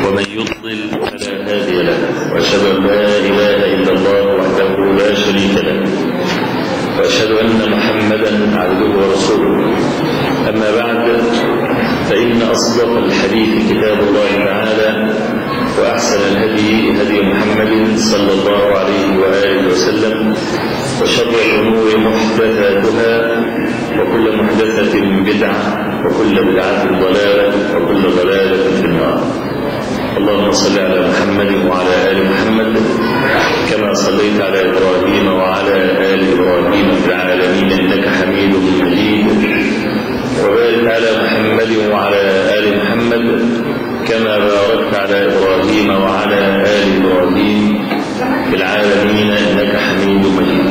ومن يضلل فلا هادي له واشهد ان لا اله الا الله وحده لا شريك له واشهد ان محمدا عبده ورسوله اما بعد فان اصدق الحديث كتاب الله تعالى واحسن الهدي هدي محمد صلى الله عليه واله وسلم وشر الامور محدثاتها وكل محدثه بدعه وكل بدعه ضلاله وكل ضلاله في النار اللهم صل على محمد وعلى ال محمد كما صليت على ابراهيم وعلى ال ابراهيم في العالمين انك حميد مجيد وبارك على محمد وعلى ال محمد كما باركت على ابراهيم وعلى ال ابراهيم في العالمين انك حميد مجيد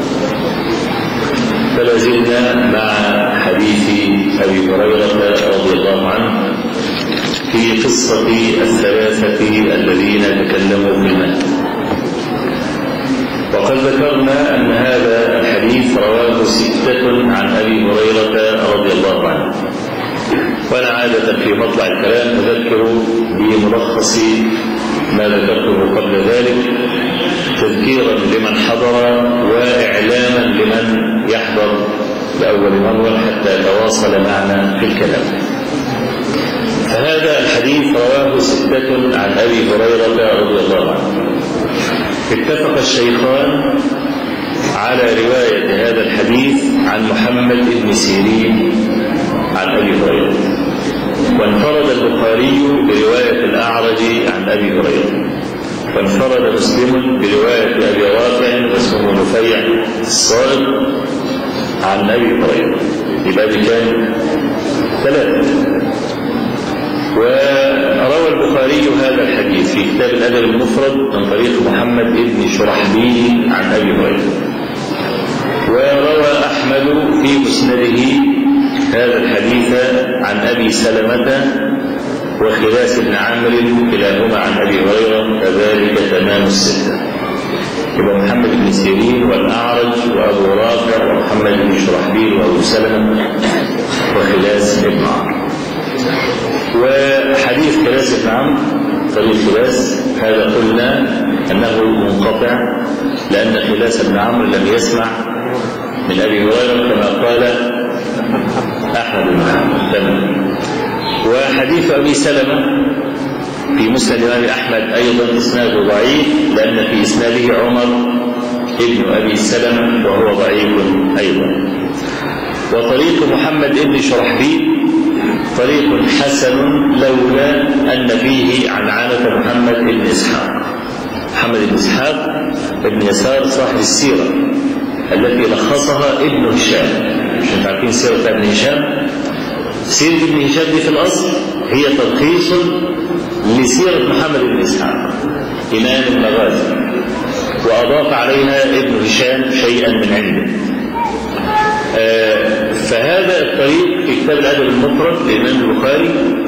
فلا زلنا مع حديث ابي هريره رضي الله عنه في قصة الثلاثة الذين تكلموا في المهد وقد ذكرنا أن هذا الحديث رواه ستة عن أبي هريرة رضي الله عنه وأنا عادة في مطلع الكلام أذكر بملخص ما ذكرته قبل ذلك تذكيرا لمن حضر وإعلاما لمن يحضر لأول مرة حتى يتواصل معنا في الكلام فهذا الحديث رواه ستة عن أبي هريرة رضي الله عنه اتفق الشيخان على رواية هذا الحديث عن محمد بن سيرين عن أبي هريرة وانفرد البخاري برواية الأعرج عن أبي هريرة وانفرد مسلم برواية أبي رافع واسمه نفيع الصائب عن أبي هريرة يبقى دي كان ثلاثة وروى البخاري هذا الحديث في كتاب الادب المفرد من طريق محمد بن شرحبيل عن ابي هريره وروى احمد في مسنده هذا الحديث عن ابي سلمه وخلاس بن عامر كلاهما عن ابي هريره كذلك تمام السته يبقى محمد بن سيرين والاعرج وابو رافع ومحمد بن شرحبيل وابو سلمه وخلاس بن عامر وحديث خلاس بن عمرو طريق خلاس هذا قلنا انه منقطع لان خلاس بن عمرو لم يسمع من ابي هريره كما قال احمد بن عمرو تمام وحديث ابي سلمه في مسند الامام احمد ايضا اسناده ضعيف لان في اسناده عمر ابن ابي سلمه وهو ضعيف ايضا وطريق محمد بن شرحبيل طريق حسن لولا أن فيه عنعنة محمد بن إسحاق محمد بن إسحاق بن يسار صاحب السيرة التي لخصها ابن هشام مش انتوا عارفين سيرة ابن هشام سيرة ابن هشام دي في الأصل هي تلخيص لسيرة محمد بن إسحاق إمام المغازي وأضاف عليها ابن هشام شيئا من عنده آه فهذا الطريق في كتاب الادب المفرد للامام البخاري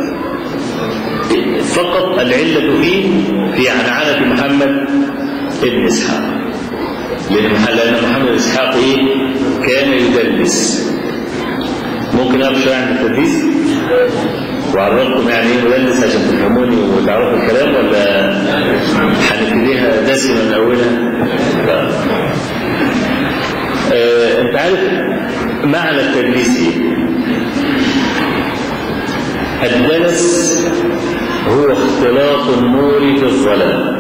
فقط العله فيه في عنعنه محمد بن اسحاق لان محمد بن اسحاق ايه كان يدلس ممكن اقف شويه عن التدليس وعرفكم يعني ايه مدلس عشان تفهموني وتعرفوا الكلام ولا هنبتديها دسمه من اولها؟ لا. آه انت عارف معنى التدليس ايه؟ الدلس هو اختلاط النور في الظلام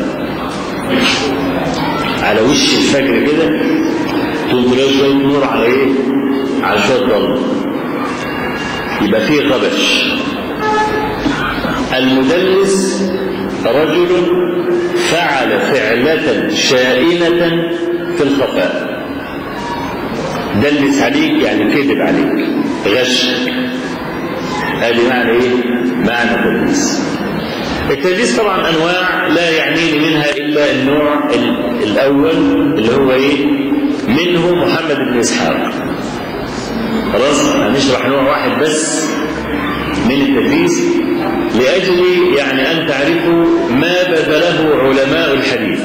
على وش الفجر كده تقوم تلاقي شويه نور على ايه؟ على شويه ضلمه يبقى فيه غبش المدلس رجل فعل فعلة شائنة في الخفاء دلس عليك يعني كذب عليك غش هذه معنى ايه معنى تدليس التدليس طبعا انواع لا يعنيني منها الا النوع الاول اللي هو ايه منه محمد بن اسحاق خلاص هنشرح نوع واحد بس من التدليس لاجل يعني ان تعرفوا ما بذله علماء الحديث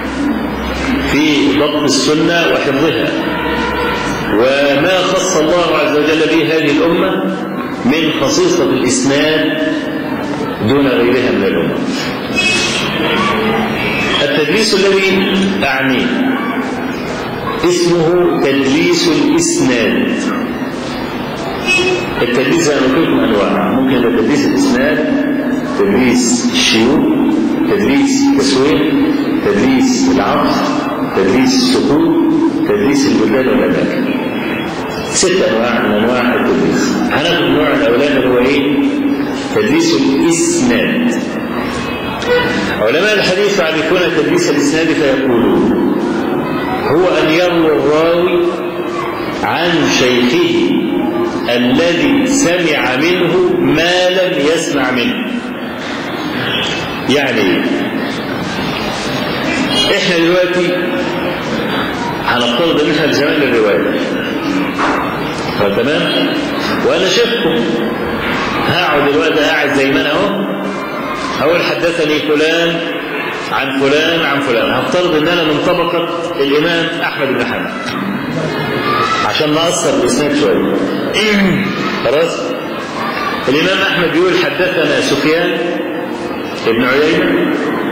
في ضبط السنه وحفظها وما خص الله عز وجل به هذه الأمة من خصيصة الإسناد دون غيرها من الأمم التدليس الذي أعنيه اسمه تدليس الإسناد التدليس زي ما قلت لكم أنواع ممكن يبقى تدليس الإسناد تدليس الشيوخ تدليس التسويق تدليس العطف تدليس السكوت تدليس البلدان والأماكن ست أنواع من أنواع التدليس هناخد النوع الأولاني اللي هو إيه؟ تدليس الإسناد علماء الحديث يعرفون تدليس الإسناد فيقولون هو أن يروي الراوي عن شيخه الذي سمع منه ما لم يسمع منه يعني احنا دلوقتي هنفترض ان احنا في زمان الروايه تمام وانا شفتكم هقعد دلوقتي قاعد زي ما انا اهو هقول حدثني فلان عن فلان عن فلان هفترض ان انا من طبقه الامام احمد بن حنبل عشان نقصر الاسناد شويه خلاص الامام احمد بيقول حدثنا سفيان ابن عيينه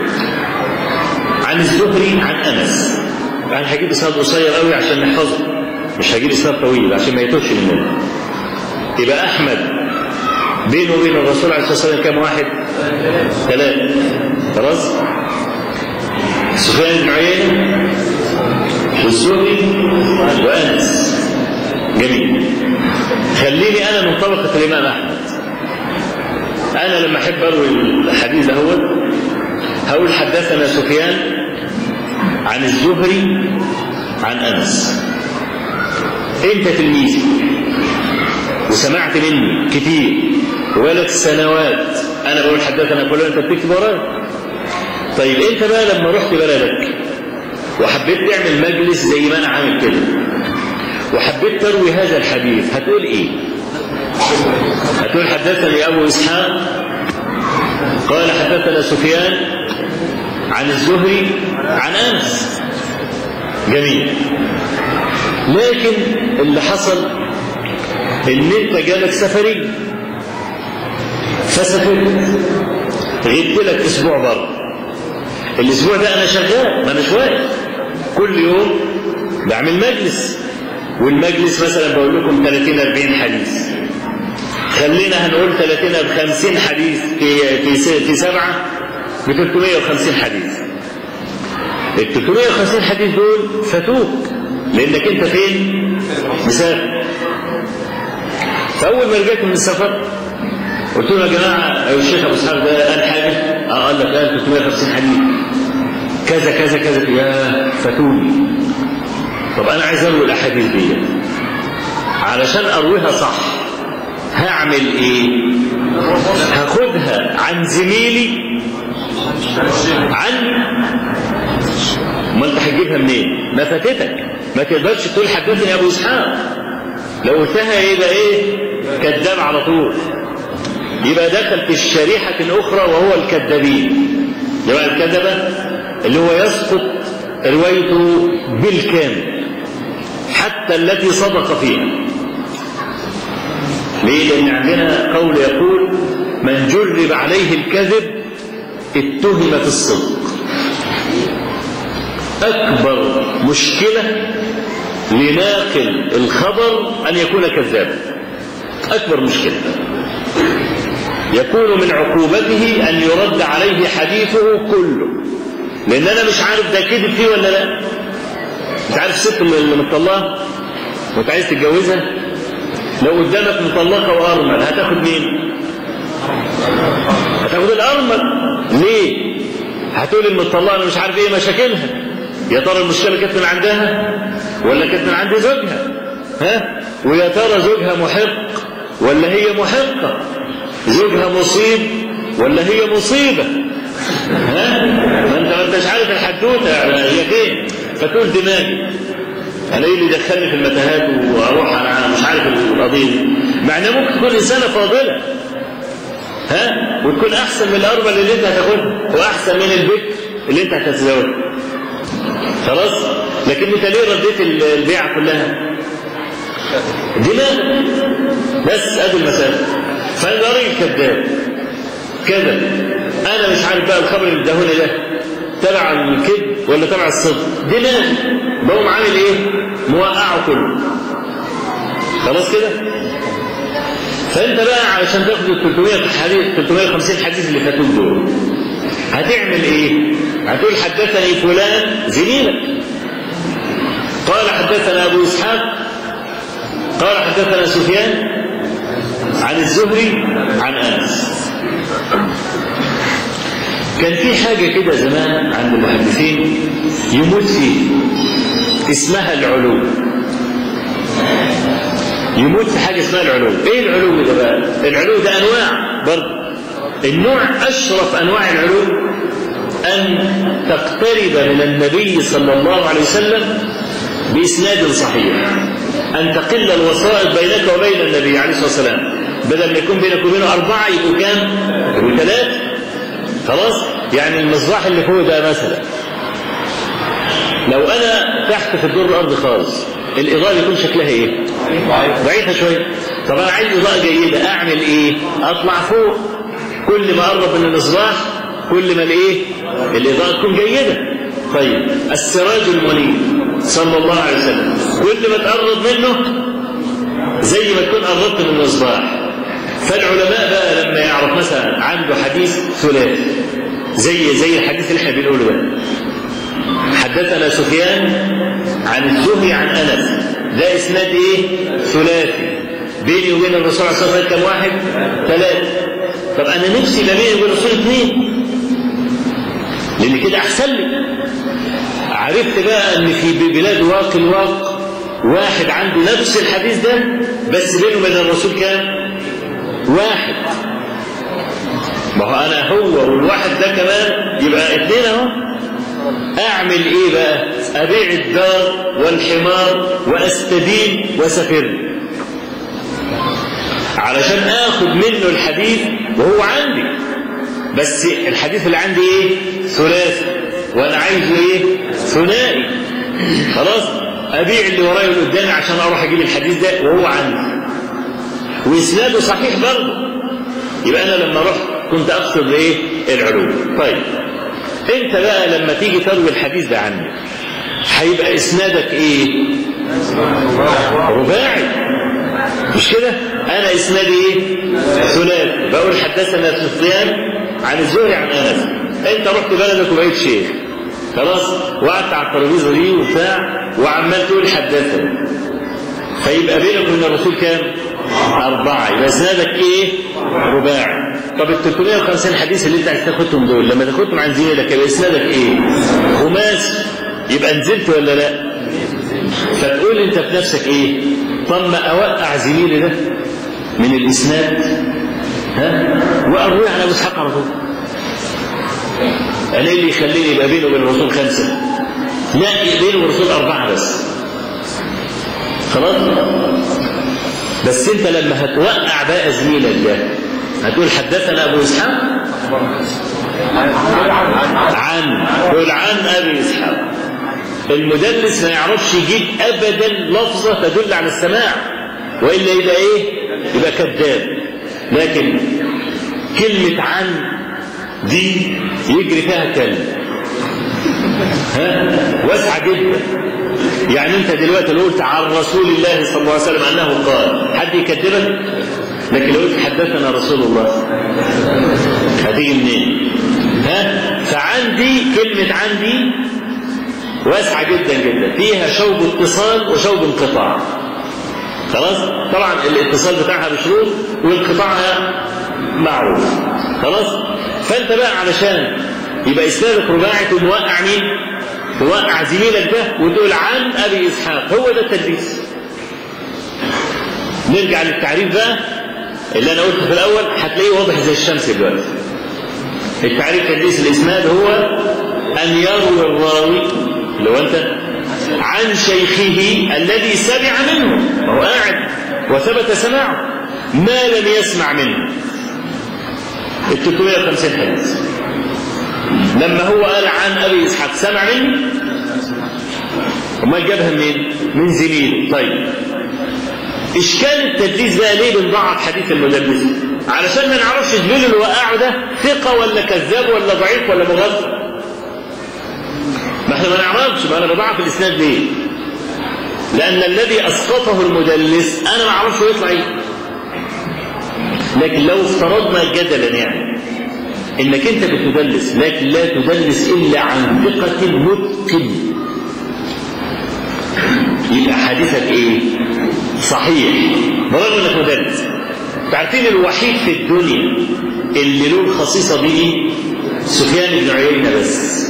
عن الزهري عن انس انا هجيب اسناد قصير قوي عشان نحفظه مش هجيب اسناد طويل عشان ما يتوهش مننا يبقى احمد بينه وبين الرسول عليه الصلاه والسلام كام واحد؟ ثلاثه خلاص؟ سفيان بن عيينه والزهري وانس جميل خليني انا من طبقه الامام احمد انا لما احب اروي الحديث دهوت هقول حدثنا سفيان عن الزهري عن انس انت تلميذي وسمعت مني كتير ولك سنوات انا بقول حدثنا فلان انت بتكتب ورايا طيب انت بقى لما رحت بلدك وحبيت تعمل مجلس زي ما انا عامل كده وحبيت تروي هذا الحديث هتقول ايه هتقول حدثني ابو اسحاق قال حدثنا سفيان عن الزهري عن انس جميل لكن اللي حصل ان انت جالك سفري فسافرت غبت لك اسبوع بره الاسبوع ده انا شغال ما انا واقف كل يوم بعمل مجلس والمجلس مثلا بقول لكم 30 40 حديث خلينا هنقول 30 ب 50 حديث في في في سبعه ب 350 حديث ال 350 حديث دول فاتوك لانك انت فين؟ مسافر فاول ما رجعت من السفر قلت لهم يا جماعه الشيخ ابو اسحاق ده قال حاجه اه قال لك قال 350 حديث كذا كذا كذا يا فاتوني طب انا عايز اروي الاحاديث دي علشان ارويها صح هعمل ايه هاخدها عن زميلي عن ما انت هتجيبها منين ما فاتتك ما تقدرش تقول حدثني ابو اسحاق لو قلتها يبقى ايه كذاب على طول يبقى دخل في الشريحة الأخرى وهو الكذابين يبقى الكذبة اللي هو يسقط روايته بالكامل حتى التي صدق فيها ليه؟ لأن عندنا قول يقول من جرب عليه الكذب اتهم في الصدق أكبر مشكلة لناقل الخبر أن يكون كذابا أكبر مشكلة يكون من عقوبته أن يرد عليه حديثه كله لأن أنا مش عارف ده كذب فيه ولا لا أنت عارف الست اللي مطلقة وأنت عايز تتجوزها لو قدامك مطلقة وأرمل هتاخد مين؟ هتاخد الأرمل ليه؟ هتقول المطلقة أنا مش عارف إيه مشاكلها يا ترى المشكلة كانت من عندها ولا كانت من عند زوجها ها ويا ترى زوجها محق ولا هي محقة زوجها مصيب ولا هي مصيبة ها ما انت ما انتش عارف الحدوتة هي فين فتقول دماغي انا ايه اللي دخلني في المتاهات واروح انا مش عارف القضيه دي مع انها ممكن تكون انسانه فاضله ها وتكون احسن من الاربع اللي انت هتاخدها واحسن من البكر اللي انت هتتزوجها خلاص لكن انت ليه رديت البيعه كلها دماغ بس ادي المسألة فانا راجل كذاب كذب انا مش عارف بقى الخبر اللي اداهوني ده تبع الكذب ولا تبع الصدق دماغ بقوم عامل ايه موقعه كله خلاص كده فانت بقى علشان تاخد ال 300 حديث 350 حديث اللي فاتوك دول هتعمل ايه؟ هتقول حدثني فلان زميلك قال حدثنا ابو اسحاق قال حدثنا سفيان عن الزهري عن انس كان في حاجة كده زمان عند المحدثين يموت فيه اسمها العلو يموت في حاجة اسمها العلو ايه العلو ده بقى العلو ده انواع برضه النوع اشرف انواع العلو ان تقترب من النبي صلى الله عليه وسلم باسناد صحيح ان تقل الوسائط بينك وبين النبي عليه الصلاه والسلام بدل ما يكون بينك وبينه اربعه يبقوا كام؟ يبقوا ثلاثه خلاص؟ يعني المصباح اللي فوق ده مثلا لو انا تحت في الدور الارضي خالص الاضاءه يكون شكلها ايه؟ ضعيفه شويه طب انا عايز اضاءه جيده اعمل ايه؟ اطلع فوق كل ما اقرب من المصباح كل ما الايه؟ الاضاءه تكون جيده طيب السراج المنير صلى الله عليه وسلم كل ما تقرب منه زي ما تكون قربت من المصباح فالعلماء بقى لما يعرف مثلا عنده حديث ثلاثي زي زي الحديث اللي احنا بنقوله ده حدثنا سفيان عن الزهري عن انس ده اسناد ايه؟ ثلاثي بيني وبين الرسول صلى الله عليه وسلم كم واحد؟ ثلاثة طب انا نفسي ما بيني وبين الرسول اثنين لان كده احسن لي عرفت بقى ان في بلاد واق الواق واحد عنده نفس الحديث ده بس بينه وبين الرسول كام؟ واحد ما هو انا هو والواحد ده كمان يبقى اثنين اهو اعمل ايه بقى؟ ابيع الدار والحمار واستدين وسافر علشان اخد منه الحديث وهو عندي بس الحديث اللي عندي ايه؟ ثلاثي وانا عايزه ايه؟ ثنائي خلاص؟ ابيع اللي ورايا واللي قدامي عشان اروح اجيب الحديث ده وهو عندي واسناده صحيح برضه يبقى انا لما رحت كنت اقصد ايه؟ العلو طيب انت بقى لما تيجي تروي الحديث ده عني هيبقى اسنادك ايه؟ رباعي مش كده؟ انا اسنادي ايه؟ ثلاثي بقول حدثنا سفيان عن الزهري عن انس انت رحت بلدك وبقيت شيخ خلاص وقعدت على الترابيزه دي وبتاع وعمال تقول حدثني فيبقى بينك وبين الرسول كام؟ أربعة يبقى إسنادك إيه؟ رباعي طب ال 350 حديث اللي أنت عايز تاخدهم دول لما تاخدهم عن زميلك يبقى إسنادك إيه؟ خماس يبقى نزلت ولا لا؟ فتقول أنت في نفسك إيه؟ طب ما أوقع زميلي ده من الإسناد ها؟ وأروي على أبو إسحاق على طول أنا إيه اللي يخليني يبقى بينه وبين الرسول خمسة؟ لا بينه وبين الرسول أربعة بس خلاص؟ بس انت لما هتوقع بقى زميلك ده هتقول حدثنا ابو اسحاق عن قول عن ابي اسحاق المدلس ما يعرفش يجيب ابدا لفظه تدل على السماع والا يبقى ايه؟ يبقى كذاب لكن كلمه عن دي يجري فيها كلمه ها واسعه جدا يعني انت دلوقتي لو قلت عن رسول الله صلى الله عليه وسلم انه قال حد يكذبك لكن لو قلت حدثنا رسول الله هتيجي منين ها فعندي كلمة عندي واسعة جدا جدا فيها شوب اتصال وشوب انقطاع خلاص طبعا الاتصال بتاعها بشروط وانقطاعها معروف خلاص فانت بقى علشان يبقى اسنادك رباعي تقوم موقع مين؟ توقع زميلك ده وتقول عن ابي اسحاق هو ده التدليس نرجع للتعريف بقى اللي انا قلته في الاول هتلاقيه واضح زي الشمس دلوقتي التعريف تدليس الاسناد هو ان يروي الراوي اللي هو انت عن شيخه الذي سمع منه وهو قاعد وثبت سماعه ما لم يسمع منه ال 350 حديث لما هو قال عن ابي اسحاق سمع مني امال جابها منين؟ من زميله طيب اشكال التدليس بقى ليه بنضعف حديث المدلس؟ علشان ما نعرفش زميله اللي وقعه ده ثقه ولا كذاب ولا ضعيف ولا مغفل ما ما احنا ما نعرفش ما انا بضعف الاسناد ليه؟ لان الذي اسقطه المدلس انا ما اعرفش هو يطلع ايه لكن لو افترضنا جدلا يعني انك انت بتدلس لكن لا تدلس الا عن ثقة متقن يبقى حديثك ايه؟ صحيح برغم انك مدلس تعرفين الوحيد في الدنيا اللي له الخصيصة دي سفيان بن عيينة بس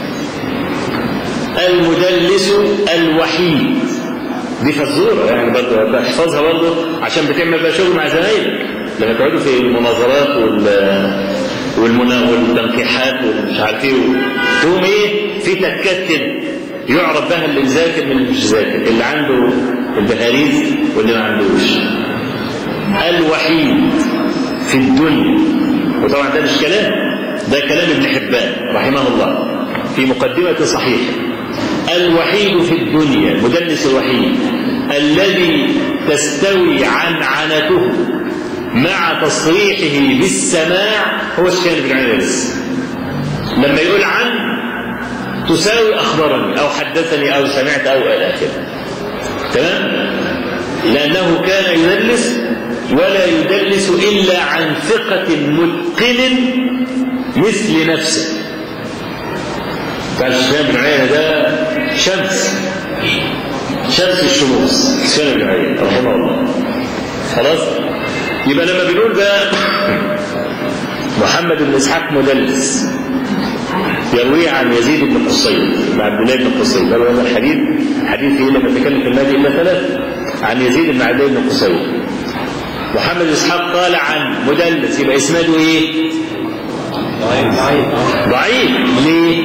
المدلس الوحيد دي فزورة يعني برضه بحفظها برضه عشان بتعمل بقى شغل مع زمايلك لما تقعدوا في المناظرات وال والمنا والتنقيحات ومش عارف ايه تقوم ايه في تكات كده يعرف بها اللي ذاكر من اللي مش ذاكر اللي عنده البهاريز واللي ما عندوش الوحيد في الدنيا وطبعا ده مش كلام ده كلام ابن حبان رحمه الله في مقدمة صحيح الوحيد في الدنيا المدلس الوحيد الذي تستوي عنعنته مع تصريحه بالسماع هو سفيان بن عيينة بس لما يقول عن تساوي أخبرني أو حدثني أو سمعت أو إلى آخره تمام لأنه كان يدلس ولا يدلس إلا عن ثقة متقن مثل نفسه قال سفيان بن عيينة ده شمس شمس الشموس سفيان بن عيينة رحمه الله خلاص يبقى لما بنقول بقى محمد بن اسحاق مدلس يرويه عن يزيد بن قصير بن عبد الله بن قصير قالوا هذا الحديث حديث فيه لما تكلم في المادي الا ثلاث عن يزيد بن عبد الله بن قصير محمد بن اسحاق قال عن مدلس يبقى اسناده ايه؟ ضعيف ليه؟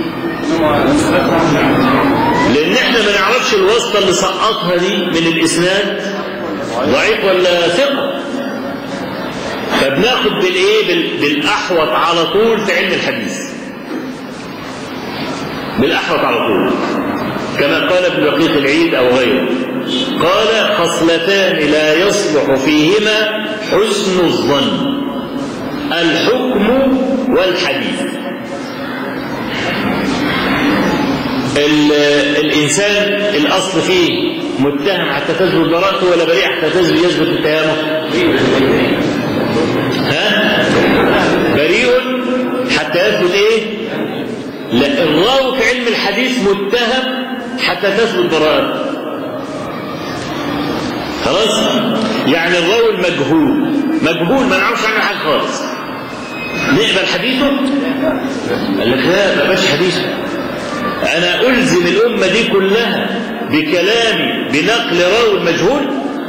لان احنا ما نعرفش الواسطه اللي سقطها دي من الاسناد ضعيف ولا ثقه فبناخد بالايه بالاحوط على طول في علم الحديث بالاحوط على طول كما قال ابن دقيق العيد او غيره قال خصلتان لا يصلح فيهما حسن الظن الحكم والحديث الانسان الاصل فيه متهم حتى تثبت براءته ولا بريء حتى تثبت يثبت اتهامه ها بريء حتى يثبت ايه لا الراوي في علم الحديث متهم حتى تثبت براءته خلاص يعني الراوي المجهول مجهول ما نعرفش عنه حاجه خالص نقبل حديثه قال لك لا ما بقاش حديثه انا الزم الامه دي كلها بكلامي بنقل راوي مجهول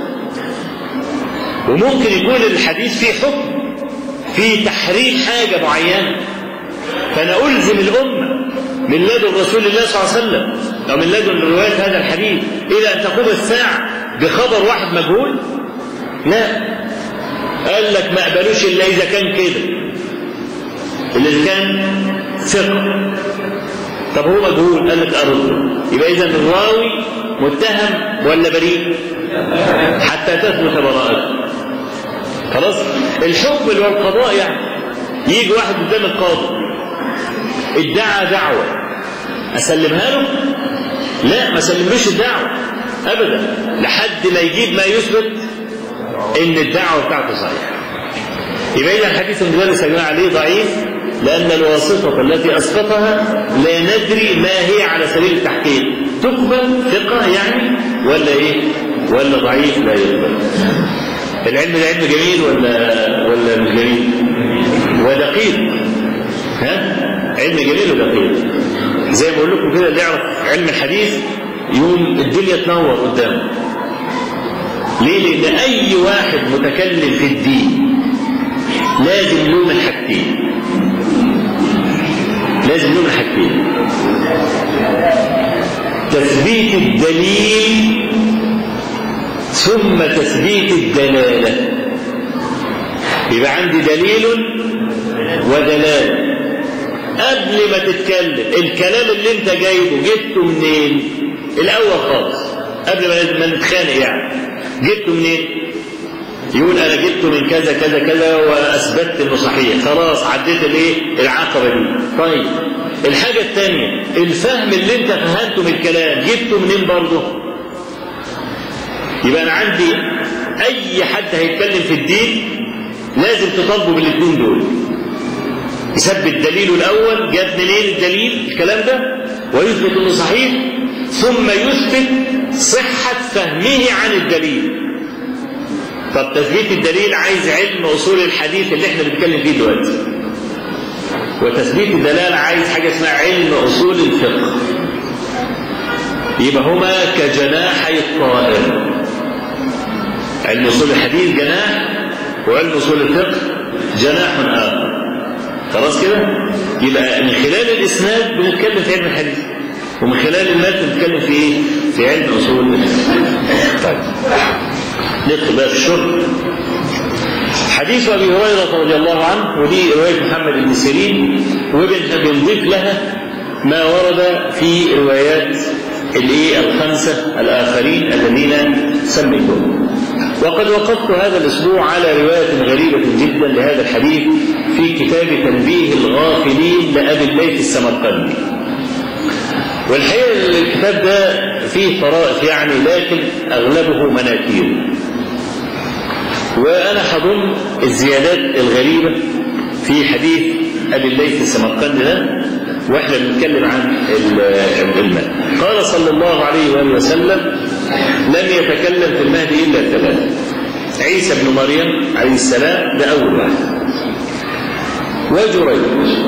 وممكن يكون الحديث فيه حكم فيه تحريف حاجة معينة فأنا ألزم الأمة من لدن رسول الله صلى الله عليه وسلم أو من لدن رواية هذا الحديث إلى أن تقوم الساعة بخبر واحد مجهول لا قال لك ما قبلوش إلا إذا كان كده إلا إذا كان ثقة طب هو مجهول قال لك أرد يبقى إذا الراوي متهم ولا بريء حتى تثبت براءته خلاص الحكم اللي هو القضاء يعني يجي واحد قدام القاضي ادعى دعوة أسلمها له؟ لا ما سلملوش الدعوة أبدا لحد ما يجيب ما يثبت إن الدعوة بتاعته صحيحة يبقى إذا الحديث المدرس يا جماعة عليه ضعيف لأن الواسطة التي أسقطها لا ندري ما هي على سبيل التحقيق تقبل ثقة يعني ولا إيه؟ ولا ضعيف لا يقبل العلم ده علم جميل ولا ولا مش جميل؟ ودقيق ها؟ علم جميل ودقيق زي ما بقول لكم كده اللي يعرف علم الحديث يوم الدنيا تنور قدامه ليه؟ لأن أي واحد متكلم في الدين لازم له من حاجتين لازم له من حاجتين تثبيت الدليل ثم تثبيت الدلالة يبقى عندي دليل ودلالة قبل ما تتكلم الكلام اللي انت جايبه جبته منين الاول خالص قبل ما نتخانق يعني جبته منين يقول انا جبته من كذا كذا كذا واثبتت انه صحيح خلاص عديت الايه العقبه دي طيب الحاجه الثانيه الفهم اللي انت فهمته من الكلام جبته منين برضه يبقى انا عندي اي حد هيتكلم في الدين لازم تطالبه بالاثنين دول يثبت دليله الاول جاب منين الدليل الكلام ده ويثبت انه صحيح ثم يثبت صحه فهمه عن الدليل طب تثبيت الدليل عايز علم اصول الحديث اللي احنا بنتكلم فيه دلوقتي وتثبيت الدلاله عايز حاجه اسمها علم اصول الفقه يبقى هما كجناحي الطائر علم اصول الحديث جناح وعلم اصول الفقه جناح اخر خلاص كده يبقى من خلال الاسناد بنتكلم في علم الحديث ومن خلال المتن بنتكلم في ايه في علم اصول الفقه طيب ندخل بقى في الشرب حديث ابي هريره رضي الله عنه ودي روايه محمد بن سيرين وبنضيف لها ما ورد في روايات الايه الخمسه الاخرين الذين سميتهم وقد وقفت هذا الاسبوع على روايه غريبه جدا لهذا الحديث في كتاب تنبيه الغافلين لابي الليث السمرقندي والحقيقه الكتاب ده فيه طرائف يعني لكن اغلبه مناكير وانا هضم الزيادات الغريبه في حديث ابي الليث السمرقندي ده واحنا بنتكلم عن المهد قال صلى الله عليه واله وسلم لم يتكلم في المهد الا ثلاثه عيسى بن مريم عليه السلام ده اول واحد وجريج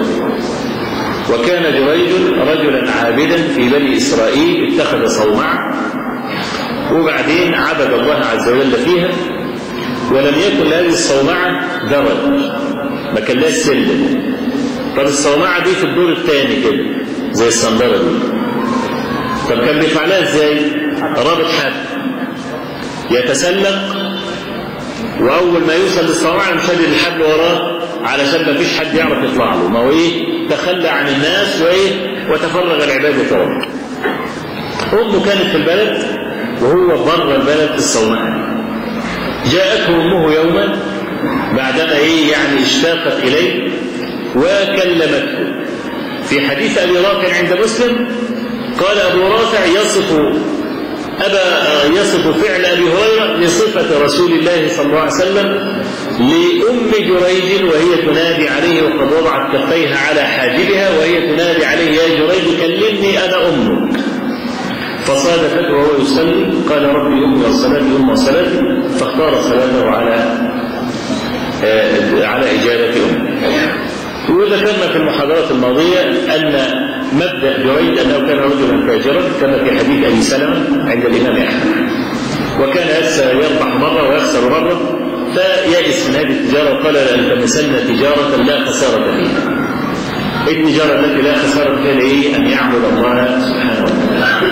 وكان جريج رجلا عابدا في بني اسرائيل اتخذ صومعه وبعدين عبد الله عز وجل فيها ولم يكن لهذه الصومعه درج ما كان لها سلم طب الصومعه دي في الدور الثاني كده زي الصندره دي طب كان بيطلع لها ازاي؟ رابط حبل يتسلق واول ما يوصل للصومعه مشدد الحبل وراه علشان ما فيش حد يعرف يطلع له ما هو ايه تخلى عن الناس وايه وتفرغ العباده له امه كانت في البلد وهو بره البلد الصومعه جاءته امه يوما بعدما ايه يعني اشتاقت اليه وكلمته في حديث ابي رافع عند مسلم قال ابو رافع يصف أبا يصف فعل أبي هريرة لصفة رسول الله صلى الله عليه وسلم لأم جريج وهي تنادي عليه وقد وضعت كفيها على حاجبها وهي تنادي عليه يا جريج كلمني أنا أمك فصادفته وهو يصلي قال ربي أمي والصلاة أم وصلاتي فاختار صلاته على آه على إجابة أمه وذكرنا في المحاضرات الماضية أن مبدأ جريج أنه كان رجلا فاجرا كما في حديث أبي سلمة عند الإمام أحمد وكان يربح مرة ويخسر مرة فيأس من هذه التجارة وقال لألتمسن تجارة لا خسارة فيها التجارة التي لا خسارة فيها إيه؟ أن يعبد الله سبحانه وتعالى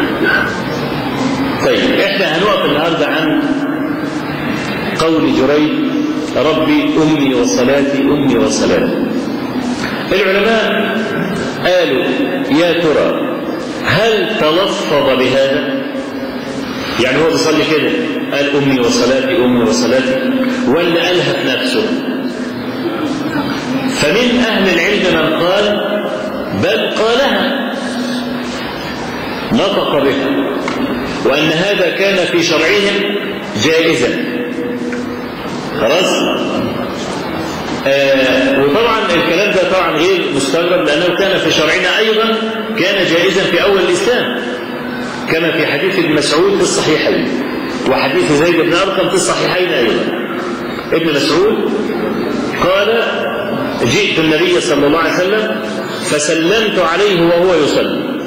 طيب احنا هنقف النهارده عن قول جريج ربي أمي وصلاتي أمي وصلاتي العلماء قالوا يا ترى هل تلفظ بهذا يعني هو بيصلي كده قال أمي وصلاتي أمي وصلاتي ولا قالها في نفسه فمن أهل العلم من قال بل قالها نطق بها وأن هذا كان في شرعهم جائزا خلاص آه وطبعا الكلام ده طبعا غير مستغرب لانه كان في شرعنا ايضا كان جائزا في اول الاسلام كما في حديث ابن مسعود في الصحيحين وحديث زيد بن ارقم في الصحيحين ايضا ابن مسعود قال جئت النبي صلى الله عليه وسلم فسلمت عليه وهو يصلي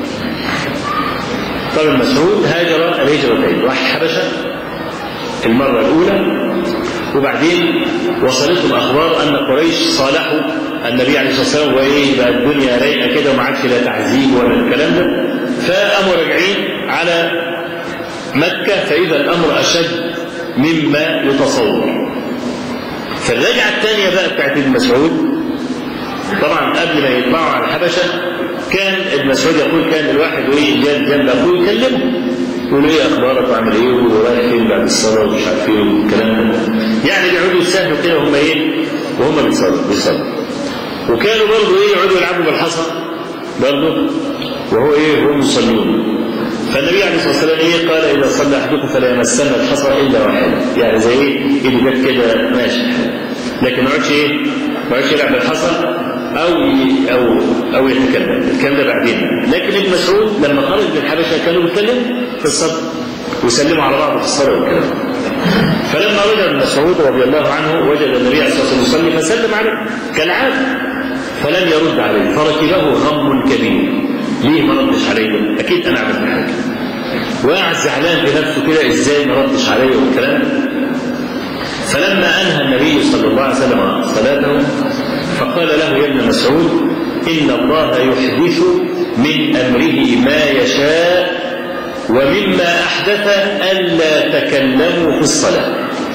طب ابن مسعود هاجر الهجرتين راح الحبشه المره الاولى وبعدين وصلتهم اخبار ان قريش صالحوا النبي عليه الصلاه والسلام وايه بقى الدنيا رايقه كده وما عادش لا تعذيب ولا الكلام ده فقاموا راجعين على مكه فاذا الامر اشد مما يتصور فالرجعه الثانيه بقى بتاعت ابن مسعود طبعا قبل ما يطلعوا على الحبشه كان ابن مسعود يقول كان الواحد ايه جنب جنب اخوه يكلمه يقول ايه اخبارك وعامل ايه ورايح فين بعد الصلاه ومش عارف ايه والكلام ده يعني بيقعدوا يسهلوا كده وهم ايه وهم بيصلوا بيصلوا وكانوا برضه ايه يقعدوا يلعبوا بالحصى برضه وهو ايه هم يصلون فالنبي عليه الصلاه والسلام ايه قال اذا صلى احدكم فلا يمسن الحصى الا واحده يعني زي ايه ايده جت كده ماشي لكن ما يقعدش ايه ما يقعدش يلعب بالحصى او او او يتكلم الكلام ده بعدين لكن ابن مسعود لما خرج من الحبشه كانوا بيتكلموا في الصلاه ويسلموا على بعض في الصلاه والكلام فلما رجع ابن مسعود رضي الله عنه وجد النبي عليه الصلاه والسلام يصلي فسلم عليه كالعاده فلم يرد عليه فركبه غم كبير ليه ما ردش عليه اكيد انا عملت حاجه وقاعد زعلان في نفسه كده ازاي ما ردش عليه والكلام فلما انهى النبي صلى الله عليه وسلم صلاته فقال له يا ابن مسعود ان الله يحدث من امره ما يشاء ومما احدث الا تكلموا في الصلاه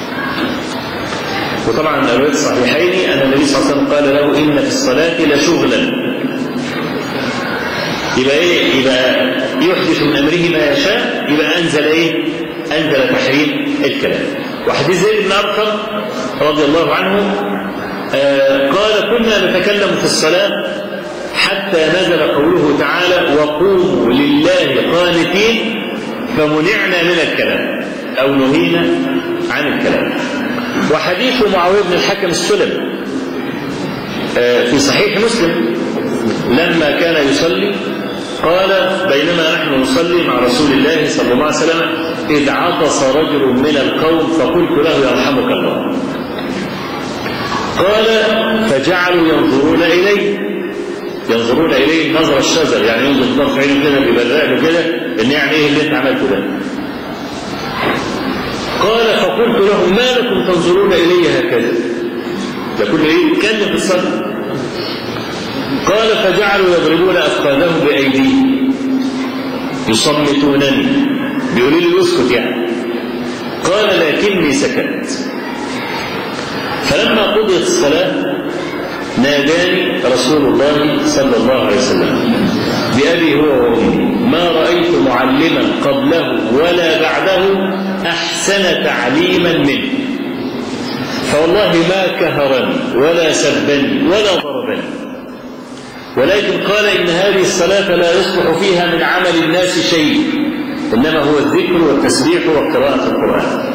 وطبعا الرواية الصحيحين أن النبي صلى الله عليه وسلم قال له إن في الصلاة لشغلا يبقى إيه؟ يبقى يحدث من أمره ما يشاء يبقى أنزل إيه؟ أنزل تحريم الكلام وحديث زيد بن أرقم رضي الله عنه آه قال كنا نتكلم في الصلاة حتى نزل قوله تعالى وقوموا لله قانتين فمنعنا من الكلام أو نهينا عن الكلام وحديث معاوية بن الحكم السلمي في صحيح مسلم لما كان يصلي قال بينما نحن نصلي مع رسول الله صلى الله عليه وسلم إذ عطس رجل من القوم فقلت له يرحمك الله قال فجعلوا ينظرون إليه ينظرون إليه نظر الشجر يعني ينظر طرف عينه كده بيبرق له كده إن يعني إيه اللي أنت عملته ده قال فقلت لهم ما لكم تنظرون إلي هكذا ده كله إيه يتكلم في الصلاة قال فجعلوا يضربون أفخاذهم بأيديهم يصمتونني بيقولوا لي اسكت يعني قال لكني سكت فلما قضيت الصلاة ناداني رسول الله صلى الله عليه وسلم بأبي هو وأمي ما رأيت معلما قبله ولا بعده أحسن تعليما منه فوالله ما كهرني ولا سبني ولا ضربني ولكن قال إن هذه الصلاة لا يصلح فيها من عمل الناس شيء إنما هو الذكر والتسبيح وقراءة القرآن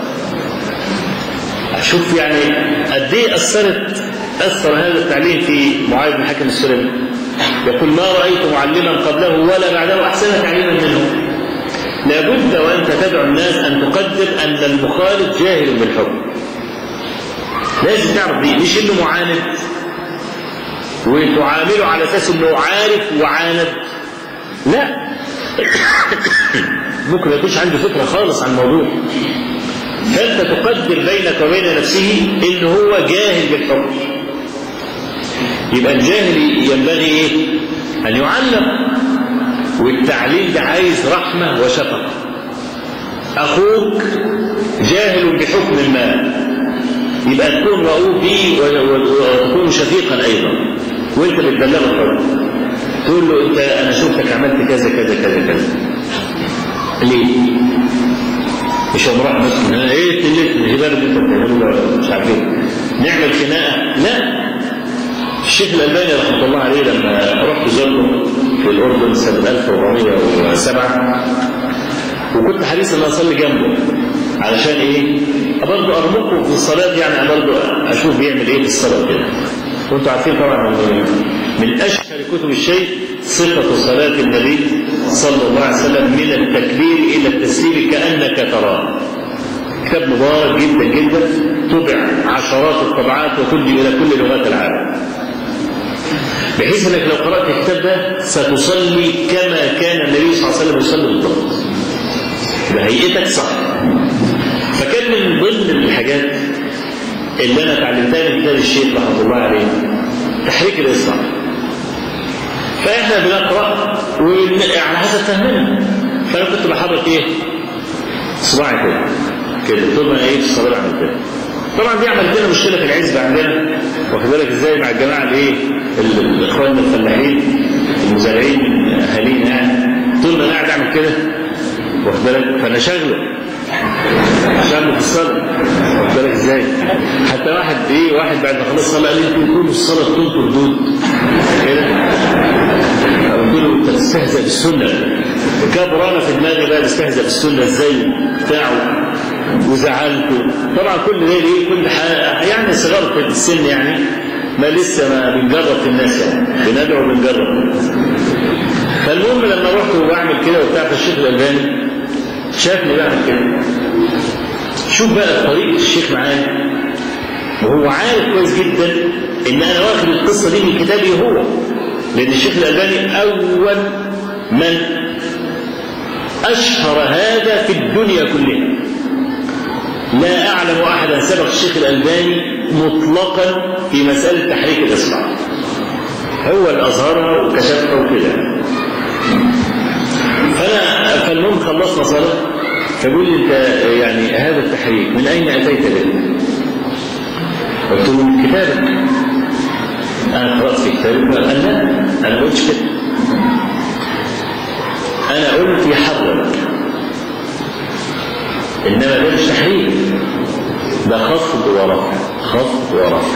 شوف يعني قد ايه اثرت اثر هذا التعليم في معاذ بن حكم السلمي يقول ما رايت معلما قبله ولا بعده احسن تعليما منه لابد وانت تدعو الناس ان تقدر ان المخالف جاهل بالحكم لازم تعرف دي مش انه معاند وتعامله على اساس انه عارف وعاند لا ممكن ما يكونش عنده فكره خالص عن الموضوع فانت تقدر بينك وبين نفسه ان هو جاهل بالحكم يبقى الجاهل ينبغي ايه ان يعلم والتعليم ده عايز رحمه وشفقه اخوك جاهل بحكم المال يبقى تكون رؤوف به وتكون شفيقا ايضا وانت بتبلغه الحكم تقول له انت انا شفتك عملت كذا كذا كذا كذا ليه؟ مش هو راح مثلا ايه الهبال اللي انت بتعمله مش عارف ايه نعمل خناقه لا الشيخ الالباني رحمه الله عليه لما رحت زرته في الاردن سنه 1407 وكنت حريص ان اصلي جنبه علشان ايه؟ برضه ارمقه في الصلاه يعني برضه اشوف بيعمل ايه في الصلاه كده وانتم عارفين طبعا من, من اشهر كتب الشيء صفه صلاه النبي صلى الله عليه وسلم من التكبير الى التسليم كانك تراه كتاب مبارك جدا جدا طبع عشرات الطبعات وتدي الى كل لغات العالم بحيث انك لو قرات الكتاب ده ستصلي كما كان النبي صلى الله عليه وسلم يصلي بالضبط بهيئتك صح فكان من ضمن الحاجات اللي انا اتعلمتها من كتاب الشيخ رحمه الله عليه تحريك الاصبع فاحنا بنقرا على حسب فهمنا فانا كنت بحرك ايه؟ صباعي كده كده طول ما ايه في الصلاه بعمل كده طبعا دي عملت لنا مشكله في العزبه عندنا واخد بالك ازاي مع الجماعه الايه؟ اخواننا الفلاحين المزارعين اهالينا يعني طول ما انا قاعد اعمل كده واخد بالك فانا شغله شغله في الصلاه واخد بالك ازاي حتى واحد ايه واحد بعد ما خلص الصلاه قال لي انتوا كل الصلاه بتنطر دود كده قلت له انت تستهزئ بالسنه كبر انا في دماغي بقى بستهزئ بالسنه ازاي بتاعه وزعلته طبعا كل ده ليه كل حاجه يعني صغار في السن يعني ما لسه ما بنجرب في الناس يعني بندعو وبنجرب فالمهم لما رحت وبعمل كده وبتاع في الشيخ الالباني شافني بعمل كده شوف بقى طريقه الشيخ معايا وهو عارف كويس جدا ان انا واخد القصه دي من كتابي هو لان الشيخ الالباني اول من اشهر هذا في الدنيا كلها لا اعلم احدا سبق الشيخ الالباني مطلقا في مساله تحريك الاصبع هو اللي اظهرها وكشفها وكده فانا فالمهم خلصنا صلاه فبيقول لي انت يعني هذا التحريك من اين اتيت به؟ قلت له من كتابك انا قرات في كتابك قال لا انا ما قلتش كده انا قلت يحرك انما ده مش تحريك ده خفض ورفع خفض ورفع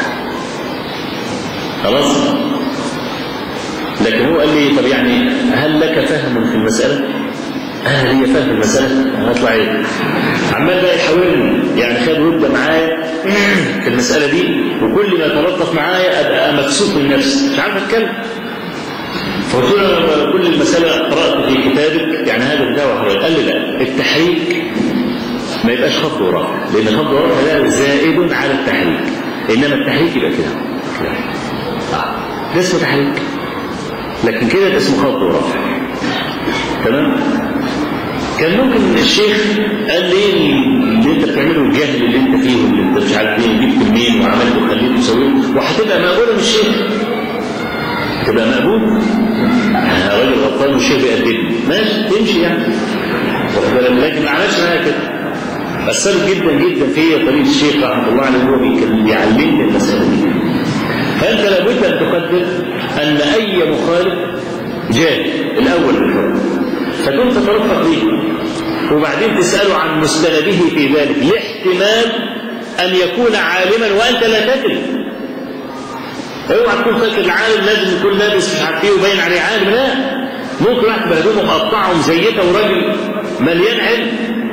خلاص لكن هو قال لي طب يعني هل لك فهم في المسألة؟ هل هي فهم المسألة؟ هطلع ايه؟ عمال بقى يحاورني يعني خد ود معايا في المسألة دي وكل ما يتلطف معايا ابقى مكسوف من نفسي مش عارف اتكلم فقلت له كل المسألة قرأت في كتابك يعني هذا الدواء حضرتك قال لي لا التحريك ما يبقاش خفض ورفع لأن خفض ورفع ده زائد على التحريك إنما التحريك يبقى كده آه. ده اسمه تحريك لكن كده ده اسمه خفض ورفع تمام كان ممكن الشيخ قال لي اللي انت بتعمله الجهل اللي انت فيه واللي انت مش عارف مين جبت منين وعملت وخليت وسويت وهتبقى مقبوله من الشيخ تبقى مقبول انا راجل غلطان والشيخ بيقدمني ماشي تمشي يعني لكن ما عملش معايا كده اثرت جدا جدا فيا طريقه الشيخ رحمه الله عليه هو بيعلمني المساله دي فانت لابد ان تقدر ان اي مخالف جاهل الاول بالحكم فتقوم تترفق به وبعدين تساله عن مستنده في ذلك لاحتمال ان يكون عالما وانت لا تدري اوعى تكون فاكر العالم لازم يكون لابس مش عارف ايه وباين عليه عالم لا ممكن واحد بهدومه مقطعه ومزيته وراجل مليان علم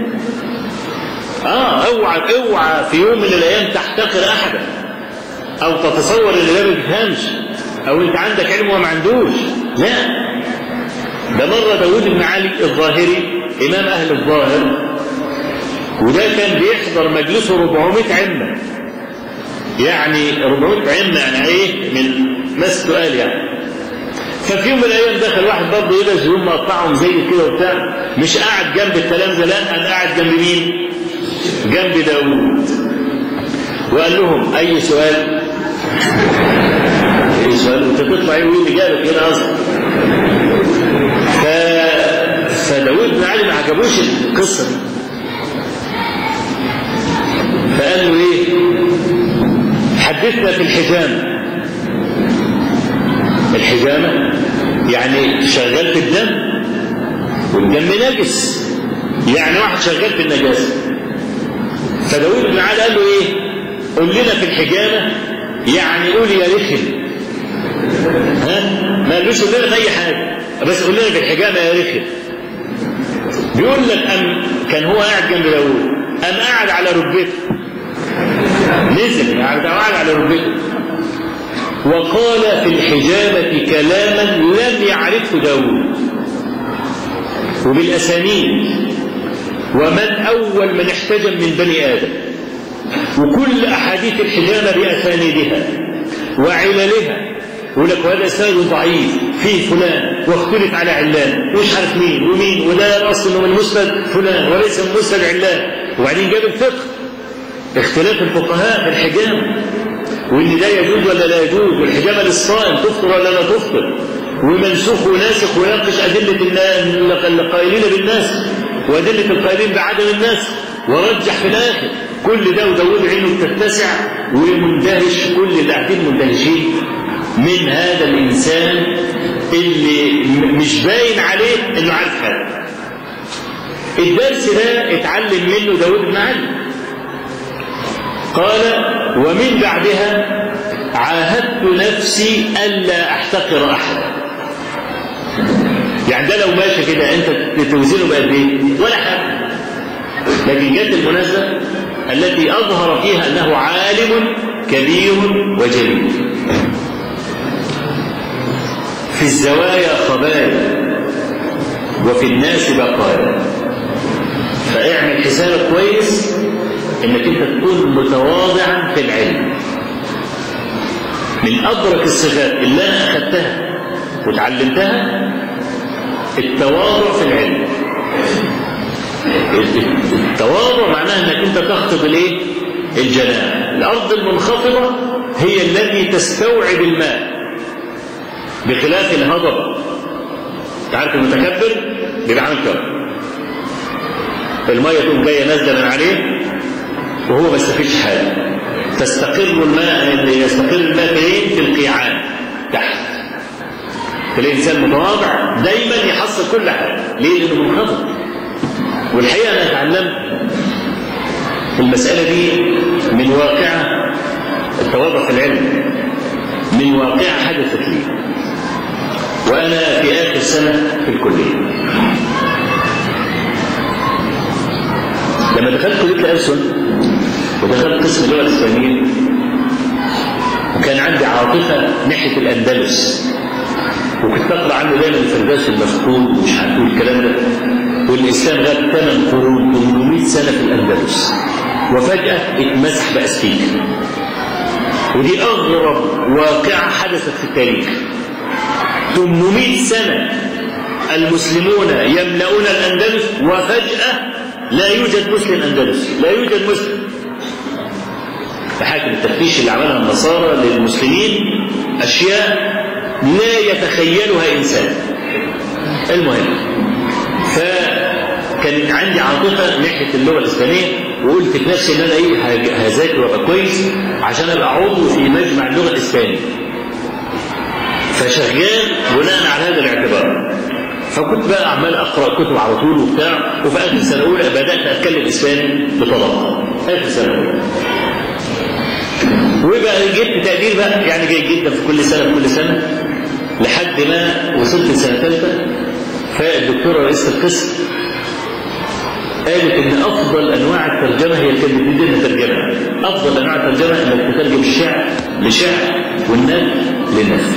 اه اوعى اوعى في يوم من الايام تحتقر احدا او تتصور ان ده ما بيفهمش او انت عندك علم وما عندوش لا ده مره داوود بن علي الظاهري امام اهل الظاهر وده كان بيحضر مجلسه 400 عمه يعني 400 عمه يعني ايه من ناس تقال يعني ففي يوم من الايام دخل واحد برضه يلبس هدوم مقطعهم زي كده وبتاع مش قاعد جنب التلامذه لا انا قاعد جنب مين؟ جنب داوود وقال لهم اي سؤال؟ اي سؤال انت تطلع ايه اللي جابك هنا اصلا؟ ف... فداوود بن علي ما عجبوش القصه دي فقال له ايه؟ حدثنا في الحجامه الحجامة يعني شغال في الدم والدم نجس يعني واحد شغال في النجاسة فداود بن علي قال له ايه قول لنا في الحجامة يعني قول يا رخم ها ما قالوش قول لنا في اي حاجة بس قول لنا في الحجامة يا رخم بيقول لك أم كان هو قاعد جنب داود قام قاعد على ركبته نزل قاعد على ركبته وقال في الحجامة كلاما لم يعرفه داود وبالأسانيد ومن أول من احتجم من بني آدم وكل أحاديث الحجامة بأسانيدها وعللها يقول لك وهذا اسناد ضعيف فيه فلان واختلف على علان ومش عارف مين ومين وده الاصل انه من مسند فلان وليس من مسند علان وبعدين جاب الفقه اختلاف الفقهاء في الحجامه وان ده يجوز ولا لا يجوز والحجامه للصائم تفطر ولا لا تفطر ومنسوخ وناسخ ويناقش ادله القائلين بالناس وادله القائلين بعدم الناس ورجح في الاخر كل ده وداود عينه بتتسع ومندهش كل اللي قاعدين مندهشين من هذا الانسان اللي مش باين عليه انه عارف حاجه الدرس ده اتعلم منه داود بن علي قال ومن بعدها عاهدت نفسي ألا أحتقر أحدا يعني ده لو ماشي كده أنت توزنه بقد إيه؟ ولا حاجة لكن جت المناسبة التي أظهر فيها أنه عالم كبير وجليل في الزوايا خبايا وفي الناس بقايا فاعمل حسابك كويس انك انت تكون متواضعا في العلم من ادرك الصفات اللي انا اخذتها وتعلمتها التواضع في العلم التواضع معناه انك انت تخفض الايه الجناح الارض المنخفضه هي التي تستوعب الماء بخلاف الهضبه تعرف المتكبر بيبقى عامل كده الميه تقوم جايه نازله من عليه وهو ما يستفيدش حاجه تستقر الماء يستقر الماء فين؟ في القيعان تحت الانسان متواضع دايما يحصل كل حاجه ليه؟ لانه منخفض والحقيقه انا اتعلمت المساله دي من واقعه التواضع في العلم من واقعه حدثت لي وانا في اخر سنه في الكليه لما دخلت كليه الألسن ودخلت قسم اللغه الاسلاميه وكان عندي عاطفه ناحيه الاندلس وكنت اقرا عنه دايما الفردوس المفقود ومش عارف الكلام ده والاسلام غاب ثمان قرون 800 سنه في الاندلس وفجاه اتمسح باستيك ودي اغرب واقعه حدثت في التاريخ 800 سنه المسلمون يملؤون الاندلس وفجاه لا يوجد مسلم اندلسي لا يوجد مسلم فحاكم التفتيش اللي عملها النصارى للمسلمين اشياء لا يتخيلها انسان المهم فكان عندي عاطفه ناحيه اللغه الاسلاميه وقلت في نفسي ان انا ايه هذاكر وابقى كويس عشان ابقى عضو في مجمع اللغه الاسلامي فشغال بناء على هذا الاعتبار فكنت بقى عمال اقرا كتب على طول وبتاع وفي اخر سنه اولى بدات اتكلم اسباني بطلاقه اخر سنه اولى وبقى جبت تقدير بقى يعني جيد جدا في كل سنه في كل سنه لحد ما وصلت لسنه ثالثه فالدكتوره رئيسه القسم قالت ان افضل انواع الترجمه هي الكلمه دي لنا ترجمه افضل انواع الترجمه انك تترجم الشعر لشعر والنثر لنثر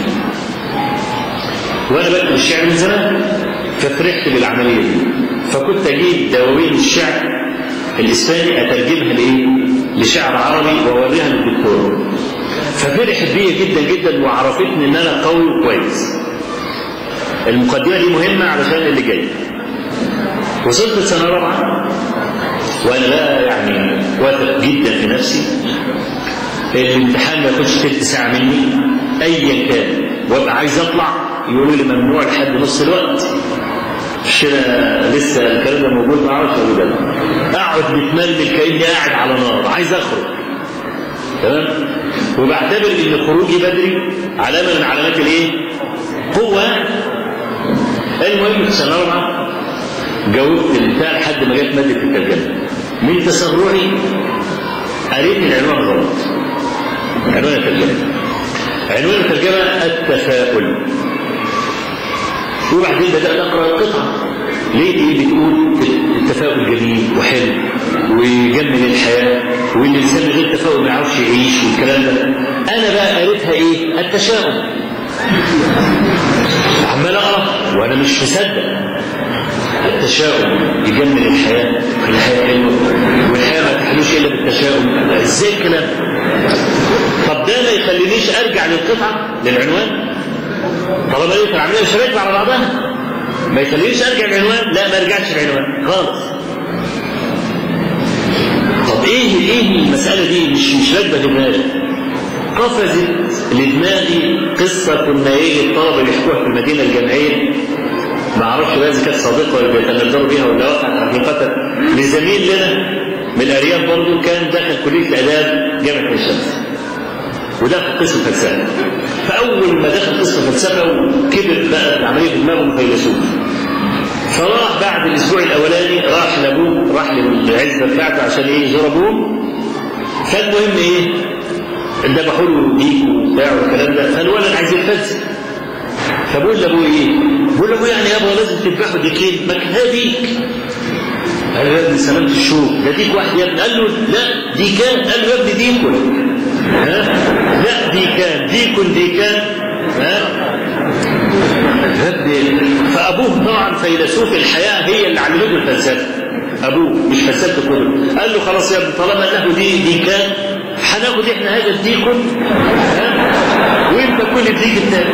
وانا بكتب الشعر من زمان ففرحت بالعمليه دي فكنت اجيب دواوين الشعر الاسباني اترجمها لايه؟ لشعر عربي واوريها للدكتور ففرحت بيا جدا جدا وعرفتني ان انا قوي وكويس المقدمه دي مهمه علشان اللي جاي وصلت السنه رابعه وانا بقى يعني واثق جدا في نفسي الامتحان ما ياخدش تلت ساعه مني ايا كان وابقى عايز اطلع يقولوا لي ممنوع لحد نص الوقت مش كده لسه الكلام ده موجود ما اعرفش ولا لا اقعد متملل كاني قاعد على نار عايز اخرج تمام وبعتبر ان خروجي بدري علامه من علامات الايه؟ قوه المهم في سنه رابعه جاوبت البتاع لحد ما جت ماده الترجمه من تسرعي قريت العنوان غلط عنوان الترجمه عنوان الترجمه التفاؤل وبعدين بدات اقرا القطعه ليه دي بتقول التفاؤل جميل وحلو ويجمل الحياه والانسان من غير تفاؤل ما يعرفش يعيش والكلام ده انا بقى قريتها ايه التشاؤم عمال اقرا وانا مش مصدق التشاؤم يجمل الحياه الحياه حلوه والحياه ما تحلوش الا بالتشاؤم ازاي الكلام طب ده ما يخلينيش ارجع للقطعه للعنوان طالما لقيت العمليه مش راكبه على بعضها ما يخلينيش ارجع العنوان لا ما ارجعش العنوان خالص طب ايه ايه المساله دي مش مش راكبه في دماغي قفزت لدماغي قصه كنا ايه الطلبه بيحكوها في المدينه الجامعيه ما اعرفش بقى اذا كانت صادقه ولا بيتنزلوا بيها ولا وقعت حقيقه لزميل لنا من الارياف برضه كان داخل كليه الاداب جامعه الشمس ودخل قسم فلسفه فاول ما دخل قسم فلسفه وكبر بقى العمليه في دماغه فيلسوف فراح بعد الاسبوع الاولاني راح العزبه بتاعته عشان ايه يزور ابوه فالمهم ايه ذبحوا له ديك وبتاع والكلام ده فالولد عايز يتفلسف فبقول لابوه ايه؟ بقول لابوه يعني يابا لازم تذبحوا ديكين ما كفايه ديك قال له يا ابني سلامة الشوق ده ديك واحد يا ابني قال له لا ديكان قال له يا ابني ديكن ها لا ديكان ديكن ديكان ها فابوه طبعا فيلسوف الحياه هي اللي علمته الفلسفه ابوه مش فلسفه كله قال له خلاص يا ابني طالما انه دي ديكان هناخد احنا هذا الديكن ها وانت كل الديك الثاني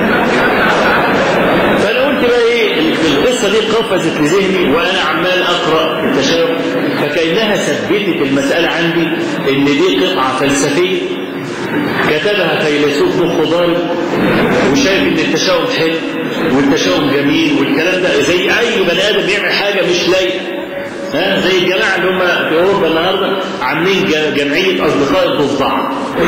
فانا قلت بقى ايه القصه دي قفزت لذهني وانا عمال اقرا التشاؤم فكانها ثبتت المساله عندي ان دي قطعه فلسفيه كتبها فيلسوف مخه ضارب وشايف ان التشاؤم حلو والتشاؤم جميل والكلام ده زي اي بني ادم يعمل حاجه مش لايقه ها زي الجماعه اللي هم في اوروبا النهارده عاملين جمعيه اصدقاء الضفدع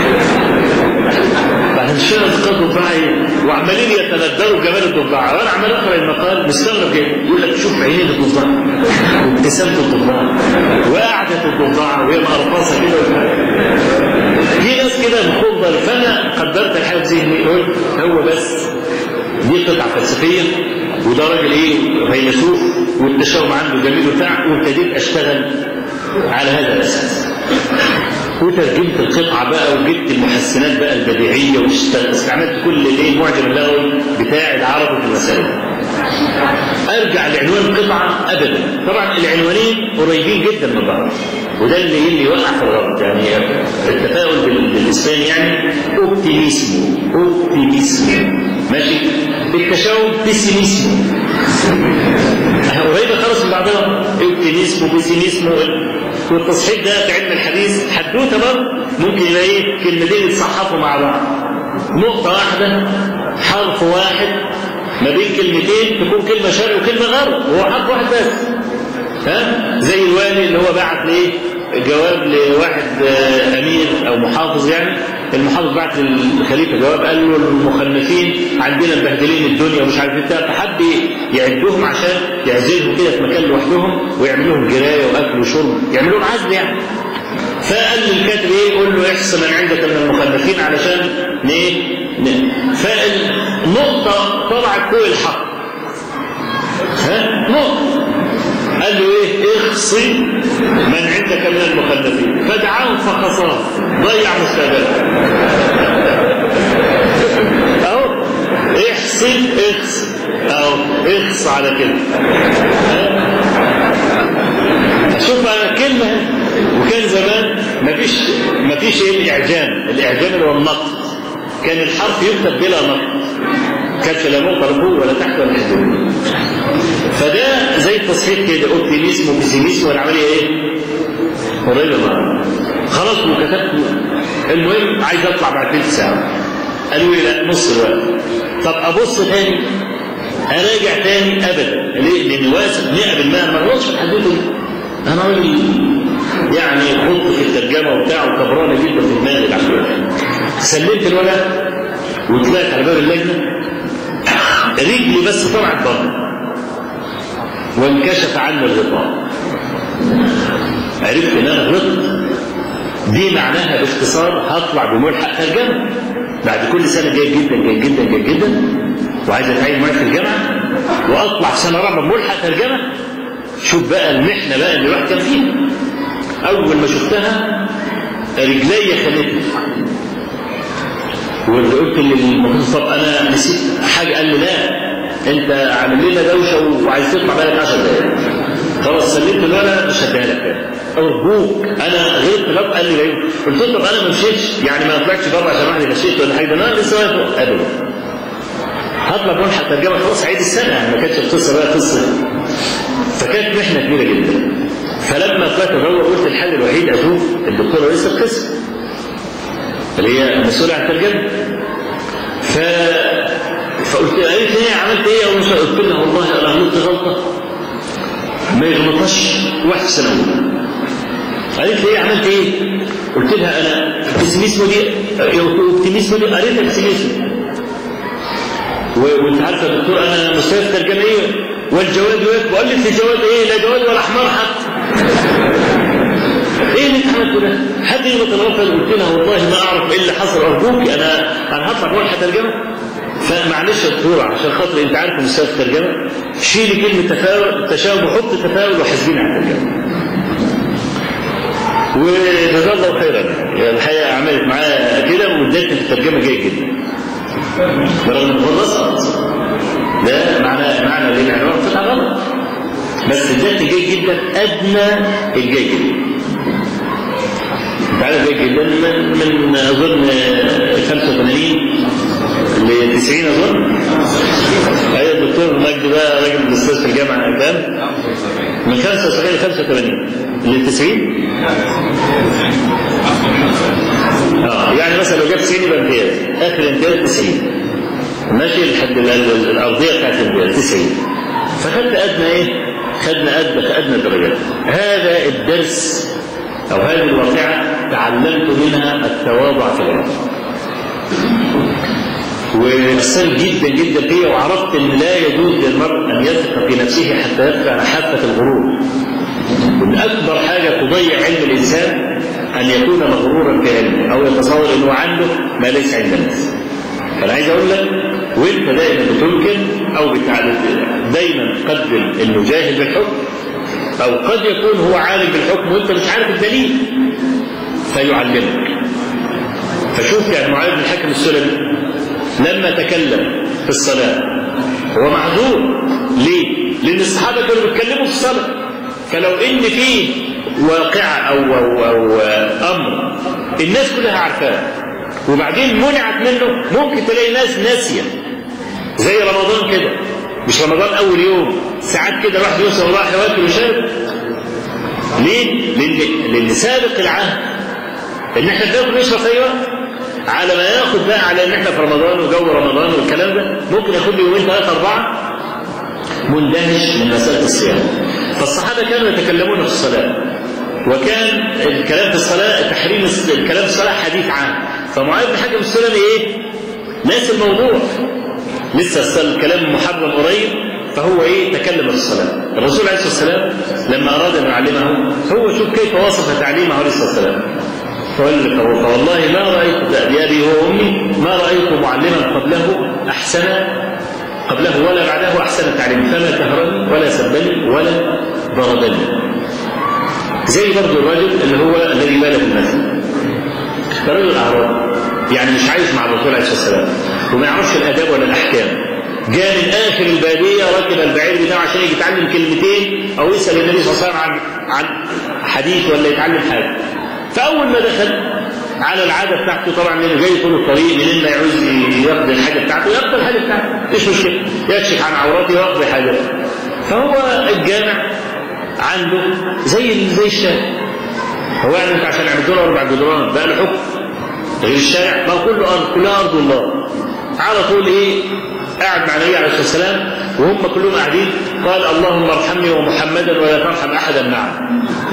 بعد شويه اصدقاء الضفدع وعمالين يتندروا جمال الضفدع وانا عمال اقرا المقال مستغرب جدا يقول لك شوف عينين الضفدع وابتسامه الضفدع وقعده الضفدع وهي مقرطاسه كده في ناس كده مخضر فانا قدرت الحاجه في ذهني قلت هو بس دي قطعه فلسفيه وده راجل ايه فيلسوف والتشاؤم عنده جميل وبتاع وابتديت اشتغل على هذا الاساس وترجمت القطعه بقى وجبت المحسنات بقى البديعيه واستعملت كل الايه المعجم اللغوي بتاع العربي في المسائل ارجع لعنوان القطعه ابدا طبعا العنوانين قريبين جدا من بعض وده اللي اللي يوقع في الغلط يعني التفاؤل بالاسباني يعني اوبتيميسمو اوبتيميسمو ماشي التشاؤم بيسيميسمو قريبه خالص من بعضها اوبتيميسمو بيسيميسمو والتصحيح ده في علم الحديث حدوته برضه ممكن يبقى ايه كلمتين يتصحفوا مع بعض نقطه واحده حرف واحد ما بين كلمتين تكون كلمه شرق وكلمه غرب وهو حرف واحد بس ها زي الوالي اللي هو بعت ليه جواب لواحد امير او محافظ يعني المحافظ بعت للخليفه جواب قال له المخنثين عندنا مبهدلين الدنيا ومش عارف ايه فحب يعدهم عشان يعزلهم كده في مكان لوحدهم ويعمل لهم جرايه واكل وشرب يعمل لهم عزل يعني فقال للكاتب ايه قول له احصى من عندك من المخنثين علشان ايه فالنقطه طلعت فوق الحق ها نقطه قال له ايه اخصي من عندك من المخلفين فدعاهم فخصاه ضيع مستقبله اهو احصي اخص اهو اخص على كده شوف انا كلمه وكان زمان مفيش مفيش ايه الاعجام الاعجام اللي هو النقد كان الحرف يكتب بلا نقد كانش لا نقطه لفوق ولا تحت ولا حته فده زي التصحيح كده اوبتيميزم وبيسيميزم والعمليه ايه؟ قريبه من خلاص وكتبت المهم عايز اطلع بعد ثلث ساعه قالوا لي لا نص الوقت طب ابص تاني اراجع تاني ابدا ليه؟ لان واثق 100% انا ما غلطش في الحدوته انا راجل يعني خط في الترجمه وبتاع وكبرانه جدا في دماغي العقليه سلمت الورق وطلعت على باب اللجنه رجلي بس طلعت بره وانكشف عني الغطاء عرفت ان انا غلطت دي معناها باختصار هطلع بملحق ترجمه بعد كل سنه جيد جدا جيد جدا جيد جدا وعايز اتعين معايا في الجامعه واطلع سنه رابعه بملحق ترجمه شوف بقى المحنه بقى اللي الواحد كان فيها اول ما شفتها رجلي خلتني وقلت للمخصص طب انا نسيت حاجه قال لي لا انت عامل لنا دوشه وعايز تطلع بالك 10 دقايق خلاص سلمت الورقه مش هديها لك تاني ارجوك انا غلطت غلط قال لي لا قلت له طب انا ما مشيتش يعني ما طلعتش بره عشان واحد مشيت ولا حاجه انا لسه واقف ابدا هطلب ملحق ترجمه خلاص عيد السنه يعني ما كانتش القصه بقى قصه فكانت محنه كبيره جدا فلما طلعت ادور قلت الحل الوحيد اشوف الدكتوره رئيس القسم اللي هي مسؤوله عن الترجمه ف فقلت قالت لي ايه عملت ايه اول ما قلت لها والله انا غلطت غلطه ما يغلطش واحد سنه قالت لي ايه عملت ايه؟ قلت لها انا البسيميسمو دي البسيميسمو دي قريت البسيميسمو وانت عارفه يا دكتور انا مستوى الترجمه ايه؟ والجواد واقف وقال لي في جواد ايه؟ لا جواد ولا حمار حتى عملته ده؟ حد يغلط الغلطه اللي قلت لها والله ما اعرف ايه اللي حصل ارجوك انا انا هطلع بقول ترجمه فمعلش يا دكتور عشان خاطر انت عارف مستوى الترجمه شيلي كلمه تفاؤل تشاؤم وحط تفاؤل وحاسبين على الترجمه. وجزاه الله خيرا يعني الحقيقه عملت معايا كده وادتني في الترجمه جيد جدا. برغم ان هو نصت ده معنى معنى اللي العنوان طلع غلط بس ادتني جيد جدا ادنى الجيد جدا. انت عارف جيد جدا من من اظن 85 ل 90 اظن ايوه الدكتور مجدي بقى راجل استاذ في الجامعه قدام من 75 ل 85 ل 90 اه يعني مثلا لو جاب 90 يبقى امتياز اخر امتياز 90 ماشي لحد الارضيه بتاعت الامتياز 90 فخدت ادنى ايه؟ خدنا ادنى ادنى الدرجات هذا الدرس او هذه الواقعه تعلمت منها التواضع في العلم واثر جدا جدا فيا وعرفت ان لا يجوز للمرء ان يثق في نفسه حتى يدفع حافه الغرور. وان اكبر حاجه تضيع علم الانسان ان يكون مغرورا في علمه او يتصور انه عنده ما ليس عند الناس. فانا عايز اقول لك وانت دائما بتنكر او بتعلم دايما قدم انه جاهل بالحكم او قد يكون هو عالم بالحكم وانت مش عارف الدليل فيعلمك. فشوف يعني معاذ بن الحكم السلمي لما تكلم في الصلاة هو معذور ليه؟ لأن الصحابة كانوا بيتكلموا في الصلاة فلو إن في واقعة أو, أو, أو أمر الناس كلها عارفاه وبعدين منعت منه ممكن تلاقي ناس ناسية زي رمضان كده مش رمضان أول يوم ساعات كده الواحد يوصل راح ياكل ويشرب ليه؟ لأن لأن سابق العهد إن إحنا بناكل ونشرب في أي وقت على ما ياخد بقى على ان احنا في رمضان وجو رمضان والكلام ده ممكن ياخد لي يومين ثلاثه اربعه مندهش من مساله الصيام فالصحابه كانوا يتكلمون في الصلاه وكان الكلام في الصلاه تحريم الكلام في الصلاه حديث عام فمعاذ بن حكم السلمي ايه؟ ناس الموضوع لسه الكلام محرم قريب فهو ايه تكلم في الصلاه الرسول عليه الصلاه والسلام لما اراد ان يعلمه هو شوف كيف وصف تعليمه عليه الصلاه والسلام فوالله ما رأيت بأبي وأمي ما رأيت معلما قبله أحسن قبله ولا بعده أحسن تعليم فما كهرني ولا سبني ولا ضربني زي برضو الرجل اللي هو الذي بال في المسجد رجل أعرابي يعني مش عايش مع الرسول عليه الصلاة والسلام وما يعرفش الآداب ولا الأحكام جاء من آخر البادية ركب البعير بتاعه عشان يجي يتعلم كلمتين أو يسأل النبي صلى الله عليه وسلم عن عن حديث ولا يتعلم حاجة فاول ما دخل على العاده بتاعته طبعا لانه جاي طول الطريق منين ما يعوز ياخد الحاجه بتاعته ياخد الحاجه بتاعته ايش مشكله؟ يكشف عن عورته ويقضي حاجته فهو الجامع عنده زي زي الشارع هو يعني انت عشان عملت له اربع جدران بقى له حكم غير الشارع ما هو كله ارض كلها ارض الله على طول ايه قاعد مع النبي عليه الصلاه والسلام وهم كلهم قاعدين قال اللهم ارحمني ومحمدا ولا ترحم احدا معه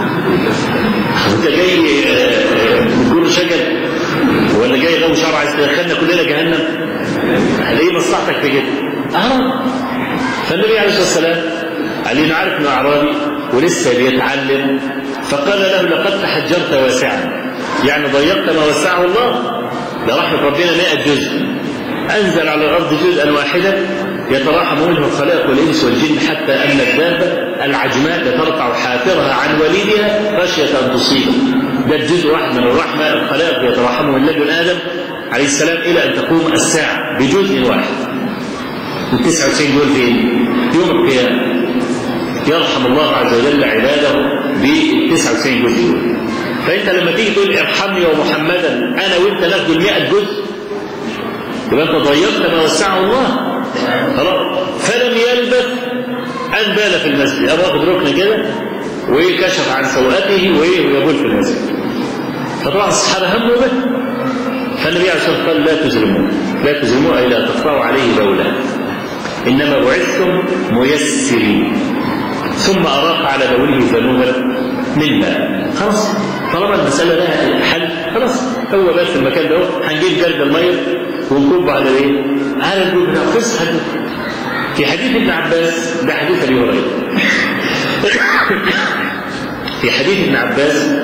انت جاي بتقول شجر ولا جاي غو شرع عايز تدخلنا كلنا جهنم ايه مصلحتك في كده؟ اه فالنبي عليه الصلاه والسلام قال لي انا عارف انه اعرابي ولسه بيتعلم فقال له لقد تحجرت واسعا يعني ضيقت ما وسعه الله ده رحمه ربنا 100 جزء انزل على الارض جزءا واحدا يتراحم منه الخلائق والانس والجن حتى ان الدابه العجماء لترفع حافرها عن وليدها خشيه ان تصيبه. ده الجزء واحد من الرحمه الخلائق يتراحمه من لدن ادم عليه السلام الى ان تقوم الساعه بجزء واحد. ال 99 دول فين؟ يوم القيامه. يرحم الله عز وجل عباده بال 99 جزء دول. فانت لما تيجي تقول ارحمني ومحمدا انا وانت ناخد ال 100 جزء يبقى انت ضيقت ما وسعه الله خلاص فلم يلبث ان بال في المسجد ابو واخد ركن كده وكشف عن سوءته ويبول في المسجد فطبعا الصحابه هموا به فالنبي عليه الصلاه والسلام قال لا تزرموه لا تزرموه اي لا تقطعوا عليه بولا انما بعثتم ميسرين ثم اراق على بوله ذنوبا من ماء خلاص طالما المساله لها حل خلاص هو بس المكان ده هنجيب جرد الميه ونكب على ايه؟ على الجود ده قصه حديث في حديث ابن عباس ده حديث ابي هريره في حديث ابن عباس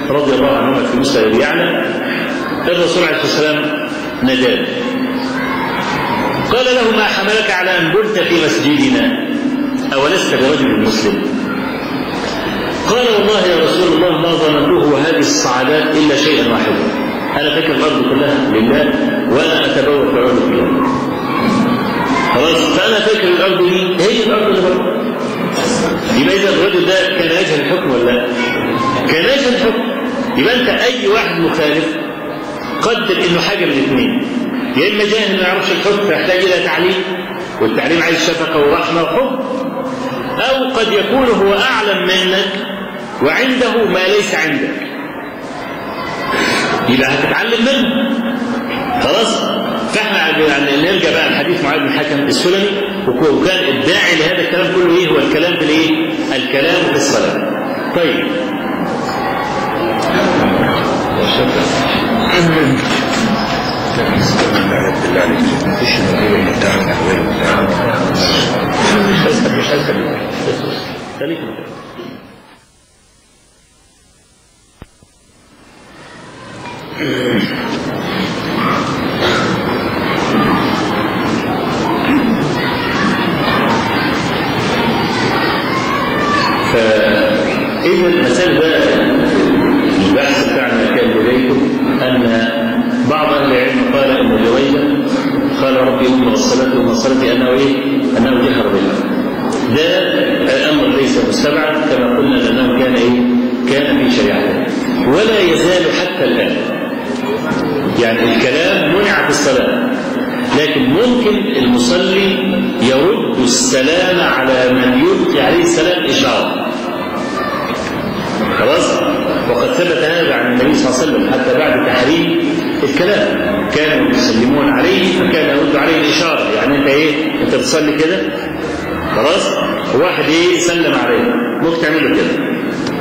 رضي الله عنهما في مسند ابي يعلى الرسول عليه الصلاه والسلام ناداه قال له ما حملك على ان بلت في مسجدنا اولست برجل مسلم قال والله يا رسول الله ما ظننته هذه الصعدات الا شيئا واحدا انا فاكر الارض كلها لله وانا اتبوأ بعود فيها خلاص فانا فاكر الارض دي هي الارض اللي بره يبقى اذا الرجل ده كان يجهل الحكم ولا لا؟ كان يجهل الحكم يبقى انت اي واحد مخالف قدر انه حاجه من اثنين يا اما جاهل ما يعرفش الحكم فيحتاج الى تعليم والتعليم عايز شفقه ورحمه وحب او قد يكون هو اعلم منك وعنده ما ليس عندك يبقى هتتعلم منه خلاص فاحنا يعني نرجع بقى لحديث معاذ بن الحكم السلمي وكان الداعي لهذا الكلام كله ايه هو الكلام في الايه؟ الكلام في الصلاه. طيب. مش هسأل خليك فإذا المسألة بقى البحث بتاعنا كان بدايته أن بعض أهل العلم قال أن جريجا قال ربي أمي والصلاة ثم الصلاة أنه إيه؟ أنه جهر بها. ده الأمر ليس مستبعد كما قلنا لأنه كان إيه؟ كان في شريعته ولا يزال حتى الآن. يعني الكلام منع في الصلاة لكن ممكن المصلي يرد السلام على من يلقي عليه السلام إشارة خلاص وقد ثبت هذا عن النبي صلى الله عليه وسلم حتى بعد تحريم الكلام كانوا يسلمون عليه فكان يرد عليه الإشارة يعني أنت إيه أنت بتصلي كده خلاص واحد إيه يسلم عليه ممكن تعمل له كده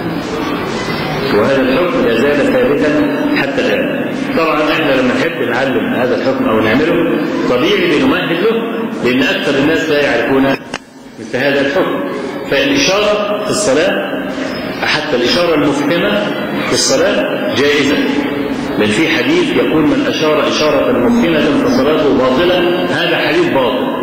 وهذا الحكم لا زال ثابتا حتى الآن طبعا احنا لما نحب نعلم هذا الحكم او نعمله طبيعي بنمهد له لان اكثر الناس لا يعرفون مثل هذا الحكم فالاشاره في الصلاه حتى الاشاره المفهمه في الصلاه جائزه بل في حديث يقول من اشار اشاره مفهمه فصلاته باطله هذا حديث باطل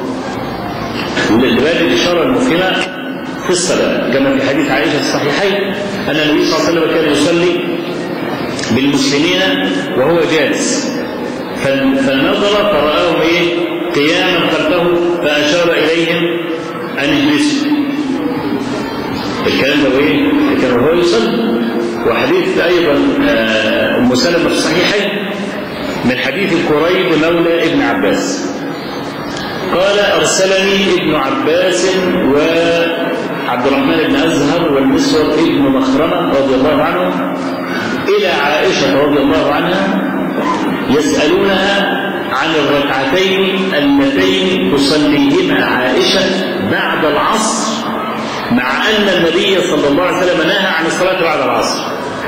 لذلك الاشاره المفهمه في الصلاه كما في حديث عائشه في الصحيحين ان النبي صلى الله عليه وسلم كان يصلي بالمسلمين وهو جالس فنظر فرآهم ايه قياما خلفه فأشار إليهم أن اجلسوا الكلام ده ايه؟ كان هو يصلي وحديث أيضا أم سلمة في الصحيحين من حديث كريب مولى ابن عباس قال أرسلني ابن عباس وعبد الرحمن بن أزهر والمسور ابن مخرمة رضي الله عنه إلى عائشة رضي الله عنها يسألونها عن الركعتين اللتين تصليهما عائشة بعد العصر مع أن النبي صلى الله عليه وسلم نهى عن الصلاة بعد العصر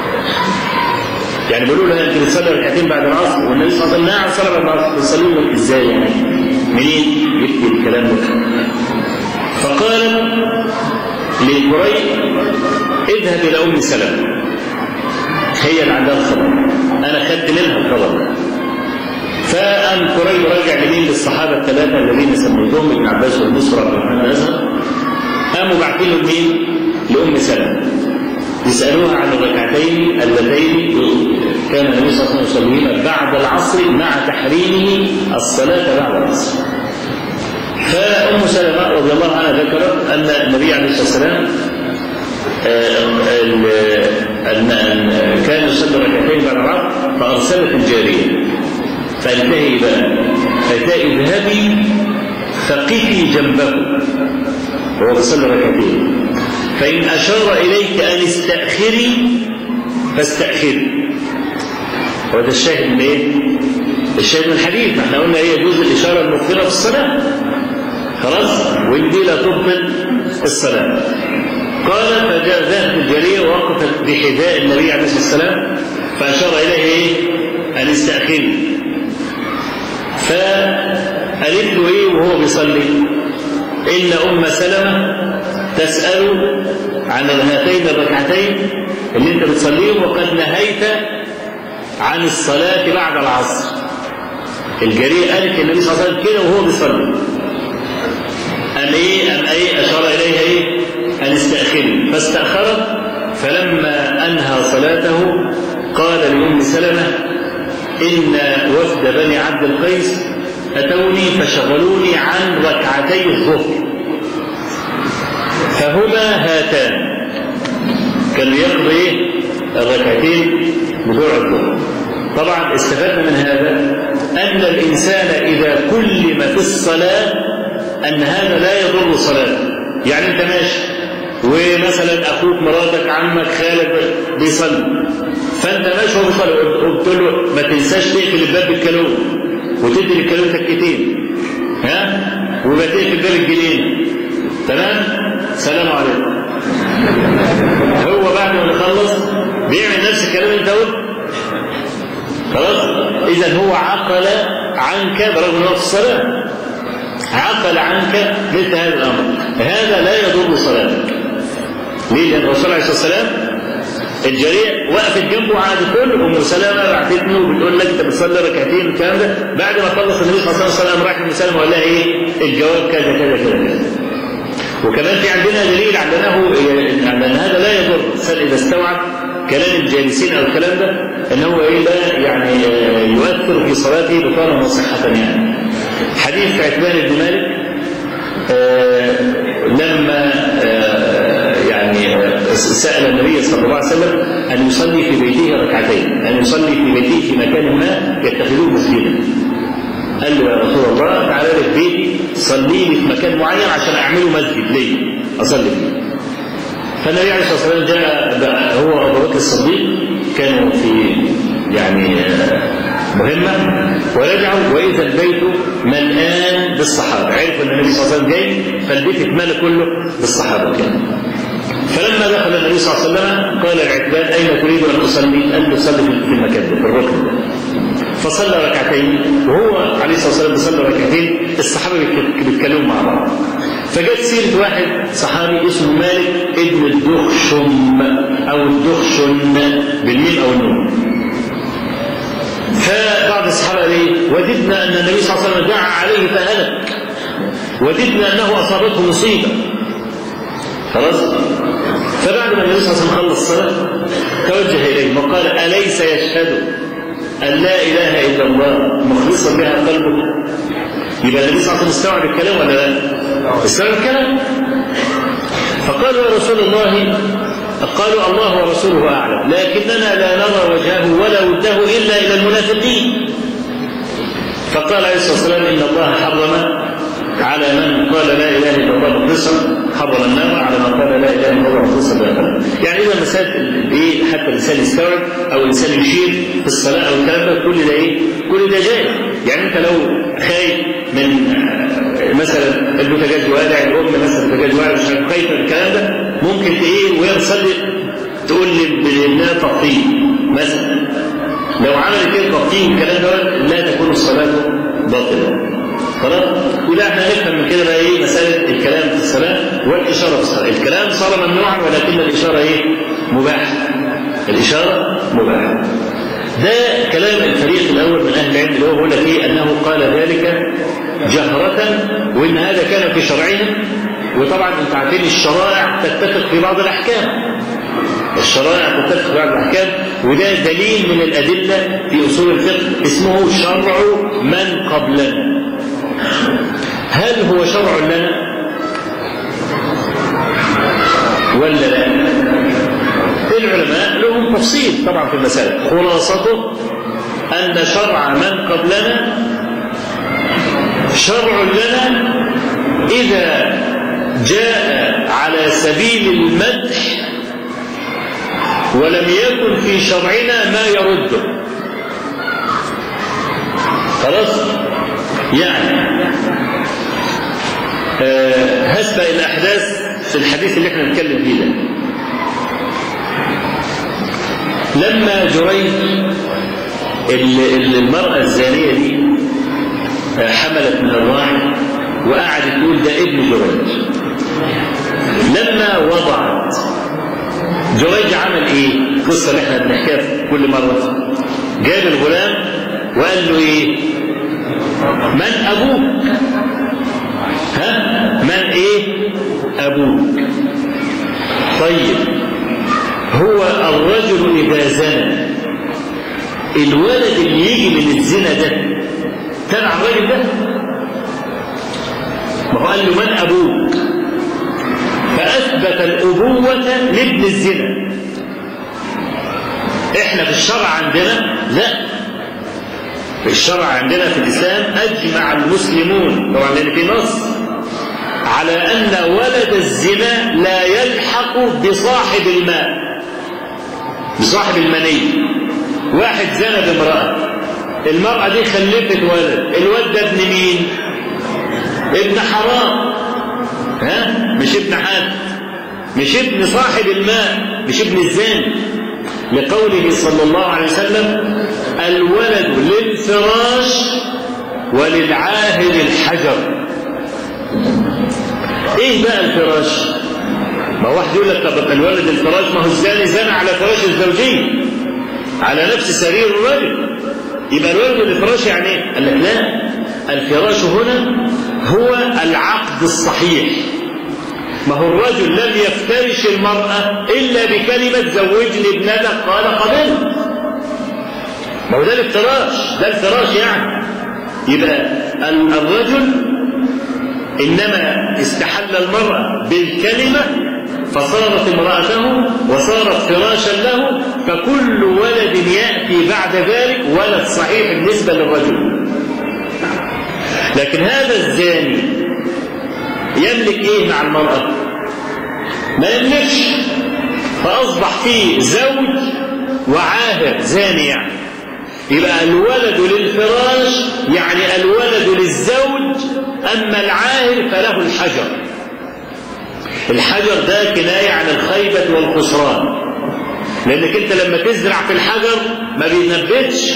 يعني بيقولوا لها انت بتصلي ركعتين بعد العصر والنبي صلى الله عليه وسلم نهى عن الصلاه بعد العصر بتصلي ازاي يعني؟ منين جبت الكلام ده؟ فقالت لقريب اذهب الى ام سلمه هي اللي عندها الخبر انا خدت منها الخبر ده فقام قريب رجع لمين للصحابه الثلاثه الذين سميتهم ابن عباس والبصرى وعبد الرحمن الازهر قاموا باعتين له مين؟ لام سلمه يسالوها عن الركعتين اللتين كان النبي صلى الله عليه وسلم يصليهما بعد العصر مع تحريمه الصلاه بعد العصر. فام سلمه رضي الله عنها ذكرت ان النبي عليه الصلاه والسلام كان يصلي ركعتين بعد العصر فارسلت الجاريه فانتهي بقى فانتهي اذهبي فقفي جنبه وهو بيصلي ركعتين فإن أشار إليك أن استأخري فاستأخري وده الشاهد من إيه؟ الشاهد من الحديث ما احنا قلنا هي يجوز الإشارة المفطرة في الصلاة خلاص وإن دي لا تبطل الصلاة قال فجاء ذات الجارية ووقفت بحذاء النبي عليه الصلاة والسلام فأشار إليه إيه؟ أن استأخري فقالت له إيه وهو بيصلي إن أم سلمة تسأل عن هاتين الركعتين اللي انت بتصليهم وقد نهيت عن الصلاة بعد العصر الجريء قالت النبي صلى الله عليه وسلم كده وهو بيصلي أم إيه أم أي أشار إليها إيه أن استأخري فاستأخرت فلما أنهى صلاته قال لأم سلمة إن وفد بني عبد القيس أتوني فشغلوني عن ركعتي الظهر فهما هاتان كان يقضي الركعتين بتوع الظهر طبعا استفدنا من هذا أن الإنسان إذا كلم في الصلاة أن هذا لا يضر صلاته يعني أنت ماشي ومثلا أخوك مراتك عمك خالك بيصلي فأنت ماشي وهو بيصلي قلت له ما تنساش تقفل الباب بالكالون وتدي للكالون تكتين ها وما تقفل باب الجنين تمام سلام عليكم هو بعد ما يخلص بيعمل نفس الكلام اللي انت قلت خلاص اذا هو عقل عنك برغم انه في الصلاه عقل عنك مثل هذا الامر هذا لا يضر صلاتك ليه؟ لان الرسول عليه الصلاه والسلام الجريء وقفت جنبه عاد كل ام سلمه بعتت له وبتقول لك انت بتصلي ركعتين والكلام ده بعد ما خلص النبي صلى الله عليه وسلم راح ام سلمه وقال لها ايه؟ الجواب كذا كذا كذا كذا وكمان في عندنا دليل على انه على ان هذا لا يضر الانسان اذا استوعب كلام الجالسين او الكلام ده ان هو ايه لا يعني يؤثر في صلاته بطانا وصحه يعني. حديث عتبان بن مالك آه لما آه يعني سال النبي صلى الله عليه وسلم ان يصلي في بيته ركعتين، ان يصلي في بيته في مكان ما يتخذوه مسجدا. قال له يا رسول الله تعالى لي في بيتي صلي لي في مكان معين عشان اعمله مسجد لي اصلي فيه. فالنبي عليه الصلاه والسلام جاء هو ابو بكر الصديق كانوا في يعني مهمة ورجعوا وإذا البيت ملآن بالصحابة عرفوا أن النبي صلى الله عليه وسلم جاي فالبيت اتملى كله بالصحابة كان فلما دخل النبي صلى الله عليه وسلم قال العتبان أين تريد أن أصلي؟ قال له صلي في المكان ده في الركن ده فصلى ركعتين وهو عليه الصلاه والسلام بيصلي ركعتين الصحابه بيتكلموا مع بعض فجت سيره واحد صحابي اسمه مالك ابن الدخشم او الدخشن بالميم او النون فبعض الصحابه قال ايه؟ وددنا ان النبي صلى الله عليه وسلم دعا عليه فهلك وددنا انه اصابته مصيبه خلاص فبعد ما النبي صلى الله عليه وسلم خلص الصلاه توجه اليه وقال اليس يشهد أن لا إله إلا الله مخلصا بها قلبه يبقى النبي صلى الله عليه وسلم استوعب الكلام ولا لا؟ استوعب الكلام فقالوا يا رسول الله قالوا الله ورسوله أعلم لكننا لا نرى وجهه ولا وده إلا إلى المنافقين فقال عليه الصلاة والسلام إن الله حرم على من قال لا اله الا الله مخلصا حرم النار على من قال لا اله الا الله مخلصا بها يعني اذا مساله ايه حتى الانسان يستوعب او الانسان يشير في الصلاه او الكلام ده كل ده ايه؟ كل ده جائز يعني انت لو خايف من مثلا البوتاجاز والع الام مثلا البوتاجاز والع مش عارف خايفه من الكلام ده ممكن ايه وهي بتصلي تقول لابنها تقطيع مثلا لو عملت كده تقطيع الكلام ده لا تكون الصلاه باطله خلاص وده احنا نفهم من كده بقى ايه مساله الكلام في الصلاه والاشاره في الصلاه الكلام صار ممنوعا ولكن الاشاره ايه مباحه الاشاره مباحه ده كلام الفريق الاول من اهل العلم اللي هو بيقول لك ايه انه قال ذلك جهرة وان هذا كان في شرعهم وطبعا انت عارفين الشرائع تتفق في بعض الاحكام الشرائع تتفق في بعض الاحكام وده دليل من الادله في اصول الفقه اسمه شرع من قبلنا هل هو شرع لنا ولا لا العلماء لهم تفصيل طبعا في المسألة خلاصته أن شرع من قبلنا شرع لنا إذا جاء على سبيل المدح ولم يكن في شرعنا ما يرده خلاص يعني آه هسبق الأحداث في الحديث اللي احنا بنتكلم فيه ده لما جريج المرأة الزانية دي حملت من الراعي وقعدت تقول ده ابن جريج لما وضعت جريج عمل ايه القصه اللي احنا بنحكيها في كل مره جاب الغلام وقال له ايه من ابوك ها من ايه ابوك طيب هو الرجل اذا زنى الولد اللي يجي من الزنا ده تبع الراجل ده ما هو قال له من ابوك فاثبت الابوه لابن الزنا احنا في الشرع عندنا لا في الشرع عندنا في الاسلام اجمع المسلمون طبعا لان في نص على ان ولد الزنا لا يلحق بصاحب الماء بصاحب المني واحد زنى بامراه المراه دي خلفت ولد الولد ده ابن مين ابن حرام ها مش ابن حد مش ابن صاحب الماء مش ابن الزاني لقوله صلى الله عليه وسلم الولد للفراش وللعاهر الحجر ايه بقى الفراش ما واحد يقول لك طب الولد الفراش ما هو الزاني زنى على فراش الزوجيه على نفس سرير الرجل يبقى الولد الفراش يعني ايه؟ قال لك لا الفراش هنا هو العقد الصحيح ما هو الرجل لم يفترش المرأة إلا بكلمة زوجني ابنتك قال قبلت ما هو ده الافتراش ده الفراش يعني يبقى الرجل إنما استحل المرأة بالكلمة فصارت امرأته وصارت فراشا له فكل ولد يأتي بعد ذلك ولد صحيح بالنسبة للرجل لكن هذا الزاني يملك ايه مع المرأة ما يملكش فأصبح فيه زوج وعاهر زاني يعني يبقى الولد للفراش يعني الولد للزوج أما العاهر فله الحجر الحجر ده كناية عن الخيبة والخسران لأنك أنت لما تزرع في الحجر ما بينبتش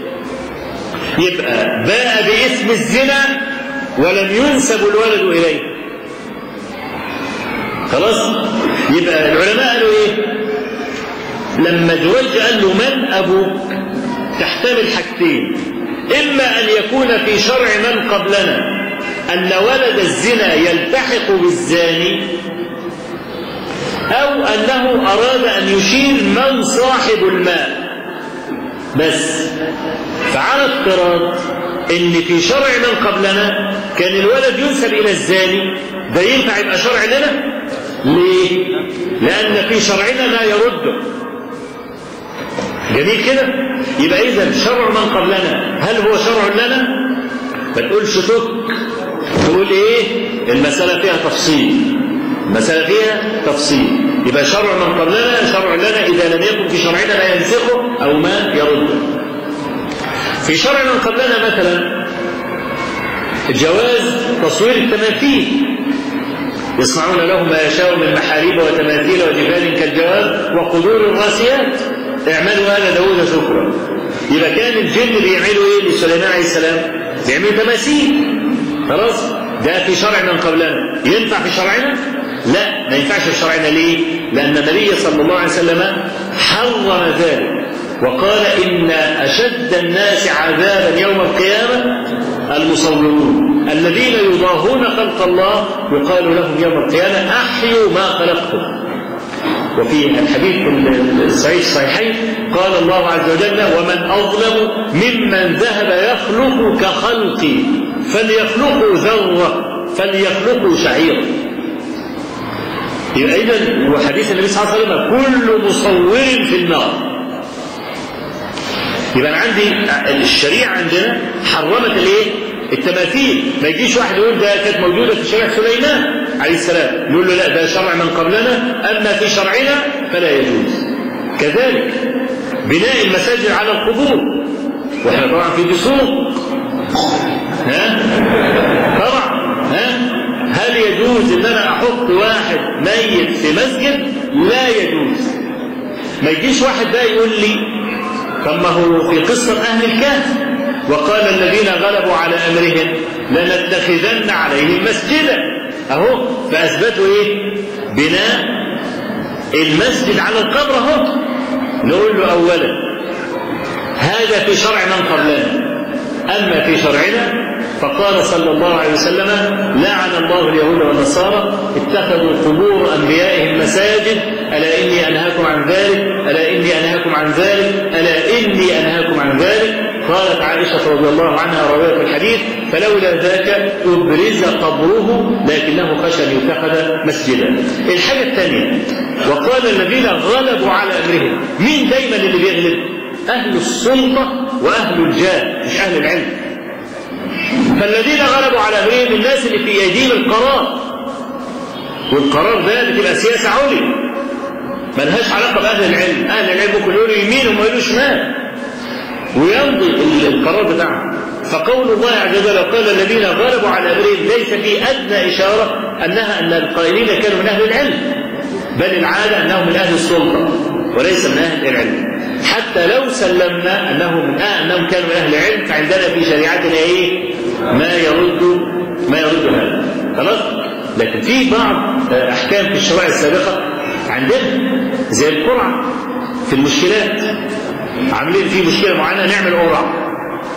يبقى باء باسم الزنا ولم ينسب الولد إليه خلاص يبقى العلماء قالوا ايه لما جريج قال له من ابوك تحتمل حاجتين اما ان يكون في شرع من قبلنا ان ولد الزنا يلتحق بالزاني او انه اراد ان يشير من صاحب الماء بس فعلى افتراض ان في شرع من قبلنا كان الولد ينسب الى الزاني ده ينفع يبقى شرع لنا ليه لان في شرعنا ما يرده جميل كده يبقى اذا شرع من قبلنا هل هو شرع لنا ما تقولش تك تقول ايه المساله فيها تفصيل المساله فيها تفصيل يبقى شرع من قبلنا شرع لنا اذا لم يكن في شرعنا ما ينسخه او ما يرده في شرع من قبلنا مثلا جواز تصوير التماثيل يصنعون لهم ما يشاء من محاريب وتماثيل وجبال كالجواب وقدور الراسيات اعملوا هذا داود شكرا يبقى كان الجن بيعملوا ايه لسليمان عليه السلام بيعملوا تماثيل خلاص ده في شرع من قبلنا ينفع في شرعنا لا ما ينفعش في شرعنا ليه لان النبي صلى الله عليه وسلم حرم ذلك وقال إن أشد الناس عذابا يوم القيامة المصورون الذين يضاهون خلق الله يقال لهم يوم القيامة أحيوا ما خلقتم وفي الحديث الصحيح الصحيحين قال الله عز وجل ومن أظلم ممن ذهب يخلق كخلقي فليخلقوا ذرة فليخلقوا شعيرا يبقى إذا وحديث النبي صلى الله عليه وسلم كل مصور في النار يبقى انا عندي الشريعه عندنا حرمت الايه؟ التماثيل ما يجيش واحد يقول ده كانت موجوده في شريعه سليمان عليه السلام يقول له لا ده شرع من قبلنا اما في شرعنا فلا يجوز كذلك بناء المساجد على القبور واحنا طبعا في دسوق ها طبعا ها هل يجوز ان انا احط واحد ميت في مسجد لا يجوز ما يجيش واحد بقى يقول لي طب ما هو في قصة أهل الكهف وقال الذين غلبوا على أمرهم لنتخذن عليهم مسجدا أهو فأثبتوا إيه؟ بناء المسجد على القبر اهو نقول له اولا هذا في شرع من قبلنا اما في شرعنا فقال صلى الله عليه وسلم لعن الله اليهود والنصارى اتخذوا قبور انبيائهم مساجد الا اني انهاكم عن ذلك الا اني انهاكم عن ذلك الا اني انهاكم عن ذلك قالت عائشة رضي الله عنها راوية الحديث فلولا ذاك أبرز قبره لكنه خشى أن يتخذ مسجدا. الحاجة الثانية وقال الذين غلبوا على أمرهم مين دايما اللي بيغلب؟ أهل السلطة وأهل الجاه مش أهل العلم. فالذين غلبوا على أمرهم الناس اللي في أيديهم القرار. والقرار ده بتبقى سياسة عليا. ملهاش علاقة بأهل العلم، أهل العلم ممكن يقولوا يمين وما يقولوا شمال. ويمضي القرار بتاعهم فقول الله عز وجل قال الذين غلبوا على امرهم ليس في ادنى اشاره انها ان القائلين كانوا من اهل العلم بل العاده انهم من اهل السلطه وليس من اهل العلم حتى لو سلمنا انه من أهل انهم كانوا من اهل العلم فعندنا في شريعتنا ايه؟ ما يرد ما يرد هذا خلاص؟ لكن في بعض احكام في الشرائع السابقه عندنا زي القرعه في المشكلات عاملين فيه مشكله معينه نعمل قرعه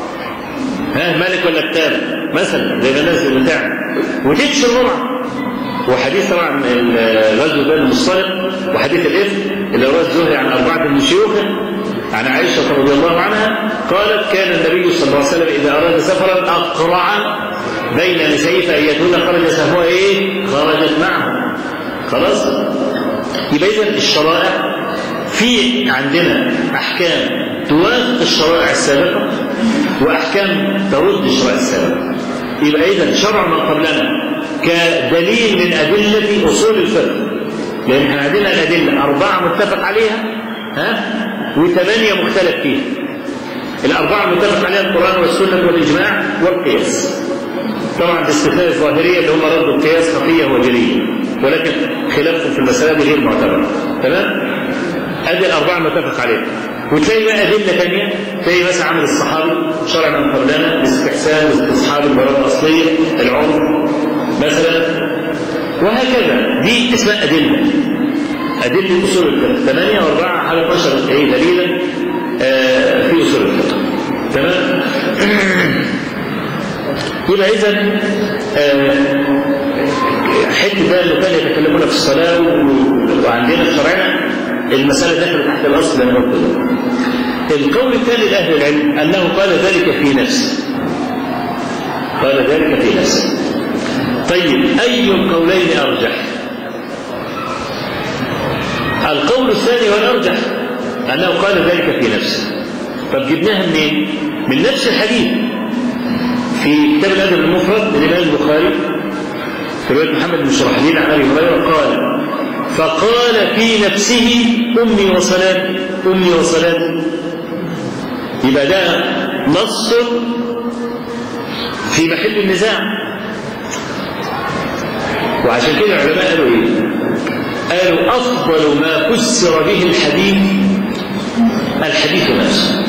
ها ملك ولا كتاب مثلا زي ما الناس اللي بتعمل وتكشف القرعه وحديث طبعا غزو بني المصطلق وحديث الإفك اللي رواه الزهري عن أربعة من شيوخه عن عائشة رضي الله عنها قالت كان النبي صلى الله عليه وسلم إذا أراد سفرا أقرع بين نسائه فأيتهن خرج سهمها إيه؟ خرجت معه خلاص؟ يبقى إذا الشرائع في عندنا احكام توافق الشرائع السابقه واحكام ترد الشرائع السابقه يبقى اذا شرع من قبلنا كدليل من ادله اصول الفقه لان احنا عندنا الادله اربعه متفق عليها ها وثمانيه مختلف فيها الاربعه المتفق عليها القران والسنه والاجماع والقياس طبعا باستثناء الظاهريه اللي هم ردوا القياس خفيه وجليه ولكن خلافهم في المساله دي غير معتبره تمام ادي الاربعه المتفق عليها وتلاقي بقى ادله ثانيه تلاقي مثلا عمل الصحابي شرع من قبلنا الاستحسان استصحاب المراه الاصليه العمر مثلا وهكذا دي اسمها ادله ادله اصول الفقه ثمانيه واربعه على 12 ايه دليلا آه في اصول الفقه تمام يبقى اذا آه حته بقى اللي كانوا يتكلمون في الصلاه وعندنا في شرعنا المسألة دخلت تحت الأصل لما القول الثاني لأهل العلم أنه قال ذلك في نفسه قال ذلك في نفسه طيب أي القولين أرجح القول الثاني والأرجح أنه قال ذلك في نفسه طب جبناها منين؟ من نفس الحديث في كتاب الأدب المفرد للإمام البخاري في رواية محمد بن شرحبيل عن أبي هريرة قال فقال في نفسه أمي وصلاتي أمي وصلاتي يبقى ده نص في محل النزاع وعشان كده العلماء قالوا ايه؟ قالوا أفضل ما فسر به الحديث الحديث نفسه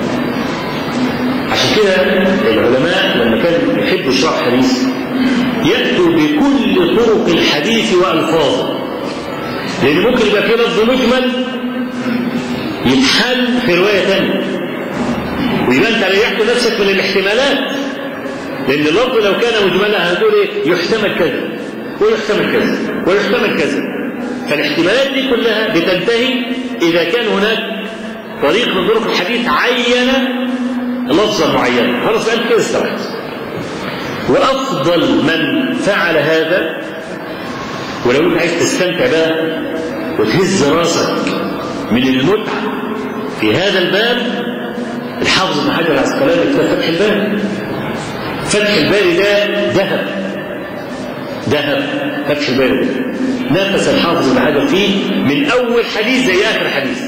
عشان كده العلماء لما كانوا يحبوا يشرحوا حديث يأتوا بكل طرق الحديث وألفاظه لأن ممكن يبقى في لفظ مجمل يتحل في رواية ثانية ويبقى أنت ريحت نفسك من الاحتمالات لأن اللفظ لو كان مجملا هتقول إيه يحتمل كذا ويحتمل كذا ويحتمل كذا فالاحتمالات دي كلها بتنتهي إذا كان هناك طريق من طرق الحديث عين لفظا معينا خلاص أنت كده استوعبت وأفضل من فعل هذا ولو انت عايز تستمتع بقى وتهز راسك من المتعة في هذا الباب الحافظ بن حجر العسقلاني كتاب فتح الباري فتح الباري ده ذهب ذهب فتح الباري ده نافس الحافظ بن حجر فيه من أول حديث زي آخر حديث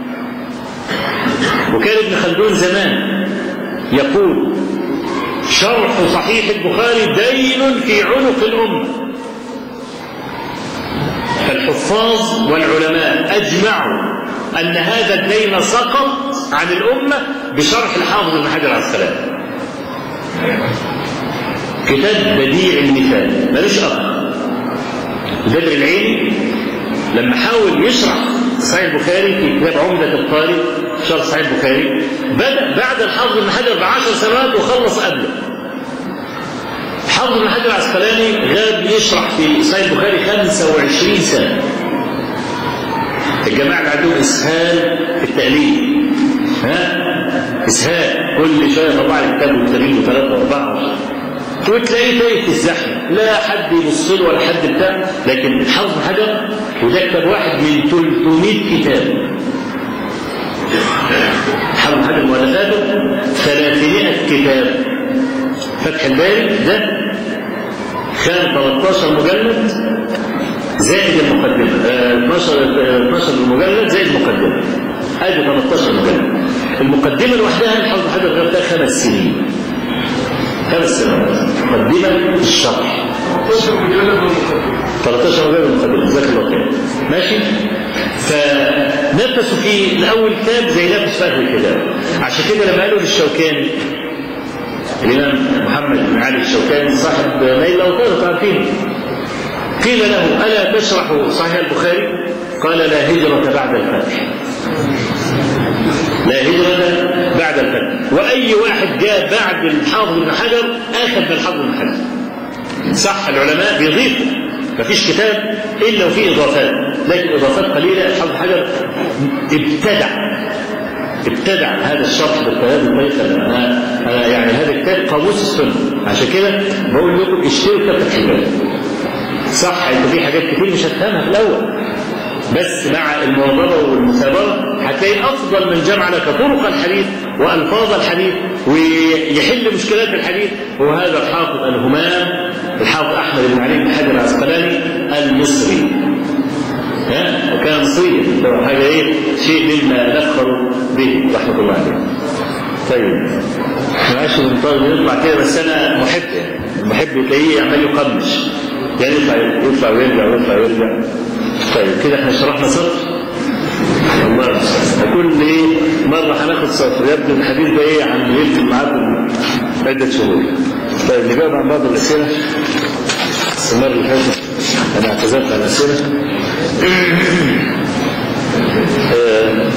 وكان ابن خلدون زمان يقول شرح صحيح البخاري دين في عنق الأمة فالحفاظ والعلماء أجمعوا أن هذا الدين سقط عن الأمة بشرح الحافظ ابن حجر على السلام كتاب بديع المثال ملوش أخ بدر العيني لما حاول يشرح صحيح البخاري في كتاب عمدة القاري شرح صحيح البخاري بدأ بعد الحافظ ابن حجر بعشر سنوات وخلص قبله حافظ ابن حجر العسقلاني غاب يشرح في صحيح البخاري 25 سنة الجماعة اللي عندهم إسهال في التأليف ها إسهال كل شوية طبع لي كتاب وكتابين وثلاثة وأربعة وتلاقيه تايه في الزحمة لا حد يبص له ولا حد بتاع لكن الحافظ ابن حجر وده كتاب واحد من 300 كتاب حافظ حجر مؤلفاته 300 كتاب فتح الباري ده كان 13 مجلد زائد المقدمة آه 12 آه 12 مجلد زائد المقدمة ادي 13 مجلد المقدمة لوحدها الحافظ حجر غير ده خمس سنين خمس سنوات مقدمة الشرح 13 مجلد والمقدمة 13 مجلد المقدمة جزاك الله خير ماشي فنفسوا في الاول كتاب زي نفس في اخر الكتاب عشان كده لما قالوا للشوكاني الامام محمد بن علي الشوكاني صاحب نيل الاوطار عارفينه قيل له الا تشرح صحيح البخاري قال لا هجرة بعد الفتح لا هجرة بعد الفتح وأي واحد جاء بعد الحافظ بن حجر آخذ من الحافظ بن حجر صح العلماء بيضيفوا مفيش كتاب إلا وفيه إضافات لكن إضافات قليلة الحافظ بن حجر ابتدع ابتدع هذا الشرح بهذه الطريقة أنا, أنا يعني هذا كتاب قاموس السنة عشان كده بقول لكم اشتروا كتاب فتح الباري صح انت في حاجات كتير مش هتفهمها في الاول بس مع المواظبه والمثابره هتلاقي افضل من جمع لك طرق الحديث والفاظ الحديث ويحل مشكلات الحديث هو هذا الحافظ الهمام الحافظ احمد بن علي بن حجر العسقلاني المصري ها وكان مصريا هو حاجه ايه شيء مما نفخر به رحمه الله عليه طيب معلش المطالب يطلع كده بس انا محب يعني المحب تلاقيه عمال يقمش يعني يطلع يطلع ويرجع ويطلع ويرجع طيب كده احنا شرحنا سطر الله كل ايه مره هناخد سطر يبدو الحديث ده ايه عن ليله الميعاد عده شهور طيب نجاوب عن بعض الاسئله المره اللي فاتت انا اعتذرت عن الاسئله آه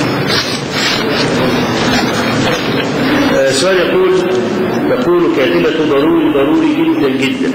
آه سؤال يقول يقول كاتبة ضروري ضروري جدا جدا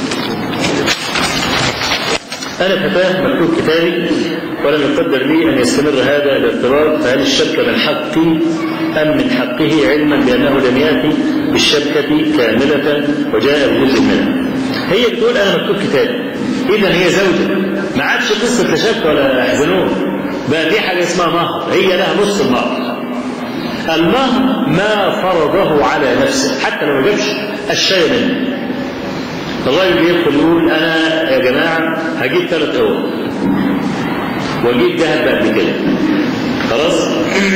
أنا فتاة مكتوب كتابي ولم يقدر لي أن يستمر هذا الاضطراب فهل الشبكة من حقي أم من حقه علما بأنه لم يأتي بالشبكة كاملة وجاء بجزء منها هي بتقول أنا مكتوب كتابي إذا هي زوجة ما عادش قصة تشبكة ولا يحزنون بقى في حاجة اسمها مهر هي لها نص المهر المهر ما فرضه على نفسه حتى لو ما جابش الشيء منه الراجل بيدخل يقول انا يا جماعه هجيب ثلاث اوض واجيب ذهب قد كده خلاص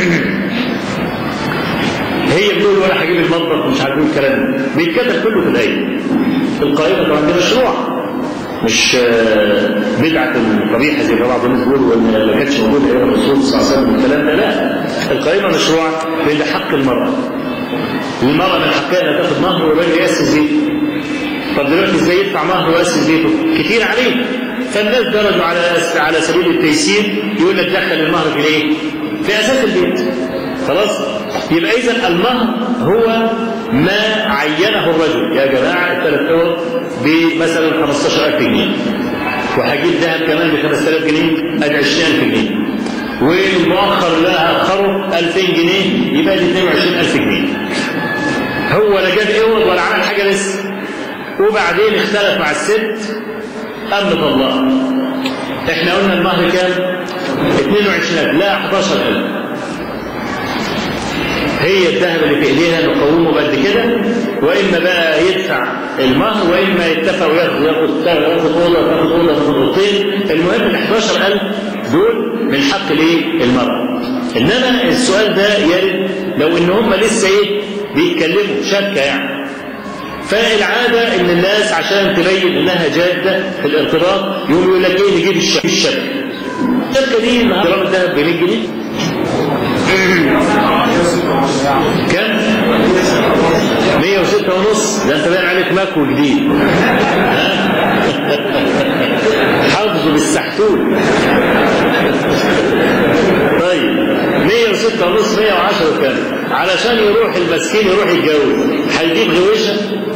هي بتقول وانا هجيب المطبخ مش عارف الكلام ده بيتكتب كله في الايه القائمه طبعا دي مشروع مش بدعة قبيحة زي ما بعض الناس بيقولوا ان ما كانتش موجودة ايام الرسول صلى الله عليه وسلم والكلام ده لا القائمة مشروعة لأن حق المرأة المرأة من حقها انها تاخد مهر والراجل يأسس بيته طب دلوقتي ازاي يدفع مهر ويأسس بيته؟ كتير عليه فالناس درجوا على على سبيل التيسير يقول لك دخل المهر في الايه؟ في اساس البيت خلاص؟ يبقى اذا المهر هو ما عينه الرجل يا جماعه الثلاث اوض بمثلا 15000 جنيه وهجيب ذهب كمان ب 5000 جنيه ادي 20000 جنيه والمؤخر اللي انا اخره 2000 جنيه يبقى دي 22000 جنيه هو لا جاب اوض ولا عمل حاجه لسه وبعدين اختلف مع الست قام طلقها احنا قلنا المهر كام 22000 لا 11000 هي الذهب اللي في ايديها نقومه قد كده واما بقى يدفع المهر واما يتفق وياخد ياخد ياخد اوضه ياخد اوضه ياخد اوضتين المهم ال 11000 دول من حق الايه؟ المرأة. انما السؤال ده يرد لو ان هم لسه ايه؟ بيتكلموا شبكه يعني. فالعاده ان الناس عشان تبين انها جاده في الارتباط يقوم يقول لك ايه نجيب الشبكه. الشبكه دي جرام الذهب ب 100 جنيه. كم؟ 106 ونص ده انت باين عليك ماكو جديد حافظ حافظه بالسحتول طيب 106 ونص 110 وكام علشان يروح المسكين يروح يتجوز هيجيب غويشه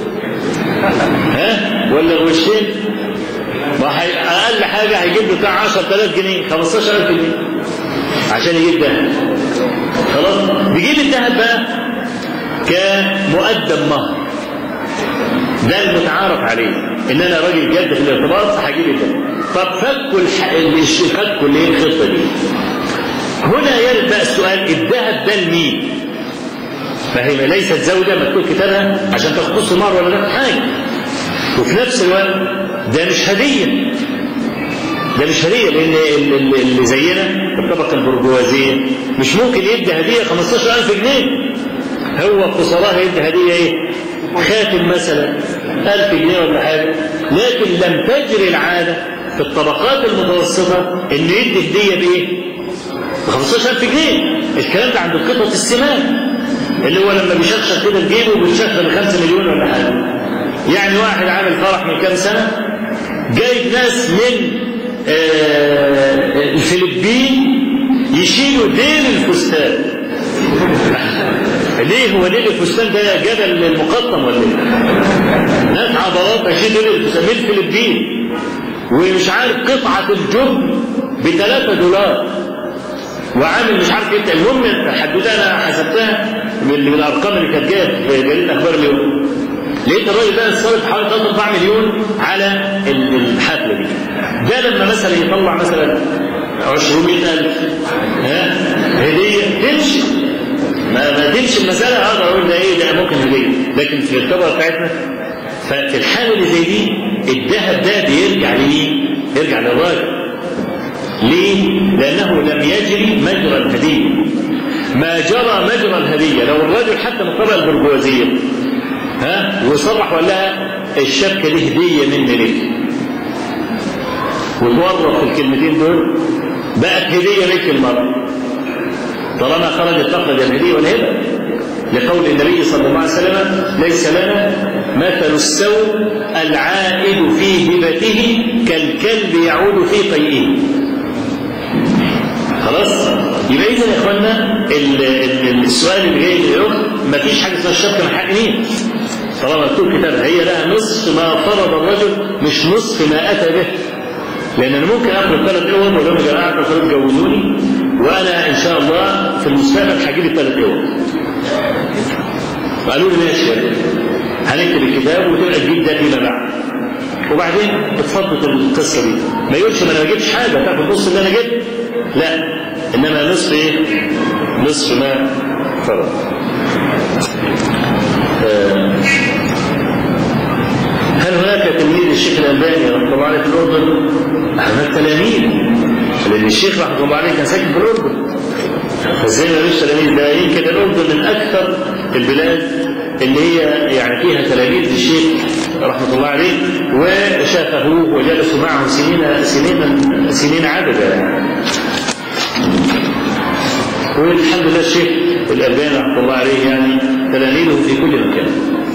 ها ولا غويشتين ما هي اقل حاجه هيجيب له بتاع 10000 جنيه 15000 جنيه عشان يجيب ده خلاص بيجيب الذهب بقى كمقدم مهر ده المتعارف عليه ان انا راجل جد في الارتباط هجيب الذهب طب فكوا الح... فكوا ليه الخطه دي هنا يرد بقى السؤال الذهب ده لمين؟ فهي ليست زوجة مكتوب كتابها عشان تاخد نص مهر ولا لا حاجة وفي نفس الوقت ده مش هدية ده مش هدية لأن اللي زينا الطبقة البرجوازية مش ممكن يدي هدية 15000 جنيه هو اقتصادها يدي هدية إيه؟ خاتم مثلا 1000 جنيه ولا حاجة لكن لم تجري العادة في الطبقات المتوسطة إنه يدي هدية بإيه؟ ب 15000 جنيه الكلام ده عند القطط السمان اللي هو لما بيشخشخ كده في جيبه بيشخص ب 5 مليون ولا حاجه يعني واحد عامل فرح من كام سنه جايب ناس من آه الفلبين يشيلوا ديل الفستان ليه هو ديل الفستان ده جبل المقطم ولا ايه؟ ناس عضلات هيشيلوا ديل الفستان من الفلبين ومش عارف قطعه الجبن ب 3 دولار وعامل مش عارف ايه المهم حدوته انا حسبتها من, من الارقام اللي كانت جايه في جريده اخبار اليوم لقيت الراجل ده صارف حوالي 3 4 مليون على الحفله دي ده لما مثلا يطلع مثلا 200000 ها هديه تمشي ما ما تمشي المساله اقدر اقول ده ايه ده ممكن هديه لكن في الطبقه بتاعتنا ففي الحاله اللي زي دي الذهب ده بيرجع لمين؟ يرجع للراجل ليه؟ لأنه لم يجري مجرى الهدية ما جرى مجرى الهدية لو الرجل حتى من الطبقة البرجوازية ها وصرح وقال لها الشبكة دي هدية مني لك وتورط في الكلمتين دول بقت هدية لك المرة طالما خرجت تخرج الهدية والهبة لقول النبي صلى الله عليه وسلم ليس لنا مثل السوء العائد في هبته كالكلب يعود في قيئه خلاص يبقى اذا يا اخوانا السؤال اللي جاي للاخت ما فيش حاجه اسمها الشبكه من حق مين طالما مكتوب كتاب هي لها نصف ما فرض الرجل مش نصف ما اتى به لان انا ممكن اخد ثلاث اوض واقول لهم يا جماعه انتوا تجوزوني وانا ان شاء الله في المستقبل هجيب الثلاث اوض قالوا لي ماشي هنكتب الكتاب وتبقى تجيب ده فيما بعد وبعدين اتفضل القصه دي ما يقولش ما انا ما جبتش حاجه تاخد نص اللي انا جبت لا انما نصف ايه نصف ما فرض آه. هل هناك تلميذ الشيخ الالباني رحمه الله عليه في الاردن؟ هناك تلاميذ لان الشيخ رحمه الله عليه كان ساكن في الاردن فازاي ما فيش تلاميذ ده يمكن الاردن من اكثر البلاد اللي هي يعني فيها تلاميذ للشيخ رحمه الله عليه وشافهوه وجلسوا معه سنين سنين سنين عددا والحمد لله الشيخ الألباني رحمه الله عليه يعني تلاميذه في كل مكان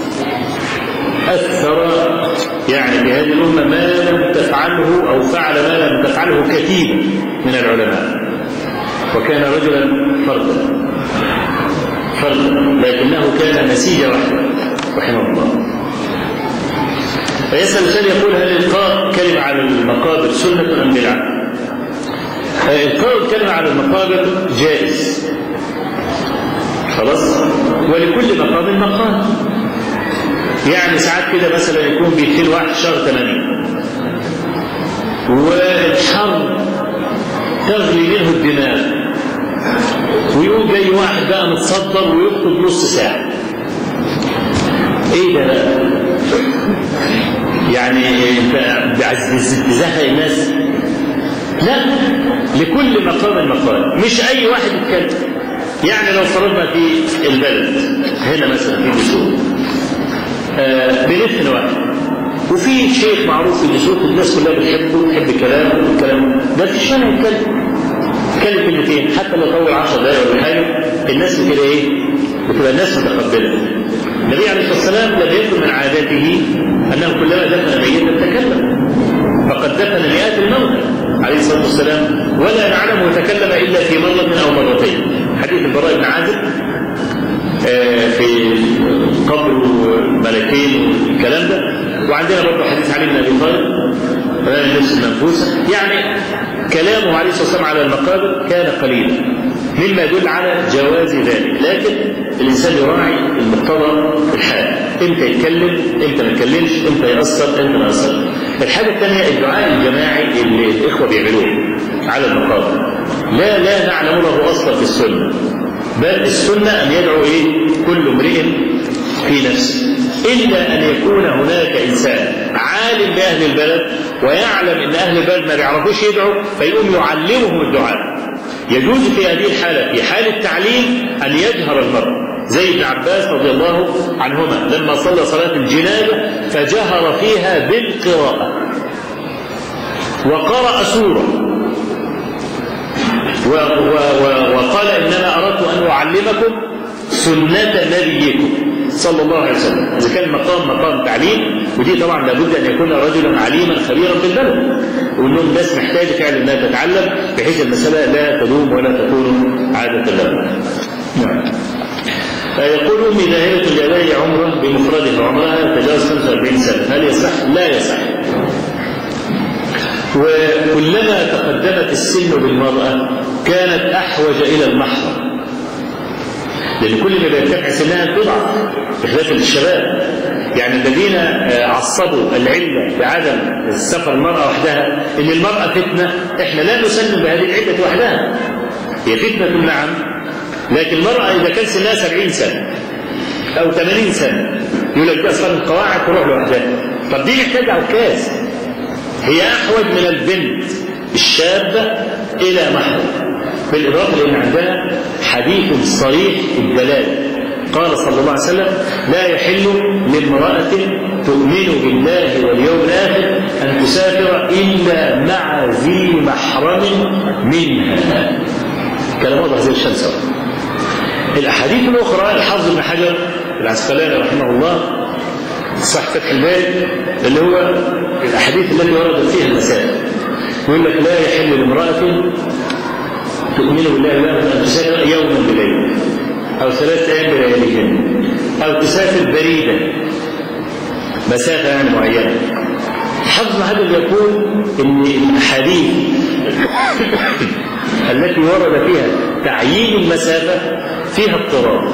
أثر يعني في هذه الأمة ما لم تفعله أو فعل ما لم تفعله كثير من العلماء وكان رجلا فردا فردا لكنه كان نسيج رحمه رحمه الله فيسأل السؤال يقول هل إلقاء كلمة على المقابر سنة أم بدعة؟ إلقاء الكلمة على المقابر جائز خلاص ولكل مقام مقام يعني ساعات كده مثلا يكون بيدخل واحد شهر 8 والحر تغلي منه الدماغ ويقوم جاي واحد بقى متصدر ويخطب نص ساعة ايه ده بقى؟ يعني تزهق الناس لا لكل مقام مقال مش اي واحد يتكلم يعني لو فرضنا في البلد هنا مثلا في دسوق آه بنفن واحد وفي شيخ معروف في دسوق الناس كلها بتحبه بتحب كلامه والكلام ده في الشارع يتكلم يتكلم كلمتين حتى لو طول 10 دقايق ولا حاجه الناس كده ايه؟ بتبقى الناس متقبله النبي عليه الصلاه والسلام لم يكن من عاداته انه كلما دفن ميتا تكلم فقد دفن مئات الموتى عليه الصلاه والسلام ولا نعلمه تكلم الا في مره او مرتين حديث البراء بن عازب في قبر ملكين والكلام ده وعندنا برضه حديث علي بن ابي طالب النفس المنفوسه يعني كلامه عليه الصلاه والسلام على المقابر كان قليلا مما يدل على جواز ذلك لكن الانسان يراعي المقتضى الحال امتى يتكلم امتى ما يتكلمش امتى ياثر امتى ما ياثر الحاجه الثانيه الدعاء الجماعي اللي الاخوه بيعملوه على المقابر لا لا نعلم له اصلا في السنه بل السنه ان يدعو ايه كل امرئ في نفسه الا ان يكون هناك انسان عالم باهل البلد ويعلم ان اهل البلد ما بيعرفوش يدعوا فيقوم يعلمهم الدعاء يجوز في هذه الحالة في حال التعليم أن يجهر المرء زي ابن عباس رضي الله عنهما لما صلى صلاة الجنازة فجهر فيها بالقراءة وقرأ سورة و و و وقال إنما أردت أن أعلمكم سنة نبيكم صلى الله عليه وسلم إذا كان المقام مقام تعليم ودي طبعا لابد أن يكون رجلا عليما خبيرا في البلد وأنهم الناس محتاجة فعلا أنها تتعلم بحيث المسألة لا تدوم ولا تكون عادة لهم نعم يقول أمي ذاهبة لأداء عمرة بمفردها عمرها تجاوز 45 سنة هل يصح؟ لا يصح وكلما تقدمت السن بالمرأة كانت أحوج إلى المحرم لأن كل ما بيرتفع سنها تضعف بخلاف الشباب يعني الذين عصبوا العلة بعدم السفر المرأة وحدها إن المرأة فتنة إحنا لا نسلم بهذه العلة وحدها هي فتنة نعم لكن المرأة إذا كان سنها 70 سنة أو 80 سنة يقول لك دي أصلا القواعد تروح لوحدها طب دي محتاجة عكاز هي أحوج من البنت الشابة إلى محرم بالإضافة لأن عندها حديث صريح الدلالة قال صلى الله عليه وسلم لا يحل لامرأة تؤمن بالله واليوم الآخر أن تسافر إلا مع ذي محرم منها كلام واضح زي الشمس الأحاديث الأخرى الحافظ بن حجر العسقلاني رحمه الله صح فتح الباري اللي هو الأحاديث التي وردت فيها المسائل يقول لك لا يحل لامرأة تؤمن بالله واليوم أن تسافر يوما بليل أو ثلاثة أيام بلياليهن أو تسافر بريدا مسافة يعني معينة حفظ هذا يقول إن الأحاديث التي ورد فيها تعيين المسافة فيها اضطراب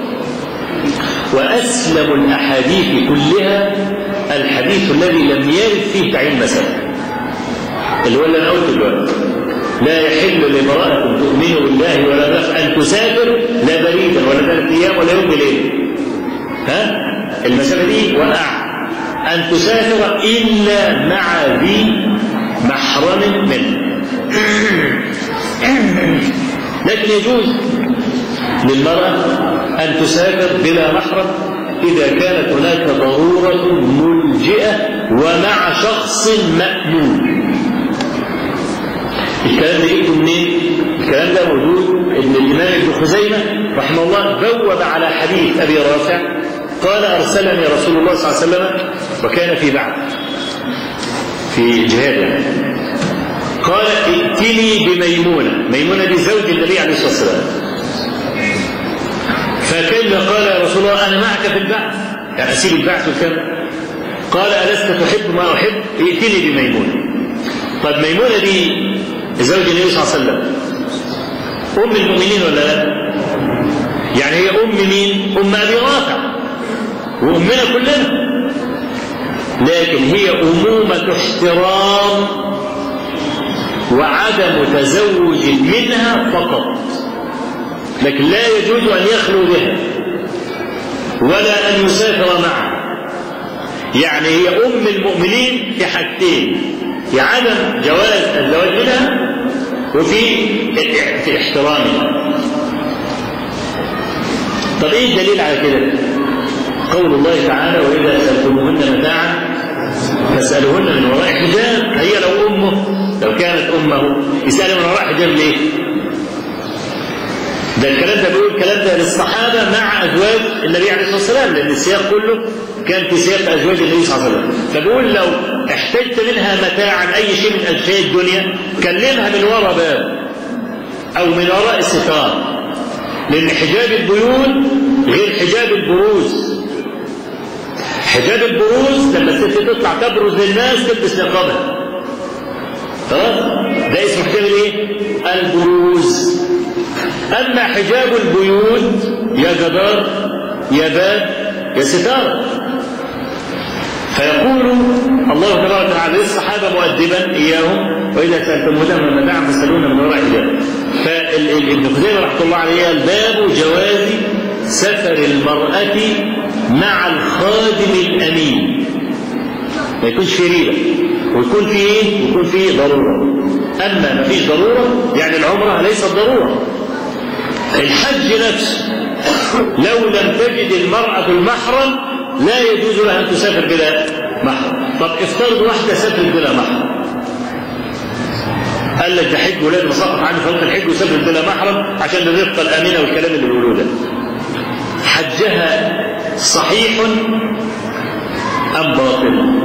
وأسلم الأحاديث كلها الحديث الذي لم يرد فيه تعيين مسافة اللي هو اللي أنا قلته دلوقتي لا يحل لامرأة تؤمن بالله ولا نفس أن تسافر لا بريدا ولا ثلاث أيام ولا يوم بليل ها المسافة دي وقع أن تسافر إلا مع ذي محرم منه لكن يجوز للمرأة أن تسافر بلا محرم إذا كانت هناك ضرورة ملجئة ومع شخص مأمون الكلام ده جبته منين؟ الكلام ده موجود ان الامام ابن خزيمه رحمه الله بوب على حديث ابي رافع قال ارسلني رسول الله صلى الله عليه وسلم وكان في بعث في جهاد يعني قال ائتني بميمونه، ميمونه دي زوج النبي عليه الصلاه والسلام. فكيف قال يا رسول الله انا معك في البعث؟ يعني اسيب البعث وكم؟ قال الست تحب ما احب؟ ائتني بميمونه. طب ميمونه دي زوج النبي صلى الله عليه وسلم أم المؤمنين ولا لا؟ يعني هي أم مين؟ أم أبي رافع وأمنا كلنا لكن هي أمومة احترام وعدم تزوج منها فقط لكن لا يجوز أن يخلو بها ولا أن يسافر معها يعني هي أم المؤمنين في حاجتين في عدم جواز الزواج منها وفي في احترامها طب ايه الدليل على كده قول الله تعالى واذا سالتموهن متاعا فاسالوهن من وراء حجاب هي لو امه لو كانت امه يسالها من وراء حجاب ليه ده الكلام ده بيقول الكلام ده للصحابه مع ازواج النبي عليه الصلاه والسلام لان السياق كله كان في سياق ازواج النبي صلى الله عليه وسلم فبيقول لو احتجت منها متاعا اي شيء من اشياء الدنيا كلمها من وراء باب او من وراء ستار لان حجاب البيوت غير حجاب البروز حجاب البروز لما الست تطلع تبرز للناس تلبس نقابها خلاص ده اسمه حجاب الايه البروز اما حجاب البيوت يا جدار يا باب يا ستاره فيقول الله تبارك وتعالى للصحابه مؤدبا اياهم واذا سالتموهن متاعا فاسالونا من وراء حجاب فابن خزيمه رحمه الله عليه الباب جواز سفر المراه مع الخادم الامين ما يكونش في ريبه ويكون في ايه؟ يكون في ضروره اما ما فيش ضروره يعني العمره ليست ضروره الحج نفسه لو لم تجد المرأة المحرم لا يجوز لها أن تسافر بلا محرم طب افترض واحدة سافرت بلا محرم قال لك ده حج ولازم اسقط عني فريق الحج وسافر بلا محرم عشان الرفقة الآمنة والكلام اللي بيقولوه ده حجها صحيح أم باطل؟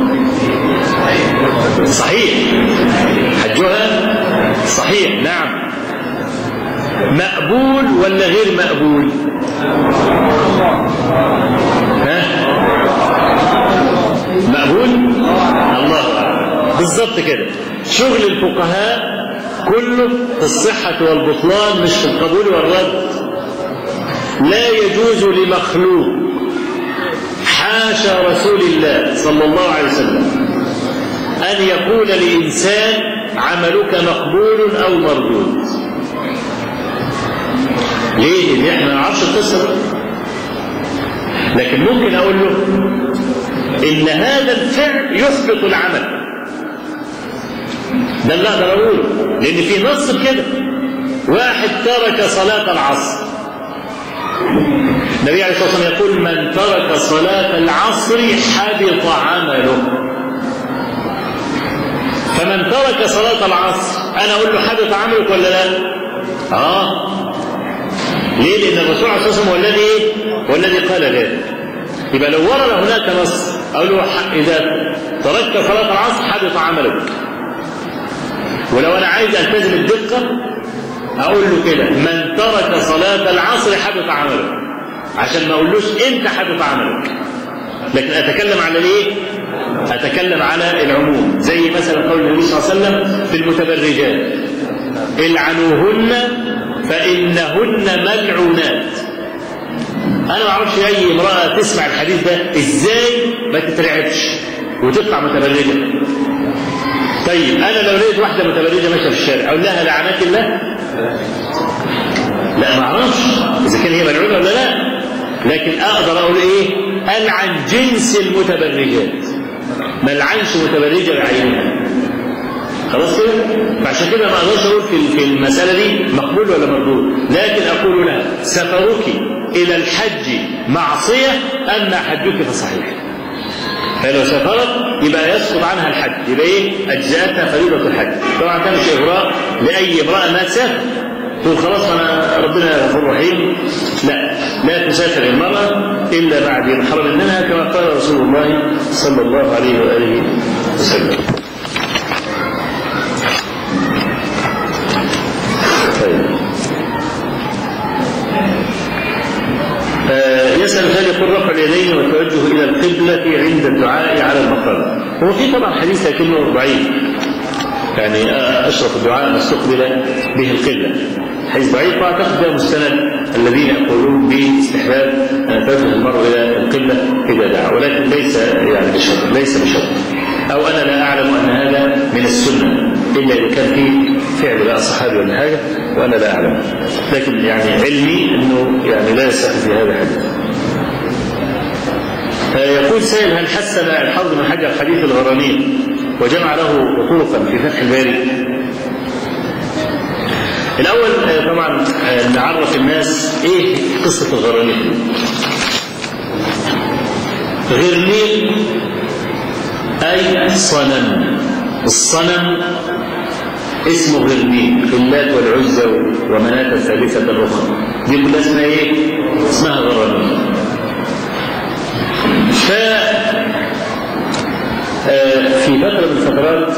صحيح حجها صحيح نعم مقبول ولا غير مقبول ها مقبول الله أعلم بالظبط كده شغل الفقهاء كله في الصحة والبطلان مش في القبول والرد لا يجوز لمخلوق حاشا رسول الله صلى الله عليه وسلم أن يقول لإنسان عملك مقبول أو مردود ليه؟ لأن احنا ما نعرفش القصة لكن ممكن أقول له إن هذا الفعل يحبط العمل ده اللي أقدر أقوله لأن في نص كده واحد ترك صلاة العصر النبي عليه الصلاة والسلام يقول من ترك صلاة العصر حبط عمله فمن ترك صلاة العصر أنا أقول له حبط عملك ولا لا؟ آه ليه؟ لأن الرسول عليه الصلاة والسلام هو الذي إيه؟ هو الذي قال ذلك. يبقى لو ورد هناك نص أقول له إذا تركت صلاة العصر حبط عملك. ولو أنا عايز ألتزم الدقة أقول له كده من ترك صلاة العصر حبط عملك. عشان ما أقولوش أنت حبط عملك. لكن أتكلم على الإيه؟ أتكلم على العموم زي مثلا قول النبي صلى الله عليه وسلم في المتبرجات العنوهن فإنهن ملعونات أنا ما أعرفش أي امرأة تسمع الحديث ده إزاي ما تترعبش وتطلع متبرجة طيب أنا لو لقيت واحدة متبرجة ماشية في الشارع أقول لها لعنات الله لا ما أعرفش إذا كان هي ملعونة ولا لا لكن أقدر أقول إيه ألعن جنس المتبرجات ما العنش متبرجة بعينها خلاص كده فعشان كده ما اقدرش اقول في في المساله دي مقبول ولا مردود لكن اقول لها سفرك الى الحج معصيه اما حجك فصحيح فلو سافرت يبقى يسقط عنها الحج يبقى ايه اجزاتها فريضه الحج طبعا ده مش اغراء لاي امراه ما تسافر تقول خلاص انا ربنا غفور رحيم لا لا تسافر المراه الا بعد محرم منها كما قال رسول الله صلى الله عليه واله وسلم يسأل هل يكون رفع اليدين والتوجه إلى القبلة عند الدعاء على المقام هو في طبعا حديث لكنه ضعيف يعني أشرف الدعاء ما استقبل به القبلة حديث ضعيف وأعتقد ده مستند الذين يقولون باستحباب أن توجه المرء إلى القبلة إذا دعا ولكن ليس يعني بشرط ليس بشرط أو أنا لا أعلم أن هذا من السنة إلا إذا كان في فعل بقى صحابي ولا حاجة وأنا لا أعلم لكن يعني علمي أنه يعني لا يصح في هذا الحديث يقول سائل هل حسن الحافظ بن حجر حديث الغرانين وجمع له طرقا في فتح الباري الأول طبعا نعرف الناس إيه قصة الغرانين غرنين أي صنم الصنم اسمه غرنين اللات والعزى ومناة الثالثة الأخرى دي كلها اسمها إيه؟ اسمها غرانين ف آه، في فترة من الفترات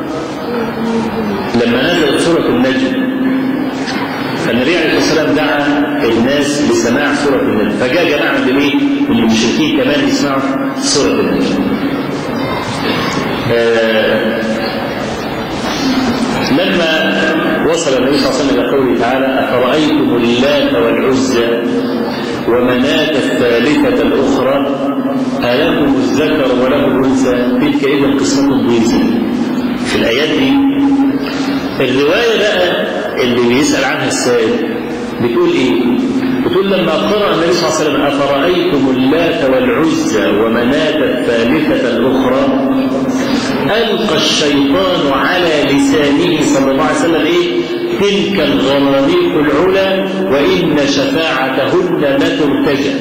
لما نزلت سورة النجم فالنبي عليه الصلاة والسلام دعا الناس لسماع سورة النجم فجاء جماعة من الايه؟ من المشركين كمان يسمعوا سورة النجم آه، لما وصل النبي صلى الله عليه وسلم الى قوله تعالى افرايتم اللات والعزى ومناة الثالثة الأخرى ألكم الذكر وله الأنثى تلك إذا قسمة ضيزى في الآيات دي الرواية بقى اللي بيسأل عنها السائل بتقول إيه؟ بتقول لما قرأ النبي صلى الله عليه وسلم أفرأيتم اللات والعزى ومناة الثالثة الأخرى ألقى الشيطان على لسانه صلى الله عليه وسلم إيه؟ تلك الغرانيق العلا وإن شفاعتهن لترتجى.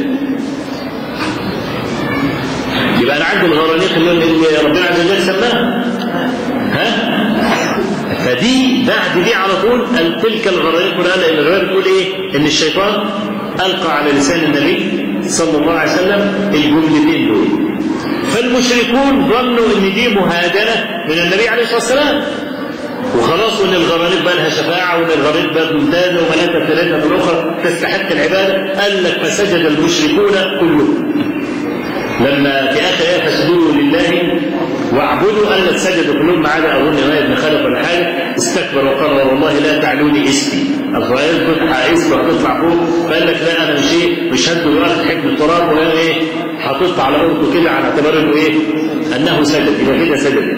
يبقى أنا عندي الغرانيق اللي اللي ربنا عز وجل سماها. ها؟ فدي بعد دي على طول قال تلك الغرانيق العلا اللي الرواية بتقول إيه؟ إن الشيطان ألقى على لسان النبي صلى الله عليه وسلم الجملتين دول. فالمشركون ظنوا ان دي مهادنه من النبي عليه الصلاه والسلام وخلاص وان الغرانيق بقى لها شفاعه وان الغرانيق بقت ممتازه ومناة الثلاثه الاخرى تستحق العباده قال لك فسجد المشركون كلهم لما في اخر ايه فاسجدوا لله واعبدوا قال لك سجدوا كلهم ما عدا اظن امام بن خلف ولا حاجه استكبر وقال والله لا تعلوني اسمي الصغير تطلع اسمي وتطلع فوق فقال لك لا انا مش ايه مش هدوا واخد حكم التراب ولا ايه حاطط على ارضه كده على اعتبار انه ايه انه سجد يبقى كده سجد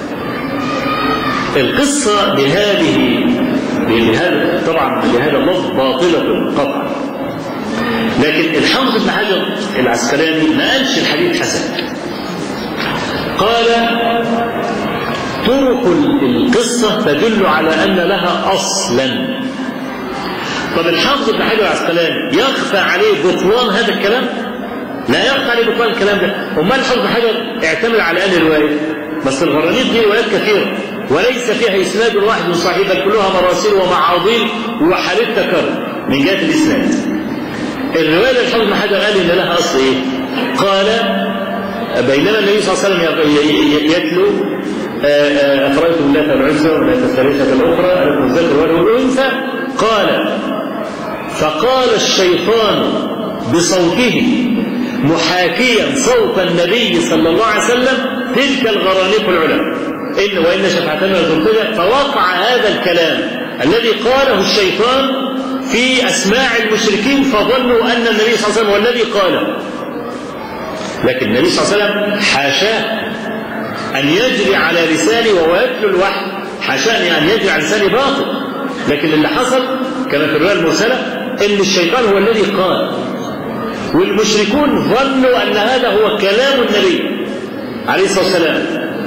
القصه بهذه بهذا طبعا بهذا اللفظ باطله قطعا لكن الحافظ بن حجر العسقلاني ما قالش الحديث حسن قال طرق القصة تدل على أن لها أصلا طب الحافظ بن حجر العسقلاني يخفى عليه بطلان هذا الكلام؟ لا يخفى عليه بطلان الكلام ده، أمال الحافظ بن حجر اعتمد على أن رواية بس الغرانيق دي روايات كثيرة وليس فيها إسناد واحد صحيح بل كلها مراسيل ومعاضيل وحالات تكرر من جهة الإسناد. الرواية اللي الحافظ بن حجر قال إن لها أصل إيه؟ قال بينما النبي صلى الله عليه وسلم يتلو أفرأيتم اللات والعزى ولا الثالثة الأخرى ألكم الذكر وله الأنثى قال فقال الشيطان بصوته محاكيا صوت النبي صلى الله عليه وسلم تلك الغرانيق العلا إن وإن شفعتنا لترتجى فوقع هذا الكلام الذي قاله الشيطان في أسماع المشركين فظنوا أن النبي صلى الله عليه وسلم هو الذي قاله لكن النبي صلى الله عليه وسلم حاشاه أن يجري على لساني وهو يتلو الوحي حاشاه أن يجري على لساني باطل لكن اللي حصل كما في الرواية المرسلة أن الشيطان هو الذي قال والمشركون ظنوا أن هذا هو كلام النبي عليه الصلاة والسلام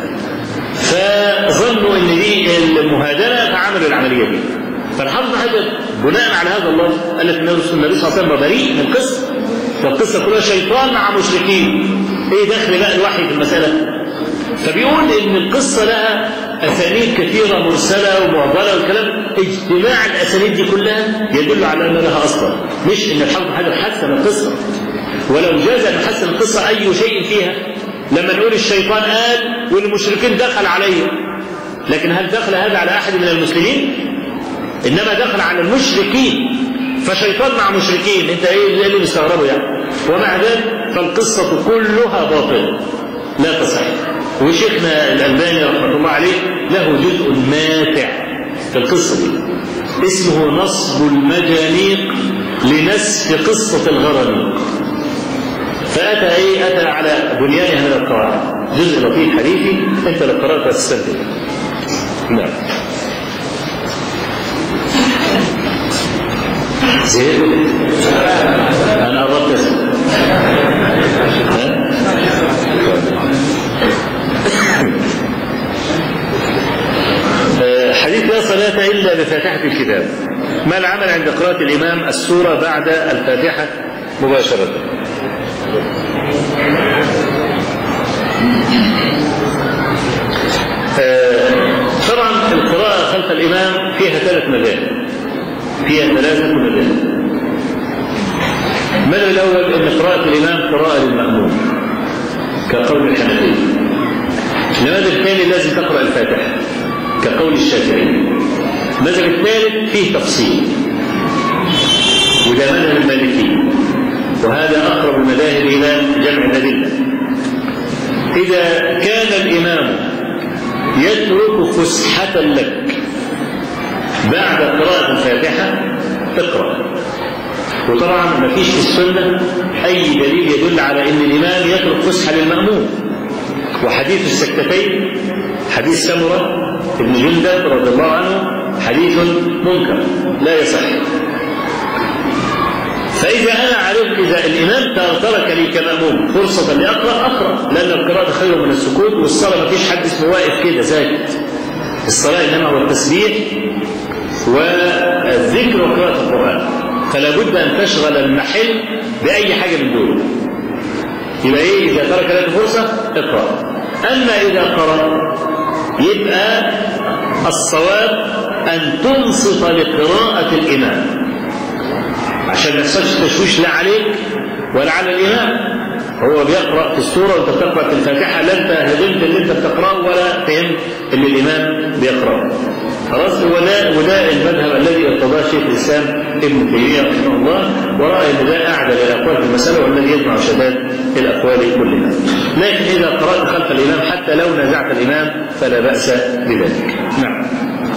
فظنوا أن دي المهادنة فعملوا العملية دي فالحافظ حجر بناء على هذا الله قال لك النبي صلى الله عليه وسلم بريء من القصة فالقصة كلها شيطان مع مشركين ايه دخل بقى الوحي في المسألة فبيقول ان القصة لها اسانيد كثيرة مرسلة ومعضلة والكلام اجتماع الاسانيد دي كلها يدل على ان لها اصلا مش ان الحافظ حجر حسن القصة ولو جاز ان يحسن القصة اي شيء فيها لما نقول الشيطان قال والمشركين دخل عليه لكن هل دخل هذا على احد من المسلمين انما دخل على المشركين فشيطان مع مشركين انت ايه اللي مستغربه يعني ومع ذلك فالقصة كلها باطلة لا تصح وشيخنا الألباني رحمة الله عليه له جزء ماتع في القصة دي اسمه نصب المجانيق لنسف قصة الغرانيق فأتى إيه أتى على بنيانها من القواعد جزء لطيف حديثي أنت لو قرأت تستنتج نعم زهقت انا قربت اسال حديث لا صلاة إلا بفاتحة الكتاب ما العمل عند قراءة الإمام السورة بعد الفاتحة مباشرة طبعا القراءة خلف الإمام فيها ثلاث مذاهب فيها ثلاثة مذاهب المذهب الأول أن قراءة الإمام قراءة للمأموم كقول الحنفية المذهب الثاني لازم تقرأ الفاتحة كقول الشافعي المذهب الثالث فيه تفصيل وده مذهب المالكي وهذا أقرب المذاهب إلى جمع الأدلة إذا كان الإمام يترك فسحة لك بعد قراءة الفاتحة اقرأ وطبعا ما فيش في السنة أي دليل يدل على أن الإمام يترك فسحة للمأموم وحديث السكتتين حديث سمرة بن جندب رضي الله عنه حديث منكر لا يصح فإذا أنا عرفت إذا الإمام ترك لي كمأموم فرصة لأقرأ أقرأ لأن القراءة خير من السكوت والصلاة ما فيش حد اسمه واقف كده ساكت الصلاة إنما هو التسبيح والذكر وقراءة القرآن فلا بد أن تشغل المحل بأي حاجة من دول يبقى إيه إذا ترك لك فرصة اقرأ أما إذا قرأ يبقى الصواب أن تنصت لقراءة الإمام عشان ما يحصلش تشويش لا عليك ولا على الإمام هو بيقرأ في السورة وأنت بتقرأ في الفاتحة لا أنت هدمت اللي أنت بتقرأه ولا فهمت اللي الإمام بيقرأه خلاص هو ده وده المذهب الذي ارتضاه شيخ الاسلام ابن تيميه رحمه الله وراى ان ده اعدل الاقوال في المساله والذي يجمع شتات الاقوال كلها. لكن اذا قرات خلف الامام حتى لو نازعت الامام فلا باس بذلك. نعم.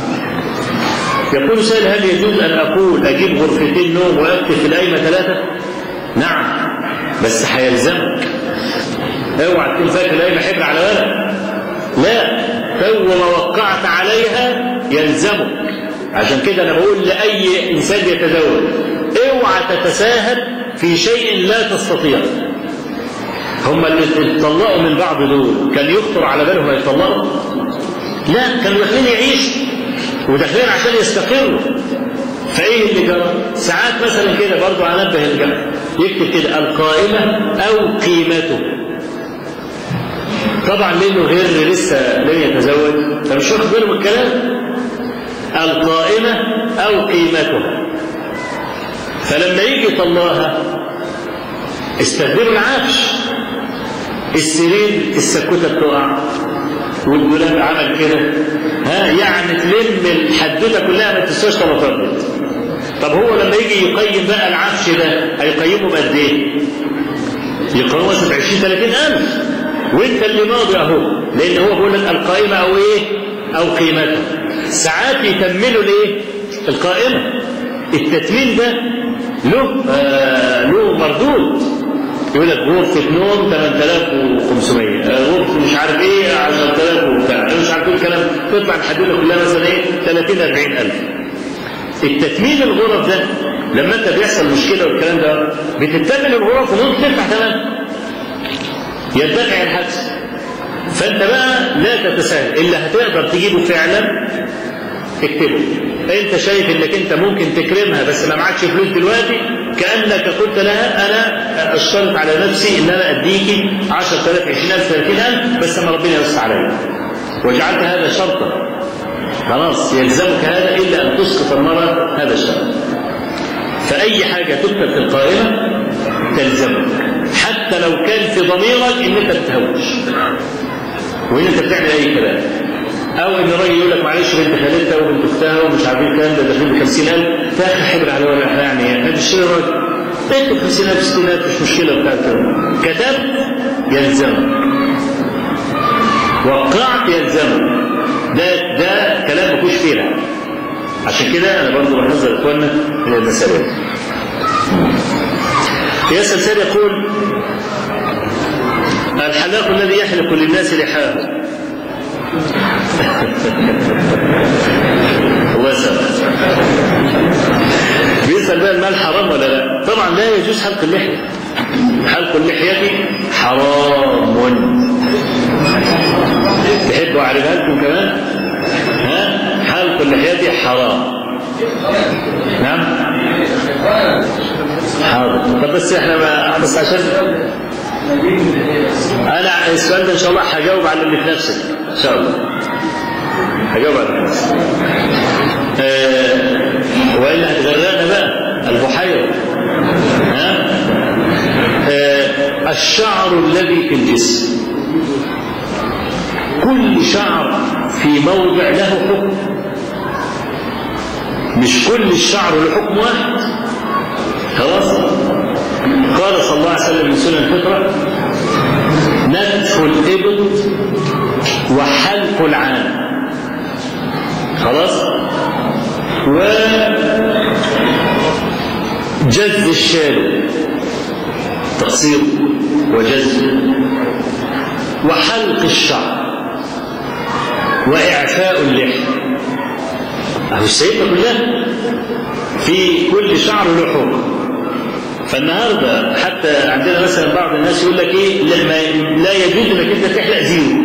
يقول سائل هل يجوز ان اقول اجيب غرفتين نوم واكتب في الائمه ثلاثه؟ نعم بس هيلزمك. اوعى تكون فاكر الائمه حبر على ورق. لا تو ما وقعت عليها يلزمك عشان كده انا بقول لاي انسان يتزوج اوعى تتساهل في شيء لا تستطيع هم اللي اتطلقوا من بعض دول كان يخطر على بالهم يتطلقوا لا كانوا داخلين يعيشوا وداخلين عشان يستقروا فايه اللي جرى؟ ساعات مثلا كده برضه انبه الجمع يكتب كده القائمه او قيمته طبعا لانه غير لسه لم يتزوج فمش واخد باله من الكلام القائمة أو قيمتها فلما يجي يطلعها استخدموا العفش السرير السكوتة بتقع والدولاب عمل كده ها يعني تلم الحدوته كلها ما تنساش طلبات طب هو لما يجي يقيم بقى العفش ده هيقيمه بقد ايه؟ يقيمه مثلا ب 20 30 ألف وانت اللي ماضي اهو لان هو بيقول لك القائمه او ايه؟ او قيمتها ساعات يتملوا الايه؟ القائمه التتميم ده له آه له مردود يقول لك غرفة نوم 8500 غرفة مش عارف ايه 10000 وبتاع مش عارف ايه الكلام تطلع الحدوده كلها مثلا ايه 30 40000 التتميم الغرف ده لما انت بيحصل مشكله والكلام ده بتتمم الغرف وممكن تدفع ثمنها يدفع الحبس فانت بقى لا تتساهل اللي هتقدر تجيبه فعلا اكتبه انت شايف انك انت ممكن تكرمها بس ما معكش فلوس دلوقتي كانك قلت لها انا اشترط على نفسي ان انا اديكي 10000 20000 30000 بس اما ربنا يوسع عليا وجعلت هذا شرطا خلاص يلزمك هذا الا ان تسقط المراه هذا الشرط فاي حاجه تكتب في القائمه تلزمك حتى لو كان في ضميرك ان انت بتهوش وان انت بتعمل اي كلام او ان الراجل يقول لك معلش بنت خالتها وبنت اختها ومش عارف ايه الكلام ده داخلين ب 50000 تاخد حبر على ورق يعني هذا الشيء الراجل اكتب 50000 60000 مش مشكله بتاع كده كتبت يلزمك وقعت يلزمك ده ده كلام ما فيهوش فيه عشان كده انا برضه بحذر اخواننا من المساله دي يسأل سيد يقول الحلاق الذي يحلق للناس لحاه الله يسلمك بيسأل بقى المال حرام ولا لا طبعا لا يجوز حلق اللحية حلق اللحية حرام تحبوا أعرفها لكم كمان ها حلق اللحية حرام نعم حاضر طب بس احنا ما بس عشان انا السؤال ده ان شاء الله هجاوب على اللي في نفسك ان شاء الله هجاوب على اللي في نفسك آه والا هتغرقنا بقى البحيره ها آه الشعر الذي في الجسم كل في موضع له حكم مش كل الشعر له حكم واحد خلاص قال صلى الله عليه وسلم من سنن الفطرة نتف الإبط وحلق العام خلاص وجز الشارب تقصير وجز وحلق الشعر وإعفاء اللحية أهو السيدة كلها في كل شعر له حكم فالنهارده حتى عندنا مثلا بعض الناس يقول لك ايه لا يجوز انك انت تحلق زيرو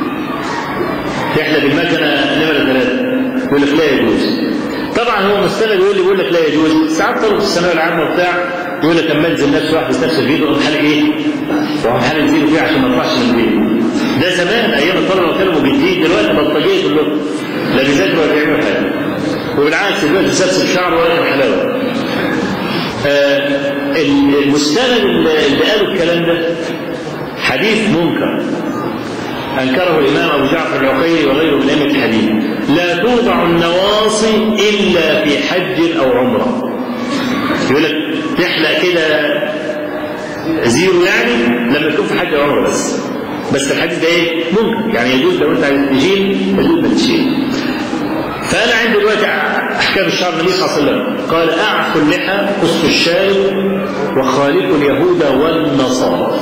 تحلق بالمكنه نمره ثلاثه يقول لك لا يجوز طبعا هو مستند يقول لي بيقول لك لا يجوز ساعات طلبه الثانويه العامه وبتاع يقول لك اما انزل نفسه واحد نفس الفيديو يقوم حالق ايه؟ يقوم حالق زيرو فيه عشان ما يطلعش من البيت ده زمان ايام الطلبه كانوا مجدين دلوقتي بلطجيه كلهم لا بيذاكروا ولا بيعملوا حاجه وبالعكس دلوقتي سبسب شعره ولا حلاوه آه المستند اللي قالوا الكلام ده حديث منكر أنكره الإمام أبو جعفر العقيلي وغيره من أئمة الحديث لا توضع النواصي إلا في حج أو عمرة يقول لك تحلق كده زيرو يعني لما تكون في حج أو عمرة بس بس الحديث ده ايه؟ ممكن يعني يجوز لو انت عايز تشيل يجوز انك تشيل فانا عندي دلوقتي احكام الشعر النبي صلى الله عليه وسلم قال اعفوا اللحى قص الشارب وخالفوا اليهود والنصارى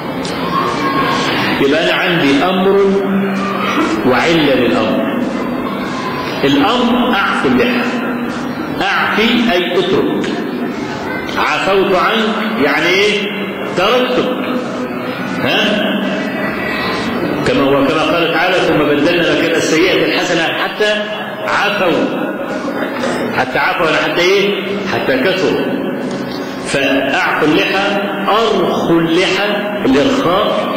يبقى انا عندي امر وعله للامر الامر اعفوا اللحى اعفي اي اترك عفوت عنك يعني ايه تركتك ها كما وكما قال تعالى ثم بدلنا مكان السيئة الحسنة حتى عفوا حتى عفوا ولا حتى ايه؟ حتى كثروا فأعفوا اللحى أرخوا اللحى الإرخاء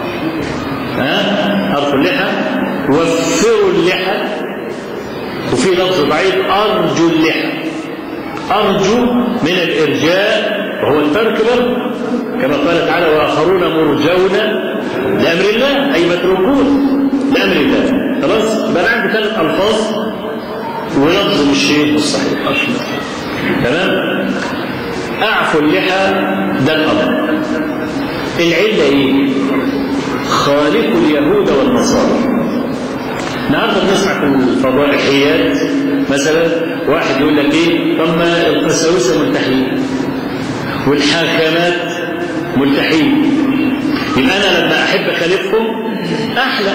ها أرخوا اللحى وفروا اللحى وفي لفظ ضعيف أرجو اللحى أرجو من الإرجاء وهو الترك برضه كما قال تعالى وآخرون مرجون لأمر الله أي متروكون لأمر الله خلاص بقى أنا عندي ثلاث ألفاظ ولفظ مش ايه الصحيح تمام أعفو اللحى ده الأمر العلة إيه؟ خالق اليهود والنصارى النهارده بنسمع في الفضائحيات مثلا واحد يقول لك ايه طب ما القساوسه ملتحين والحاكمات ملتحين يبقى انا لما احب اخالفهم احلى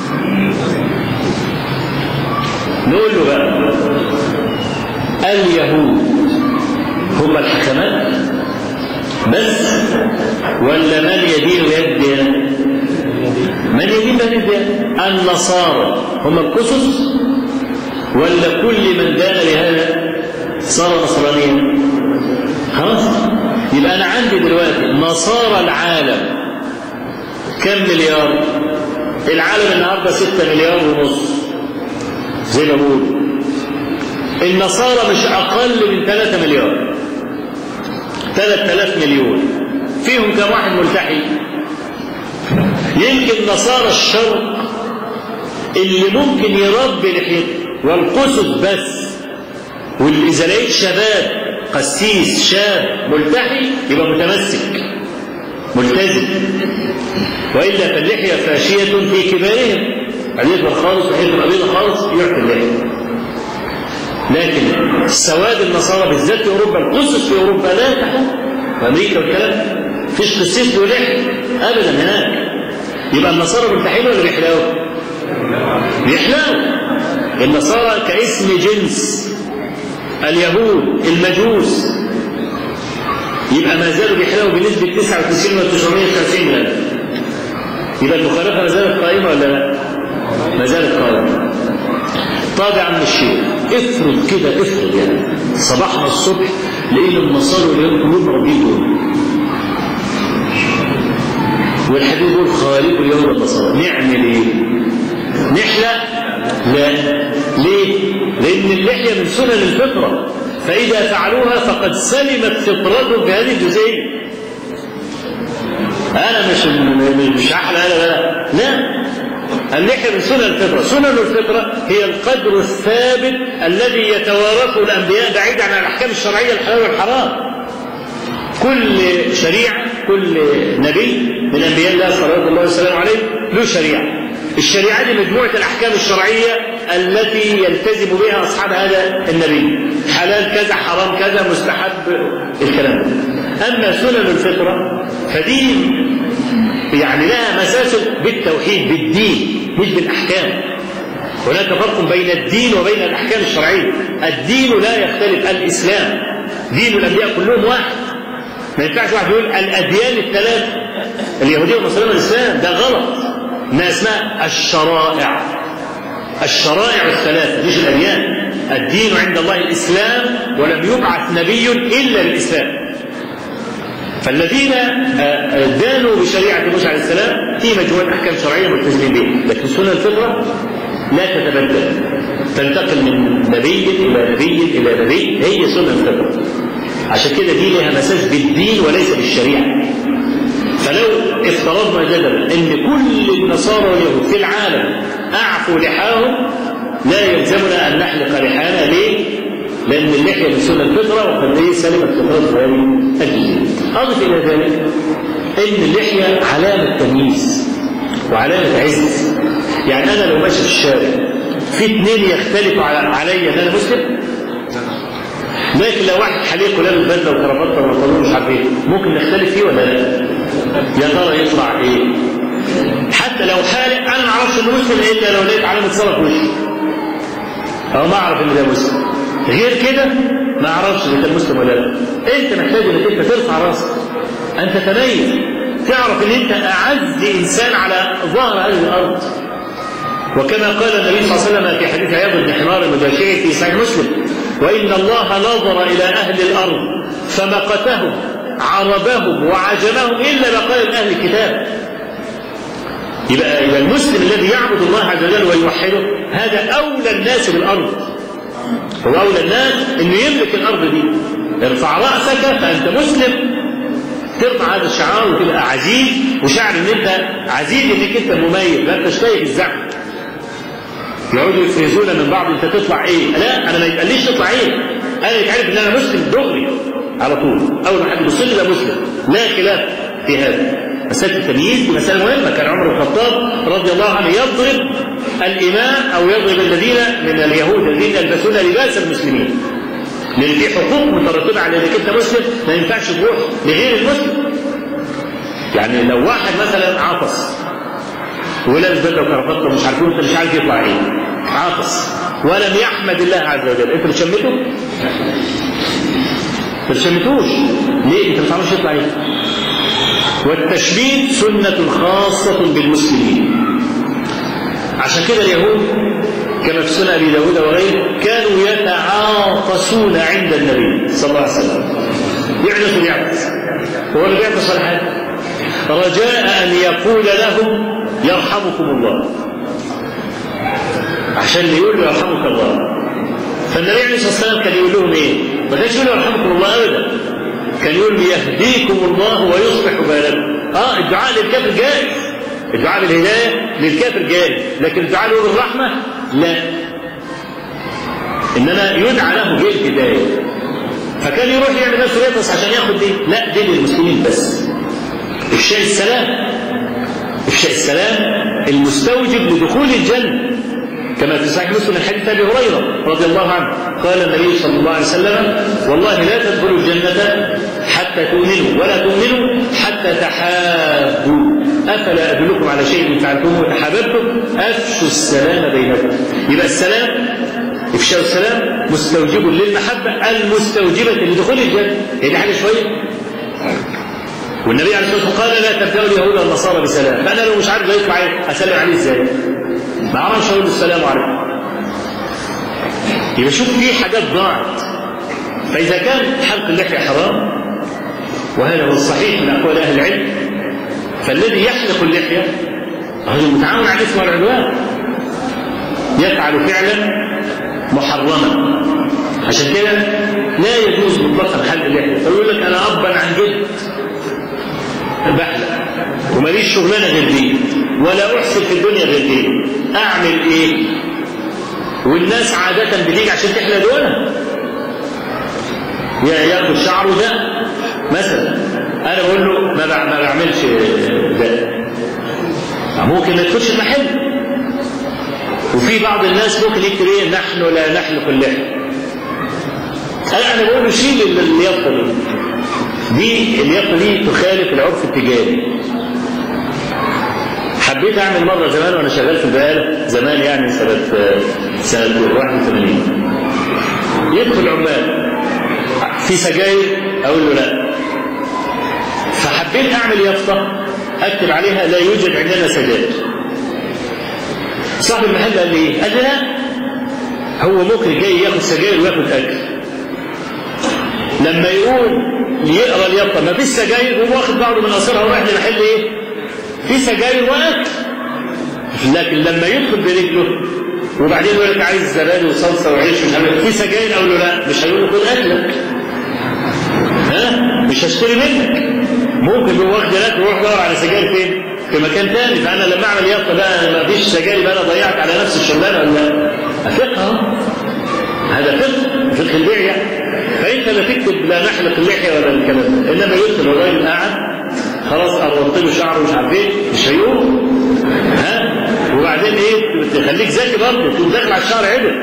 نقول له بقى اليهود هم الحكمات بس ولا من يدين يد من يدين يد النصارى هم القسس ولا كل من دان بهذا صار نصرانيا خلاص يبقى انا عندي دلوقتي نصارى العالم كم مليار العالم النهارده 6 مليار ونص زي ما بقول النصارى مش اقل من 3 مليار 3000 مليون فيهم كم واحد ملتحي يمكن نصارى الشرق اللي ممكن يربي لحيته والقسط بس واذا لقيت شباب قسيس شاب ملتحي يبقى متمسك ملتزم والا فاللحيه فاشيه في كبارهم يكبر خالص وحيته تبقى بيضه خالص يعطي اللحيه لكن سواد النصارى بالذات في اوروبا القسس في اوروبا لا تحت في امريكا والكلام فيش قسيس له لحيه ابدا هناك يبقى النصارى ملتحين ولا بيحلقوا؟ بيحلقوا النصارى كاسم جنس اليهود المجوس يبقى ما زالوا بيحلقوا بنسبة 99 و 950 غير يبقى المخالفة ما زالت قائمة ولا لا؟ ما زالت قائمة طب يا عم الشيخ افرض كده افرض يعني صباحنا الصبح لقينا النصارى واليهود كلهم راضيين دول والحبيب يقول خالق اليوم والنصارى نعمل ايه؟ نحلق؟ لا ليه؟ لأن اللحية من سنن الفطرة فإذا فعلوها فقد سلمت فطرتهم في هذه الجزئية أنا مش مش أحلى أنا لا لا اللحية من سنن الفطرة سنن الفطرة هي القدر الثابت الذي يتوارثه الأنبياء بعيدا عن الأحكام الشرعية الحلال والحرام كل شريعة كل نبي من أنبياء الله صلى الله عليه وسلم عليه له شريعة الشريعة دي مجموعة الأحكام الشرعية التي يلتزم بها أصحاب هذا النبي حلال كذا حرام كذا مستحب الكلام ده أما سنن الفطرة فدين يعني لها مساس بالتوحيد بالدين مش بالأحكام هناك فرق بين الدين وبين الأحكام الشرعية الدين لا يختلف الإسلام دين الأنبياء كلهم واحد ما ينفعش واحد يقول الأديان الثلاث اليهودية والنصرانية والإسلام ده غلط ما اسمها الشرائع الشرائع الثلاثة مش الأديان الدين عند الله الإسلام ولم يبعث نبي إلا للإسلام فالذين دانوا بشريعة موسى عليه السلام في مجموعة أحكام شرعية ملتزمين بها لكن سنة الفطرة لا تتبدل تنتقل من نبي إلى نبي إلى نبي هي سنة الفطرة عشان كده دي لها مساس بالدين وليس بالشريعة فلو افترضنا جدلا ان كل النصارى واليهود في العالم اعفوا لحاهم لا يلزمنا ان نحلق لحانا ليه؟ لان اللحيه من سنه الفطره وقد هي سلمت فطره غير الجزء. اضف الى ذلك ان اللحيه علامه تمييز وعلامه عز. يعني انا لو ماشي في الشارع في اثنين يختلفوا علي ان انا مسلم لكن لو واحد حليق ولابس بدله وكرافته وبنطلون مش عارف ايه ممكن نختلف فيه ولا لا؟ يا ترى يطلع ايه؟ حتى لو حالق انا ما اعرفش انه مسلم الا لو لقيت علامه صلاه في وشه. او ما اعرف ان ده مسلم. غير كده ما اعرفش اذا كان مسلم ولا لا. انت محتاج انك انت ترفع راسك. ان تتميز. تعرف ان انت اعز انسان على ظهر هذه الارض. وكما قال النبي صلى الله عليه وسلم في حديث عياض بن حمار المباشري في صحيح مسلم وإن الله نظر إلى أهل الأرض فمقتهم عربهم وعجمهم إلا بقايا أهل الكتاب يبقى يبقى المسلم الذي يعبد الله عز وجل ويوحده هذا أولى الناس بالأرض هو أولى الناس إنه يملك الأرض دي ارفع رأسك فأنت مسلم ترفع هذا الشعار وتبقى عزيز وشعر ان انت عزيز انك انت مميز لا انت شايف الزحمه يقعدوا يفرزونا من بعض انت تطلع ايه؟ لا انا ما يتقاليش تطلع ايه؟ انا يتعرف ان انا مسلم دغري على طول اول ما حد يبص لي ده مسلم لا خلاف في هذا مسألة التمييز دي مسألة مهمة كان عمر بن الخطاب رضي الله عنه يضرب الإمام أو يضرب الذين من اليهود الذين يلبسون لباس المسلمين لأن في حقوق مترتبة على إنك أنت مسلم ما ينفعش تروح لغير المسلم يعني لو واحد مثلا عطس ولابس بدله وكرافته ومش عارفين انت مش عارف يطلع ايه عاطس ولم يحمد الله عز وجل انت بتشمته؟ ما بتشمتوش ليه؟ انت ما بتعرفش يطلع ايه؟ والتشميت سنة خاصة بالمسلمين عشان كده اليهود كما في سنة أبي داود وغيره كانوا يتعاطسون عند النبي صلى الله عليه وسلم يعطس ويعطس هو اللي بيعطس ولا حاجة رجاء أن يقول لهم يرحمكم الله عشان يقول يرحمك الله فالنبي عليه الصلاه والسلام كان يقول لهم ايه؟ ما كانش يقول يرحمكم الله ابدا كان يقول يهديكم الله ويصلح بالكم اه الدعاء للكافر جائز الدعاء بالهدايه للكافر جائز لكن الدعاء له بالرحمه لا انما يدعى له بالهدايه فكان يروح يعمل نفسه يطرس عشان ياخد دي لا دي للمسلمين بس افشاء السلام افشاء السلام المستوجب لدخول الجنه كما في صحيح مسلم من حديث ابي هريره رضي الله عنه قال النبي صلى الله عليه وسلم والله لا تدخلوا الجنه حتى تؤمنوا ولا تؤمنوا حتى تحابوا افلا ادلكم على شيء فعلتموه وتحاببتم افشوا السلام بينكم يبقى السلام افشاء السلام مستوجب للمحبه المستوجبه لدخول الجنه هي دي حاجه شويه والنبي عليه الصلاه والسلام قال لا تبداوا اليهود والنصارى بسلام فانا لو مش عارف يطلع اسلم عليه ازاي؟ ما اعرفش اقول السلام عليكم يبقى شوف في حاجات ضاعت فاذا كان حلق اللحيه حرام وهذا هو الصحيح من اقوال اهل العلم فالذي يحلق اللحيه هو متعاون على الاثم والعدوان يفعل فعلا محرما عشان كده لا يجوز مطلقا حلق اللحيه فيقول لك انا ابا عن جد بحلق وماليش شغلانه غير دي ولا احسن في الدنيا غير دي اعمل ايه والناس عادة بتيجي عشان تحلى دولها ياخد شعره ده مثلا انا بقول له ما ما بعملش ده ممكن ما تكونش المحل وفي بعض الناس ممكن يكتب ايه نحن لا نحلق اللحيه انا انا بقول له شيل اليافطه دي دي اليافطه دي تخالف العرف التجاري حبيت اعمل مره زمان وانا شغال في البقاله زمان يعني سنه سنه 81 يدخل عمال في سجاير اقول له لا فحبيت اعمل يافطه اكتب عليها لا يوجد عندنا سجاير صاحب المحل قال لي ايه؟ قال لي لا هو ممكن جاي ياخد سجاير وياخد اكل لما يقول يقرا اليافطه ما فيش سجاير هو واخد بعضه من قصرها ورايح لمحل ايه؟ في سجاير واكل لكن لما يدخل برجله وبعدين يقول لك عايز زبادي وصلصه وعيش مش عارف في سجاير اقول له لا مش هيقول له خد اكلك ها مش هشتري منك ممكن هو واخد الاكل ويروح يدور على سجاير فين؟ في مكان تاني فانا لما اعمل يافطه بقى ما فيش سجاير بقى انا ضيعت على نفس الشغلانه ولا فقه هذا فقه فقه البيع يعني فانت لا تكتب لا نحلق اللحيه ولا الكلام ده انما يدخل الراجل قاعد خلاص قربت له شعره مش عارف ايه مش هيقوم ها وبعدين ايه تخليك ذكي برضه تقوم داخل على الشعر عدل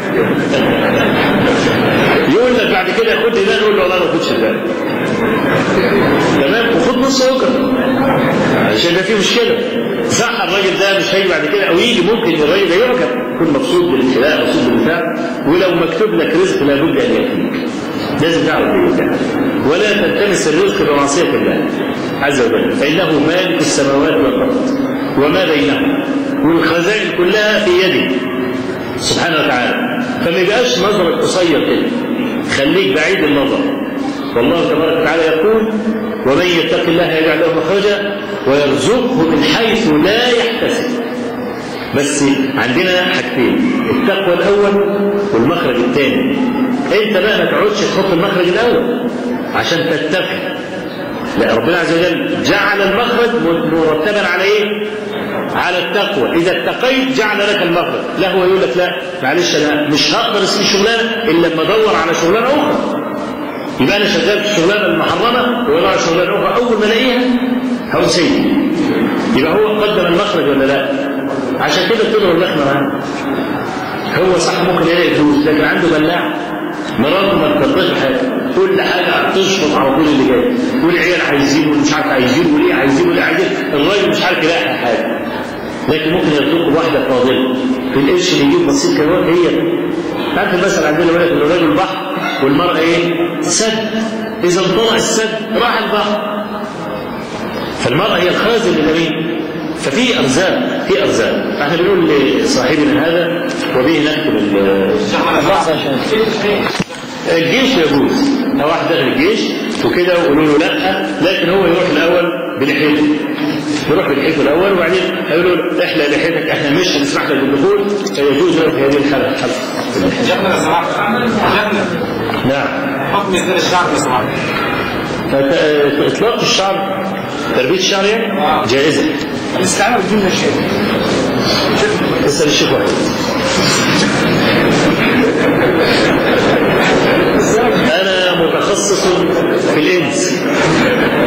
يقول لك بعد كده خد ده يقول له والله ما خدش ده تمام وخد نص اجره عشان ده فيه مشكله صح الراجل ده مش هيجي بعد كده او يجي ممكن الراجل ده يعجب يكون مبسوط بالابتلاء مبسوط بالبتاع ولو مكتوب لك رزق لابد ان ياتيك لازم تعرف كده ولا تلتمس الرزق بمعصيه الله عز وجل فانه مالك السماوات والارض وما بينهما والخزائن كلها في يده سبحانه وتعالى فما يبقاش نظرك قصير كده خليك بعيد النظر والله تبارك وتعالى يقول ومن يتق الله يجعل له مخرجا ويرزقه من حيث لا يحتسب بس عندنا حاجتين التقوى الاول والمخرج الثاني انت بقى ما تقعدش تحط المخرج الاول عشان تتقي لا ربنا عز وجل جعل المخرج مرتبا على ايه؟ على التقوى اذا اتقيت جعل لك المخرج لا هو يقول لك لا معلش انا مش هقدر اسيب شغلانه الا لما ادور على شغلانه اخرى يبقى انا شغال في الشغلانه المحرمه وادور على شغلانه اخرى اول ما الاقيها هقوم سيء يبقى هو قدم المخرج ولا لا؟ عشان كده بتضرب اللحمه معاه هو صح ممكن يلاقي فلوس لكن عنده بلاع مراته ما بترضاش حاجه كل حاجه تشفط على طول اللي جاي والعيال عايزين والمش عارف عايزين وليه عايزين وليه عايزين الراجل مش عارف يلاقي حاجه لكن ممكن يرزقه واحده فاضله في القرش اللي يجيب بسيط كمان هي عارف المثل عندنا يقول لك الراجل بحر والمراه ايه؟ سد اذا انطلع السد راح البحر فالمراه هي الخازن للامين ففي ارزاق في ارزاق فاحنا بنقول لصاحبنا هذا وبه نختم الجيش يجوز لو واحد داخل الجيش وكده ويقولوا له لا لكن هو يروح الاول بلحيته يروح بلحيته الاول وبعدين هيقولوا له احلى لحيتك احنا مش هنسمح لك بالدخول فيجوز له في هذه الحاله شيخنا لو سمحت شيخنا نعم حكم ازداد الشعر لو سمحت اطلاق الشعر تربيه الشعر يعني جائزه الاستعانه بالجمله شيء اسال الشيخ واحد انا متخصص في الانس